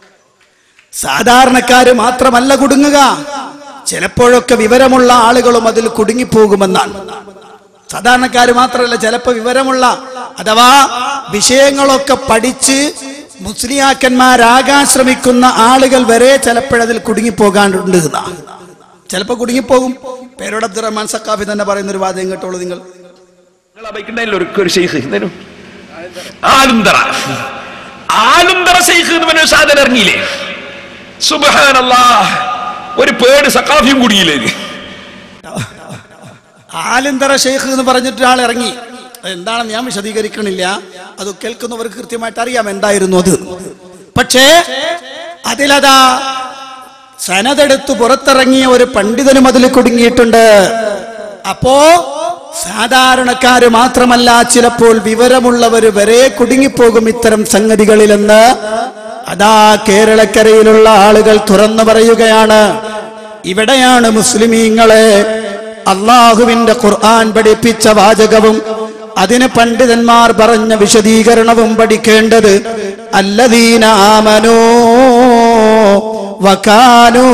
സാധാരണക്കാര് മാത്രമല്ല കുടുങ്ങുക ചിലപ്പോഴൊക്കെ വിവരമുള്ള ആളുകളും അതിൽ കുടുങ്ങിപ്പോകുമെന്നാണ് സാധാരണക്കാര് മാത്രമല്ല ചിലപ്പോ വിവരമുള്ള അഥവാ വിഷയങ്ങളൊക്കെ പഠിച്ച് മുസ്ലിയാക്കന്മാരാകാൻ ശ്രമിക്കുന്ന ആളുകൾ വരെ ചിലപ്പോഴതിൽ കുടുങ്ങിപ്പോകാനുണ്ട് എന്നാ ചിലപ്പോ കുടുങ്ങിപ്പോകും പേരോട് അബ്ദുറഹ്മാൻ സക്കാഫി തന്നെ പറയുന്ന ഒരു വാദം കേട്ടോളൂ നിങ്ങൾ ഒരു ഷെയ്ഖ് എന്തേനു ആലുന്തറ ആലുന്തറ ഷെയ്ഖ് എന്ന് പറഞ്ഞ ഒരു സാധനം ഇറങ്ങിയില്ലേ സുബഹാനല്ലാ ഒരു പേട് സക്കാഫിയും കുടിയില്ലേ ഇത്? ആലിന്തറ ഷെയ്ഖ് എന്ന് പറഞ്ഞിട്ട് ഒരാൾ ഇറങ്ങി അത് എന്താണെന്ന് ഞാൻ വിശദീകരിക്കണില്ല അത് കേൾക്കുന്നവർക്ക് കൃത്യമായിട്ട് അറിയാം എന്തായിരുന്നു അത് പക്ഷേ അതിലതാ സനതെടുത്ത് പുറത്തിറങ്ങിയ ഒരു പണ്ഡിതനും അതിൽ കുടുങ്ങിയിട്ടുണ്ട് അപ്പോ സാധാരണക്കാര് മാത്രമല്ല ചിലപ്പോൾ വിവരമുള്ളവര് വരെ കുടുങ്ങിപ്പോകും ഇത്തരം സംഗതികളിലെന്ന് അതാ കേരളക്കരയിലുള്ള ആളുകൾ തുറന്നു പറയുകയാണ് ഇവിടെയാണ് മുസ്ലിമീങ്ങളെ അള്ളാഹുവിന്റെ ഖുർആൻ പഠിപ്പിച്ച വാചകവും അതിന് പണ്ഡിതന്മാർ പറഞ്ഞ വിശദീകരണവും പഠിക്കേണ്ടത് അല്ലദീന ആമനോ വകാനോ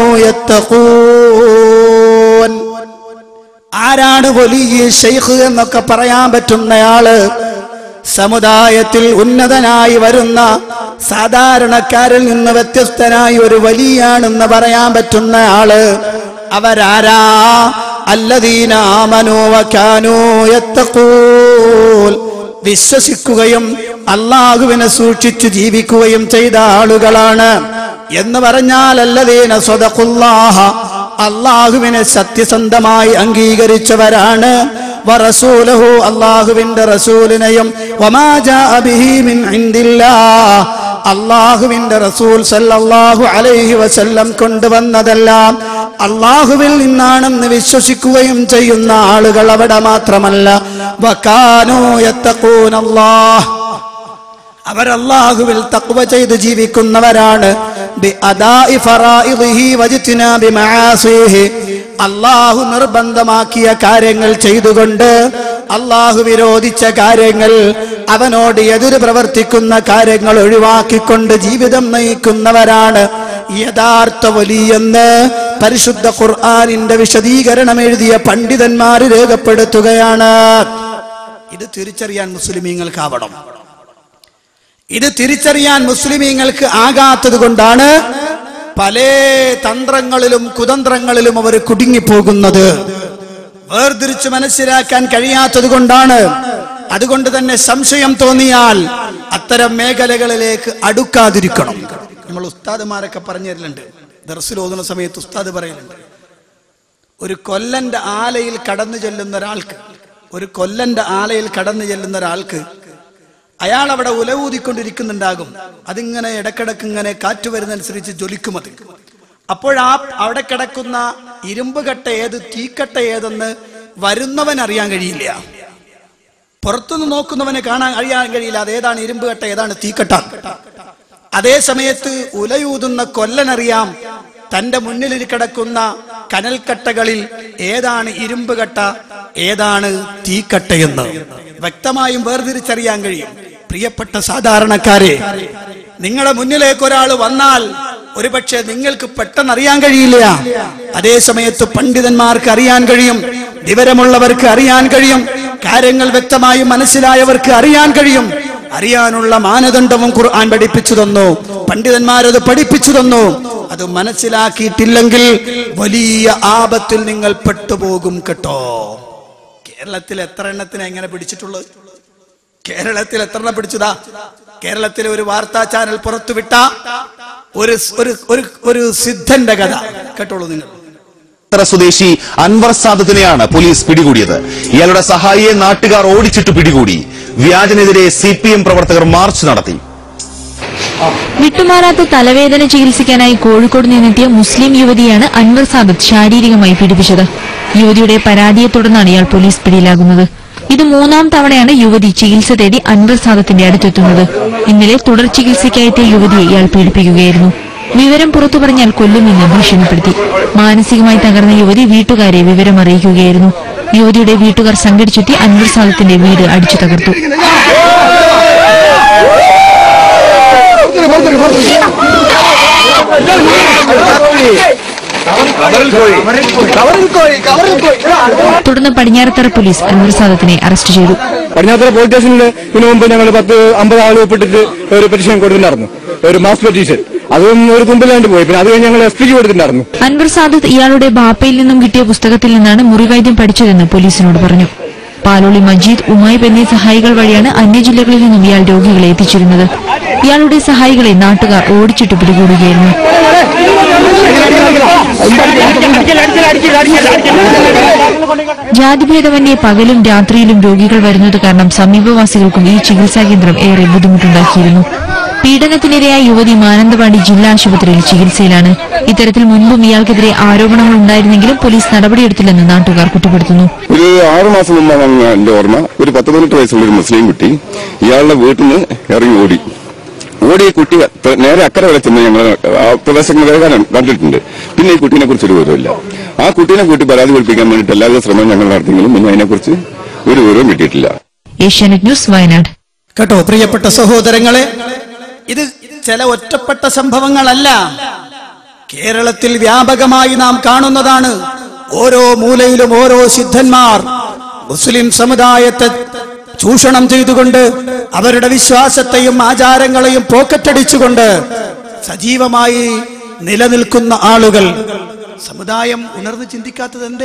യത്തഖൂൻ ആരാണ് വലിയ ഷെയ്ഖ് എന്നൊക്കെ പറയാൻ പറ്റുന്നയാള് സമുദായത്തിൽ ഉന്നതനായി വരുന്ന സാധാരണക്കാരിൽ നിന്ന് വ്യത്യസ്തനായി ഒരു വലിയാണെന്ന് പറയാൻ പറ്റുന്ന ആള് അവരാരാ അല്ലദീന ആമനോ വകാനോ യത്തഖൂൻ വിശ്വസിക്കുകയും അള്ളാഹുവിനെ സൂക്ഷിച്ചു ജീവിക്കുകയും ചെയ്ത ആളുകളാണ് എന്ന് പറഞ്ഞാൽ അല്ലദീന സ്വതഖുല്ലാഹ അള്ളാഹുവിനെ സത്യസന്ധമായി അംഗീകരിച്ചവരാണ് വറസൂലഹു അള്ളാഹുവിന്റെ റസൂലിനെയും വമാ ജാഅ ബിഹി മിൻ ഇൻദില്ലാഹ് അള്ളാഹുവിന്റെ റസൂൽ സല്ലല്ലാഹു അലൈഹി വസല്ലം കൊണ്ടുവന്നതെല്ലാം അള്ളാഹുവിൽ നിന്നാണെന്ന് വിശ്വസിക്കുകയും ചെയ്യുന്ന ആളുകൾ അവിടെ മാത്രമല്ല വകാനോ യത്തഖൂനല്ലാഹ് അവർ അള്ളാഹുവിൽ തക്വ ചെയ്ത് ജീവിക്കുന്നവരാണ് ബി അദാഇ ഫറായിദിഹി വജ്തിനാബി മആസിഹി. അള്ളാഹു നിർബന്ധമാക്കിയ കാര്യങ്ങൾ ചെയ്തുകൊണ്ട് അള്ളാഹു വിരോധിച്ച കാര്യങ്ങൾ അവനോട് എതിര് പ്രവർത്തിക്കുന്ന കാര്യങ്ങൾ ഒഴിവാക്കിക്കൊണ്ട് ജീവിതം നയിക്കുന്നവരാണ് യഥാർത്ഥ വലിയെന്ന് പരിശുദ്ധ ഖുർആാനിന്റെ വിശദീകരണം എഴുതിയ പണ്ഡിതന്മാർ രേഖപ്പെടുത്തുകയാണ് ഇത് തിരിച്ചറിയാൻ മുസ്ലിമീങ്ങൾക്കാവണം ഇത് തിരിച്ചറിയാൻ മുസ്ലിമീങ്ങൾക്ക് ആകാത്തത് കൊണ്ടാണ് പല തന്ത്രങ്ങളിലും കുതന്ത്രങ്ങളിലും അവർ കുടുങ്ങിപ്പോകുന്നത് വേർതിരിച്ച് മനസ്സിലാക്കാൻ കഴിയാത്തത് കൊണ്ടാണ് അതുകൊണ്ട് തന്നെ സംശയം തോന്നിയാൽ അത്തരം മേഖലകളിലേക്ക് അടുക്കാതിരിക്കണം നമ്മൾ ഉസ്താദുമാരൊക്കെ പറഞ്ഞു തരലുണ്ട് ദർസിൽ ഓതുന്ന സമയത്ത് ഉസ്താദ് പറയുന്നുണ്ട് ഒരു കൊല്ലന്റെ ആലയിൽ കടന്നു ചെല്ലുന്ന ഒരാൾക്ക് ഒരു കൊല്ലന്റെ ആലയിൽ കടന്നു ചെല്ലുന്ന ഒരാൾക്ക് അയാൾ അവിടെ ഉലവൂതിക്കൊണ്ടിരിക്കുന്നുണ്ടാകും അതിങ്ങനെ ഇടക്കിടക്ക് ഇങ്ങനെ കാറ്റ് വരുന്നതനുസരിച്ച് ജ്വലിക്കും അത് അപ്പോഴാ അവിടെ കിടക്കുന്ന ഇരുമ്പ് കട്ട ഏത് തീക്കട്ട ഏതെന്ന് വരുന്നവൻ അറിയാൻ കഴിയില്ല പുറത്തുനിന്ന് നോക്കുന്നവന് കാണാൻ അറിയാൻ കഴിയില്ല അത് ഏതാണ് ഇരുമ്പ് കട്ട ഏതാണ് തീക്കട്ട അതേ സമയത്ത് ഉലയൂതുന്ന കൊല്ലനറിയാം തന്റെ മുന്നിൽ കിടക്കുന്ന കനൽക്കട്ടകളിൽ ഏതാണ് ഇരുമ്പ് കട്ട ഏതാണ് തീക്കട്ടയെന്ന് വ്യക്തമായും വേർതിരിച്ചറിയാൻ കഴിയും പ്രിയപ്പെട്ട സാധാരണക്കാരെ നിങ്ങളുടെ മുന്നിലേക്ക് ഒരാൾ വന്നാൽ ഒരുപക്ഷെ നിങ്ങൾക്ക് പെട്ടെന്ന് അറിയാൻ കഴിയില്ല അതേ സമയത്ത് പണ്ഡിതന്മാർക്ക് അറിയാൻ കഴിയും വിവരമുള്ളവർക്ക് അറിയാൻ കഴിയും കാര്യങ്ങൾ വ്യക്തമായി മനസ്സിലായവർക്ക് അറിയാൻ കഴിയും അറിയാനുള്ള മാനദണ്ഡവും ഖുർആൻ പഠിപ്പിച്ചു തന്നു പണ്ഡിതന്മാരത് പഠിപ്പിച്ചു തന്നു അത് മനസ്സിലാക്കിയിട്ടില്ലെങ്കിൽ വലിയ ആപത്തിൽ നിങ്ങൾ പെട്ടുപോകും കേട്ടോ കേരളത്തിൽ എത്ര എണ്ണത്തിനെ എങ്ങനെ പിടിച്ചിട്ടുള്ളത് കേരളത്തിൽ എത്ര എണ്ണം പിടിച്ചതാ കേരളത്തിലെ ഒരു വാർത്താ ചാനൽ പുറത്തുവിട്ട ഒരു ഒരു ഒരു ഒരു സിദ്ധന്റെ കഥ കേട്ടോളൂ നിങ്ങൾ ഉത്തര സ്വദേശി അൻവർ സാദത്തിനെയാണ് പോലീസ് പിടികൂടിയത് ഇയാളുടെ സഹായിയെ നാട്ടുകാർ ഓടിച്ചിട്ട് പിടികൂടി വ്യാജനെതിരെ സി പി എം പ്രവർത്തകർ മാർച്ച് നടത്തി വിട്ടുമാറാത്ത തലവേദന ചികിത്സിക്കാനായി കോഴിക്കോട് നിന്നെത്തിയ മുസ്ലിം യുവതിയാണ് അൻവർ സാദത്ത് ശാരീരികമായി പീഡിപ്പിച്ചത് യുവതിയുടെ പരാതിയെ തുടർന്നാണ് ഇയാൾ പോലീസ് പിടിയിലാകുന്നത് ഇത് മൂന്നാം തവണയാണ് യുവതി ചികിത്സ തേടി അൻവർ സാദത്തിന്റെ അടുത്തെത്തുന്നത് ഇന്നലെ തുടർ ചികിത്സയ്ക്കായി എത്തിയ യുവതിയെ ഇയാൾ പീഡിപ്പിക്കുകയായിരുന്നു വിവരം പുറത്തു പറഞ്ഞാൽ കൊല്ലുമെന്ന് ഭീഷണിപ്പെടുത്തി മാനസികമായി തകർന്ന യുവതി വീട്ടുകാരെ വിവരം അറിയിക്കുകയായിരുന്നു യുവതിയുടെ വീട്ടുകാർ സംഘടിച്ചെത്തി അൻവർ സാദത്തിന്റെ വീട് അടിച്ചു തകർത്തു തുടർന്ന് പടിഞ്ഞാറത്തറ പോലീസ് അൻവർ സാദത്തിനെ അറസ്റ്റ് ചെയ്തു പടിഞ്ഞാത്തറ പോലീസ് സ്റ്റേഷനിൽ ഇതിനു മുമ്പ് ഞങ്ങൾ പത്ത് അമ്പത് ആൾ ഒപ്പിട്ടിട്ട് ഒരു പെറ്റീഷൻ കൊടുത്തിട്ടുണ്ടായിരുന്നു ഒരു മാസ് പെറ്റീഷൻ അതും ഒരു തുമ്പിലാണ്ട് പോയി പിന്നെ അത് കഴിഞ്ഞ് ഞങ്ങൾ എസ് പിക്ക് കൊടുത്തിട്ടുണ്ടായിരുന്നു അൻവർ സാദത്ത് ഇയാളുടെ ബാപ്പയിൽ നിന്നും കിട്ടിയ പുസ്തകത്തിൽ നിന്നാണ് മുറിവൈദ്യം പഠിച്ചതെന്ന് പോലീസിനോട് പറഞ്ഞു പാലോളി മജീദ് ഉമായിബ് എന്നീ സഹായികൾ വഴിയാണ് അന്യജില്ലകളിൽ നിന്നും ഇയാൾ രോഗികളെ എത്തിച്ചിരുന്നത് ഇയാളുടെ സഹായികളെ നാട്ടുകാർ ഓടിച്ചിട്ട് പിടികൂടുകയായിരുന്നു ജാതിഭേദമന്യേ പകലും രാത്രിയിലും രോഗികൾ വരുന്നത് കാരണം സമീപവാസികൾക്കും ഈ ചികിത്സാ കേന്ദ്രം ഏറെ ബുദ്ധിമുട്ടുണ്ടാക്കിയിരുന്നു പീഡനത്തിനിരയായ യുവതി മാനന്തവാടി ജില്ലാ ആശുപത്രിയിൽ ചികിത്സയിലാണ് ഇത്തരത്തിൽ മുൻപും ഇയാൾക്കെതിരെ ആരോപണങ്ങൾ ഉണ്ടായിരുന്നെങ്കിലും പോലീസ് നടപടിയെടുത്തില്ലെന്ന് നാട്ടുകാർ കുറ്റപ്പെടുത്തുന്നു ഒരു ആറു മാസം മുമ്പാണ് എന്റെ ഓർമ്മ ഒരു പത്ത് പതിനെട്ട് വയസ്സുള്ള ഒരു മുസ്ലിം കുട്ടി ഇയാളുടെ വീട്ടിൽ നിന്ന് ഇറങ്ങി ഓടി ഓടിയ കുട്ടി ത- നേരെ അക്കരെ വരെ ചെന്ന് ഞങ്ങൾ ആ പ്രദേശങ്ങളെ കണ്ടിട്ടുണ്ട് പിന്നെ ഈ കുട്ടീനെ കുറിച്ച് ഒരു വിവരമില്ല ആ കുട്ടീനെ കൂട്ടി പരാതി പഠിപ്പിക്കാൻ വേണ്ടിയിട്ട് എല്ലാവിധ ശ്രമം ഞങ്ങൾ നടത്തിയെങ്കിലും ഒന്നും അതിനെക്കുറിച്ച് ഒരു വിവരവും കിട്ടിയിട്ടില്ല ഏഷ്യാനെറ്റ് ന്യൂസ് വയനാട് കേട്ടോ പ്രിയപ്പെട്ട സഹോദരങ്ങളെ ഇത് ചില ഒറ്റപ്പെട്ട സംഭവങ്ങളല്ല കേരളത്തിൽ വ്യാപകമായി നാം കാണുന്നതാണ് ഓരോ മൂലയിലും ഓരോ സിദ്ധന്മാർ മുസ്ലിം സമുദായത്തെ ചൂഷണം ചെയ്തുകൊണ്ട് അവരുടെ വിശ്വാസത്തെയും ആചാരങ്ങളെയും പോക്കറ്റടിച്ചുകൊണ്ട് സജീവമായി നിലനിൽക്കുന്ന ആളുകൾ സമുദായം ഉണർന്ന് ചിന്തിക്കാത്തത് എന്തേ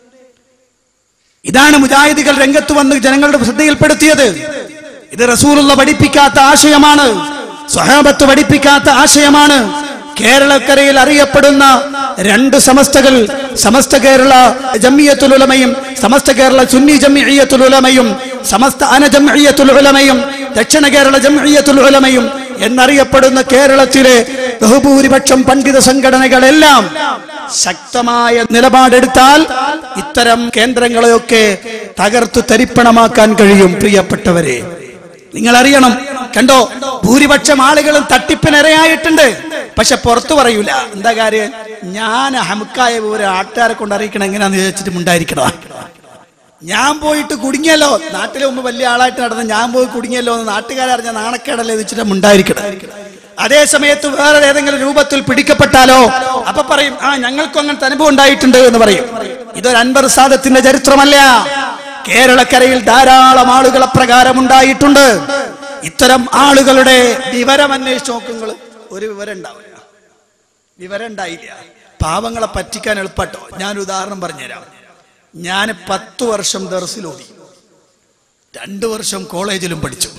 ഇതാണ് മുജാഹിദികൾ രംഗത്ത് വന്ന് ജനങ്ങളുടെ ശ്രദ്ധയിൽപ്പെടുത്തിയത് ഇത് റസൂലുള്ള പഠിപ്പിക്കാത്ത ആശയമാണ് സ്വഹാബത്ത് പഠിപ്പിക്കാത്ത ആശയമാണ് കേരളക്കരയിൽ അറിയപ്പെടുന്ന രണ്ട് സമസ്തകൾ സമസ്ത കേരള ജമ്മിയത്തുൽ ഉലമയും സമസ്ത കേരള സുന്നി ജമ്മിയത്തുൽ ഉലമയും സമസ്ത അന ജമ്മിയത്തുൽ ഉലമയും ദക്ഷിണ കേരള ജമ്മിയത്തുൽ ഉലമയും എന്നറിയപ്പെടുന്ന കേരളത്തിലെ ബഹുഭൂരിപക്ഷം പണ്ഡിത സംഘടനകളെല്ലാം ശക്തമായ നിലപാടെടുത്താൽ ഇത്തരം കേന്ദ്രങ്ങളെയൊക്കെ തകർത്തു തരിപ്പണമാക്കാൻ കഴിയും പ്രിയപ്പെട്ടവരെ നിങ്ങൾ അറിയണം കണ്ടോ ഭൂരിപക്ഷം ആളുകളും തട്ടിപ്പിനിരയായിട്ടുണ്ട് പക്ഷെ പുറത്തു പറയൂല എന്താ കാര്യം ഞാൻ ഹമുക്കായ ഒരു ആട്ടുകാരെ കൊണ്ട് അറിയിക്കണം എങ്ങനെയാന്ന് ചോദിച്ചിട്ട് ഉണ്ടായിരിക്കണം ഞാൻ പോയിട്ട് കുടുങ്ങിയല്ലോ നാട്ടിലെ മുമ്പ് വലിയ ആളായിട്ട് നടന്ന് ഞാൻ പോയി കുടുങ്ങിയല്ലോ എന്ന് നാട്ടുകാരറിഞ്ഞ നാണക്കേടല്ലേ എന്ന് വെച്ചിട്ട് ഉണ്ടായിരിക്കണം അതേ സമയത്ത് വേറെ ഏതെങ്കിലും രൂപത്തിൽ പിടിക്കപ്പെട്ടാലോ അപ്പൊ പറയും ആ ഞങ്ങൾക്കും അങ്ങനത്തെ അനുഭവം ഉണ്ടായിട്ടുണ്ട് എന്ന് പറയും ഇതൊരു അൻവർ സാദത്തിന്റെ ചരിത്രമല്ല കേരളക്കരയിൽ ധാരാളം ആളുകൾ അപ്രകാരം ഉണ്ടായിട്ടുണ്ട് ഇത്തരം ആളുകളുടെ വിവരം അന്വേഷിച്ച് നോക്കുങ്ങൾ ഒരു വിവരം ഉണ്ടാവില്ല വിവരം ഉണ്ടായില്ല പാവങ്ങളെ പറ്റിക്കാൻ എളുപ്പട്ടോ ഞാൻ ഉദാഹരണം പറഞ്ഞുതരാം ഞാൻ പത്തു വർഷം ദർസിലോതി രണ്ടു വർഷം കോളേജിലും പഠിച്ചു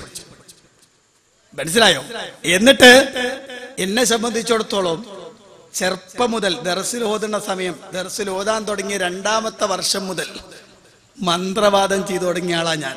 മനസ്സിലായോ എന്നിട്ട് എന്നെ സംബന്ധിച്ചിടത്തോളം ചെറുപ്പം മുതൽ ദർസിൽ ഓതുന്ന സമയം ദർസിൽ ഓതാൻ തുടങ്ങിയ രണ്ടാമത്തെ വർഷം മുതൽ മന്ത്രവാദം ചെയ്തു തുടങ്ങിയ ആളാ ഞാൻ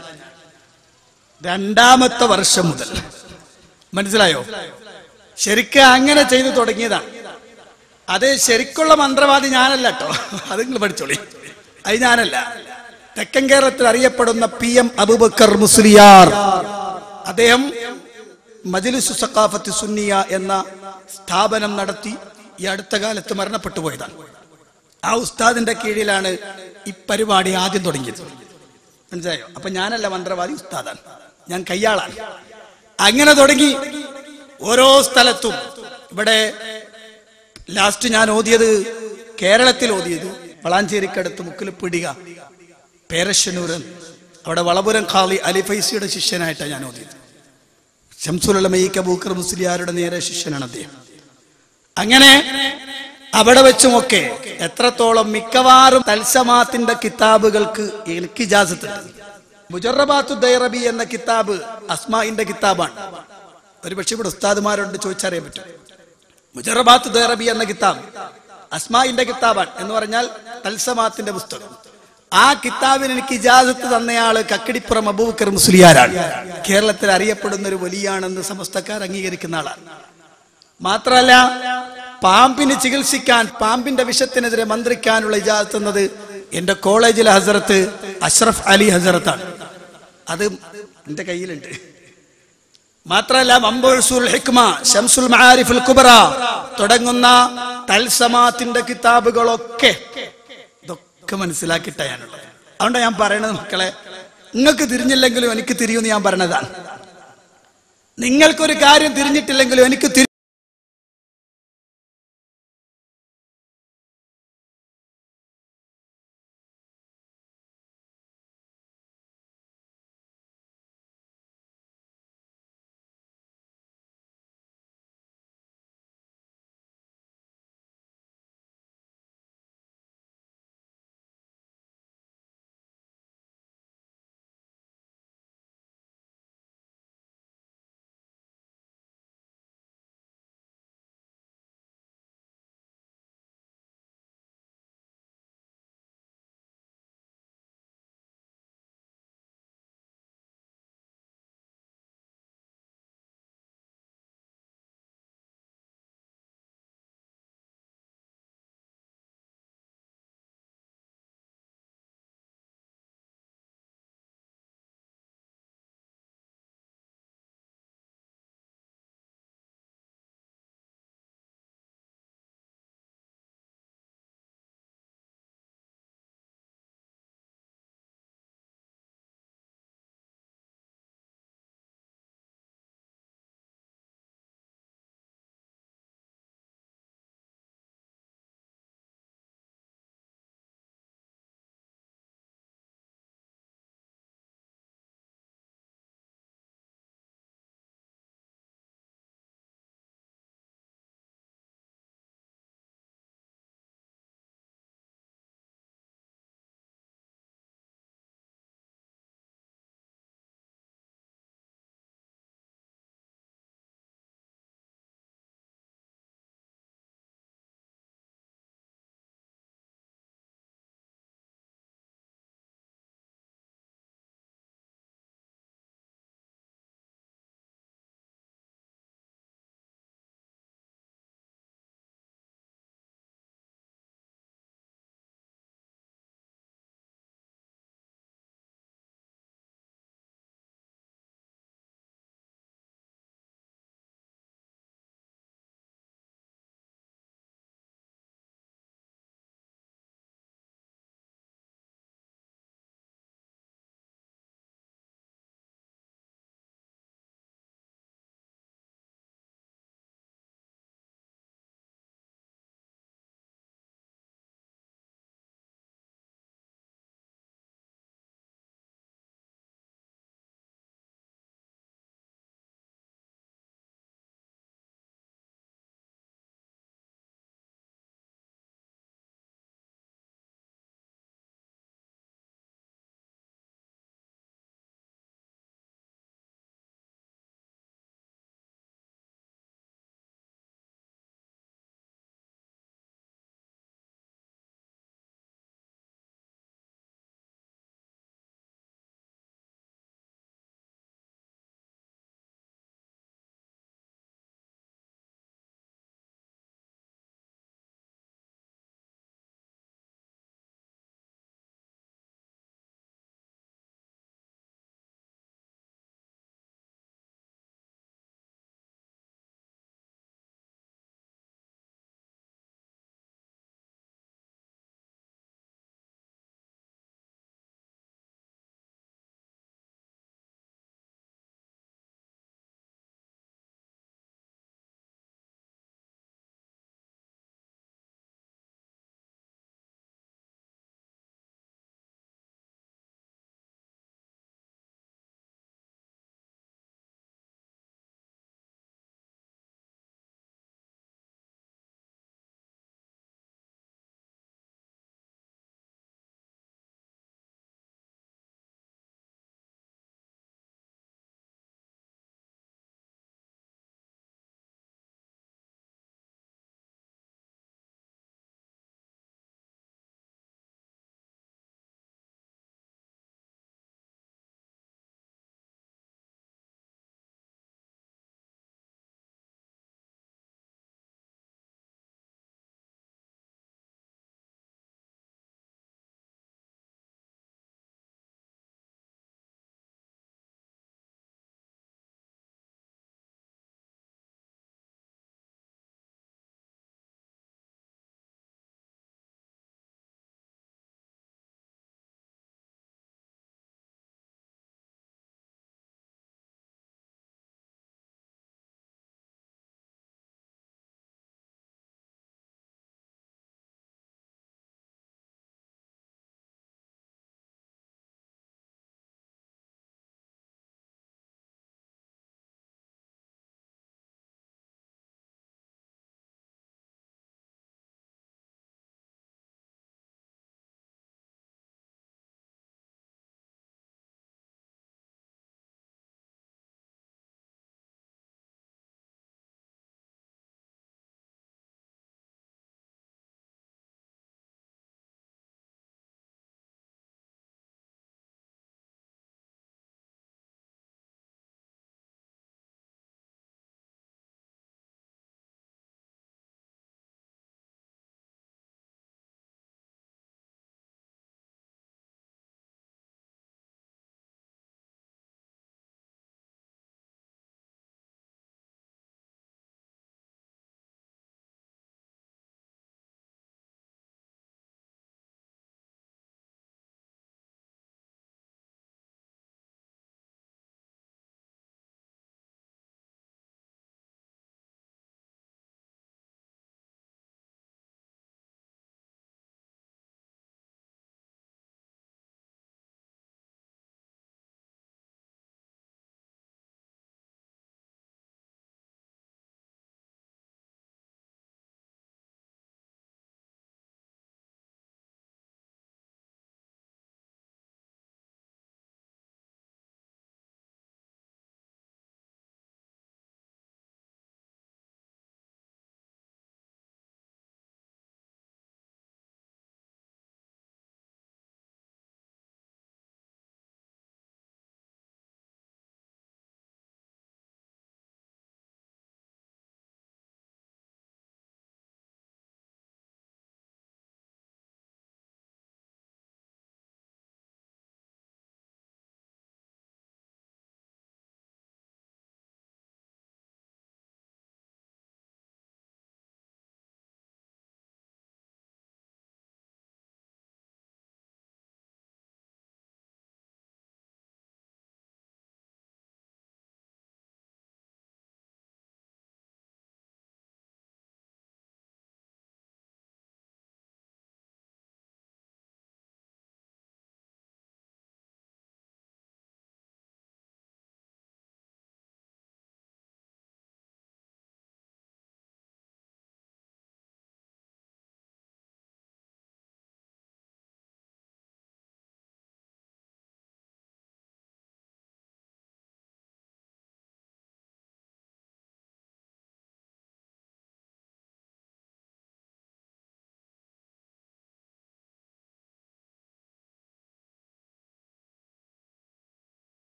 രണ്ടാമത്തെ വർഷം മുതൽ മനസ്സിലായോ ശരിക്കും അങ്ങനെ ചെയ്തു തുടങ്ങിയതാണ് അത് ശരിക്കുള്ള മന്ത്രവാദി ഞാനല്ല കേട്ടോ അത് നിങ്ങൾ പഠിച്ചോളി അത് ഞാനല്ല തെക്കൻ കേരളത്തിൽ അറിയപ്പെടുന്ന പി എം അബുബക്കർ മുസ്ലിയാർ അദ്ദേഹം മജ്ലിസു സഖാഫത്ത് സുന്നിയ എന്ന സ്ഥാപനം നടത്തി ഈ അടുത്ത കാലത്ത് മരണപ്പെട്ടു പോയതാണ് ആ ഉസ്താദിന്റെ കീഴിലാണ് ഈ പരിപാടി ആദ്യം തുടങ്ങിയത് മനസ്സിലായോ അപ്പൊ ഞാനല്ല മന്ത്രവാദി ഉസ്താദാണ് ഞാൻ കയ്യാളാണ് അങ്ങനെ തുടങ്ങി ഓരോ സ്ഥലത്തും ഇവിടെ ലാസ്റ്റ് ഞാൻ ഓതിയത് കേരളത്തിൽ ഓതിയത് വളാഞ്ചേരിക്കടുത്ത് മുക്കിൽ പിടിക പേരശ്ശനൂരൻ അവിടെ വളപുരം ഖാലി അലിഫൈസിയുടെ ശിഷ്യനായിട്ടാണ് ഞാൻ ഓതിയത് ഷംസുലമയി കബൂക്കർ മുസ്ലിയാരുടെ നേരെ ശിഷ്യനാണ് അദ്ദേഹം അങ്ങനെ അവിടെ വെച്ചുമൊക്കെ എത്രത്തോളം മിക്കവാറും തൽസമാത്തിന്റെ കിതാബുകൾക്ക് എനിക്ക് ഇജാസത്തുണ്ട് മുജറബാത്തു ദൈറബി എന്ന കിതാബ് അസ്മാഇന്റെ കിതാബാണ് ഒരു പക്ഷെ ഇവിടെ ഉസ്താദുമാരുണ്ട് ചോദിച്ചറിയാൻ പറ്റും മുജറബാത്ത് ദൈറബി എന്ന കിതാബ് അസ്മാഇന്റെ കിതാബാണ് എന്ന് പറഞ്ഞാൽ തൽസമാത്തിന്റെ പുസ്തകം ആ കിതാബിന് എനിക്ക് ഇജാസത്ത് തന്നയാള് കക്കിടിപ്പുറം അബൂബക്കർ മുസ്ലിയാരാണ് കേരളത്തിൽ അറിയപ്പെടുന്ന ഒരു വലിയാണെന്ന് സമസ്തക്കാർ അംഗീകരിക്കുന്ന ആളാണ് മാത്രമല്ല പാമ്പിന് ചികിത്സിക്കാൻ പാമ്പിന്റെ വിഷത്തിനെതിരെ മന്ത്രിക്കാനുള്ള ഇജാസത്ത് എന്നത് എന്റെ കോളേജിലെ ഹസരത്ത് അഷ്റഫ് അലി ഹസരത്താണ് അത് എന്റെ കയ്യിലുണ്ട് മാത്രമല്ല മമ്പുൽ ഹിക്മ ഷംസുൽ മആരിഫുൽ കുബറ തുടങ്ങുന്ന തൽസമാത്തിന്റെ കിതാബുകളൊക്കെ ഇതൊക്കെ മനസ്സിലാക്കിയിട്ടാ ഞാനുള്ളത് അതുകൊണ്ടാണ് ഞാൻ പറയണത് മക്കളെ നിങ്ങൾക്ക് തിരിഞ്ഞില്ലെങ്കിലും എനിക്ക് തിരിയുമെന്ന് ഞാൻ പറഞ്ഞതാണ് നിങ്ങൾക്കൊരു കാര്യം തിരിഞ്ഞിട്ടില്ലെങ്കിലും എനിക്ക് തിരി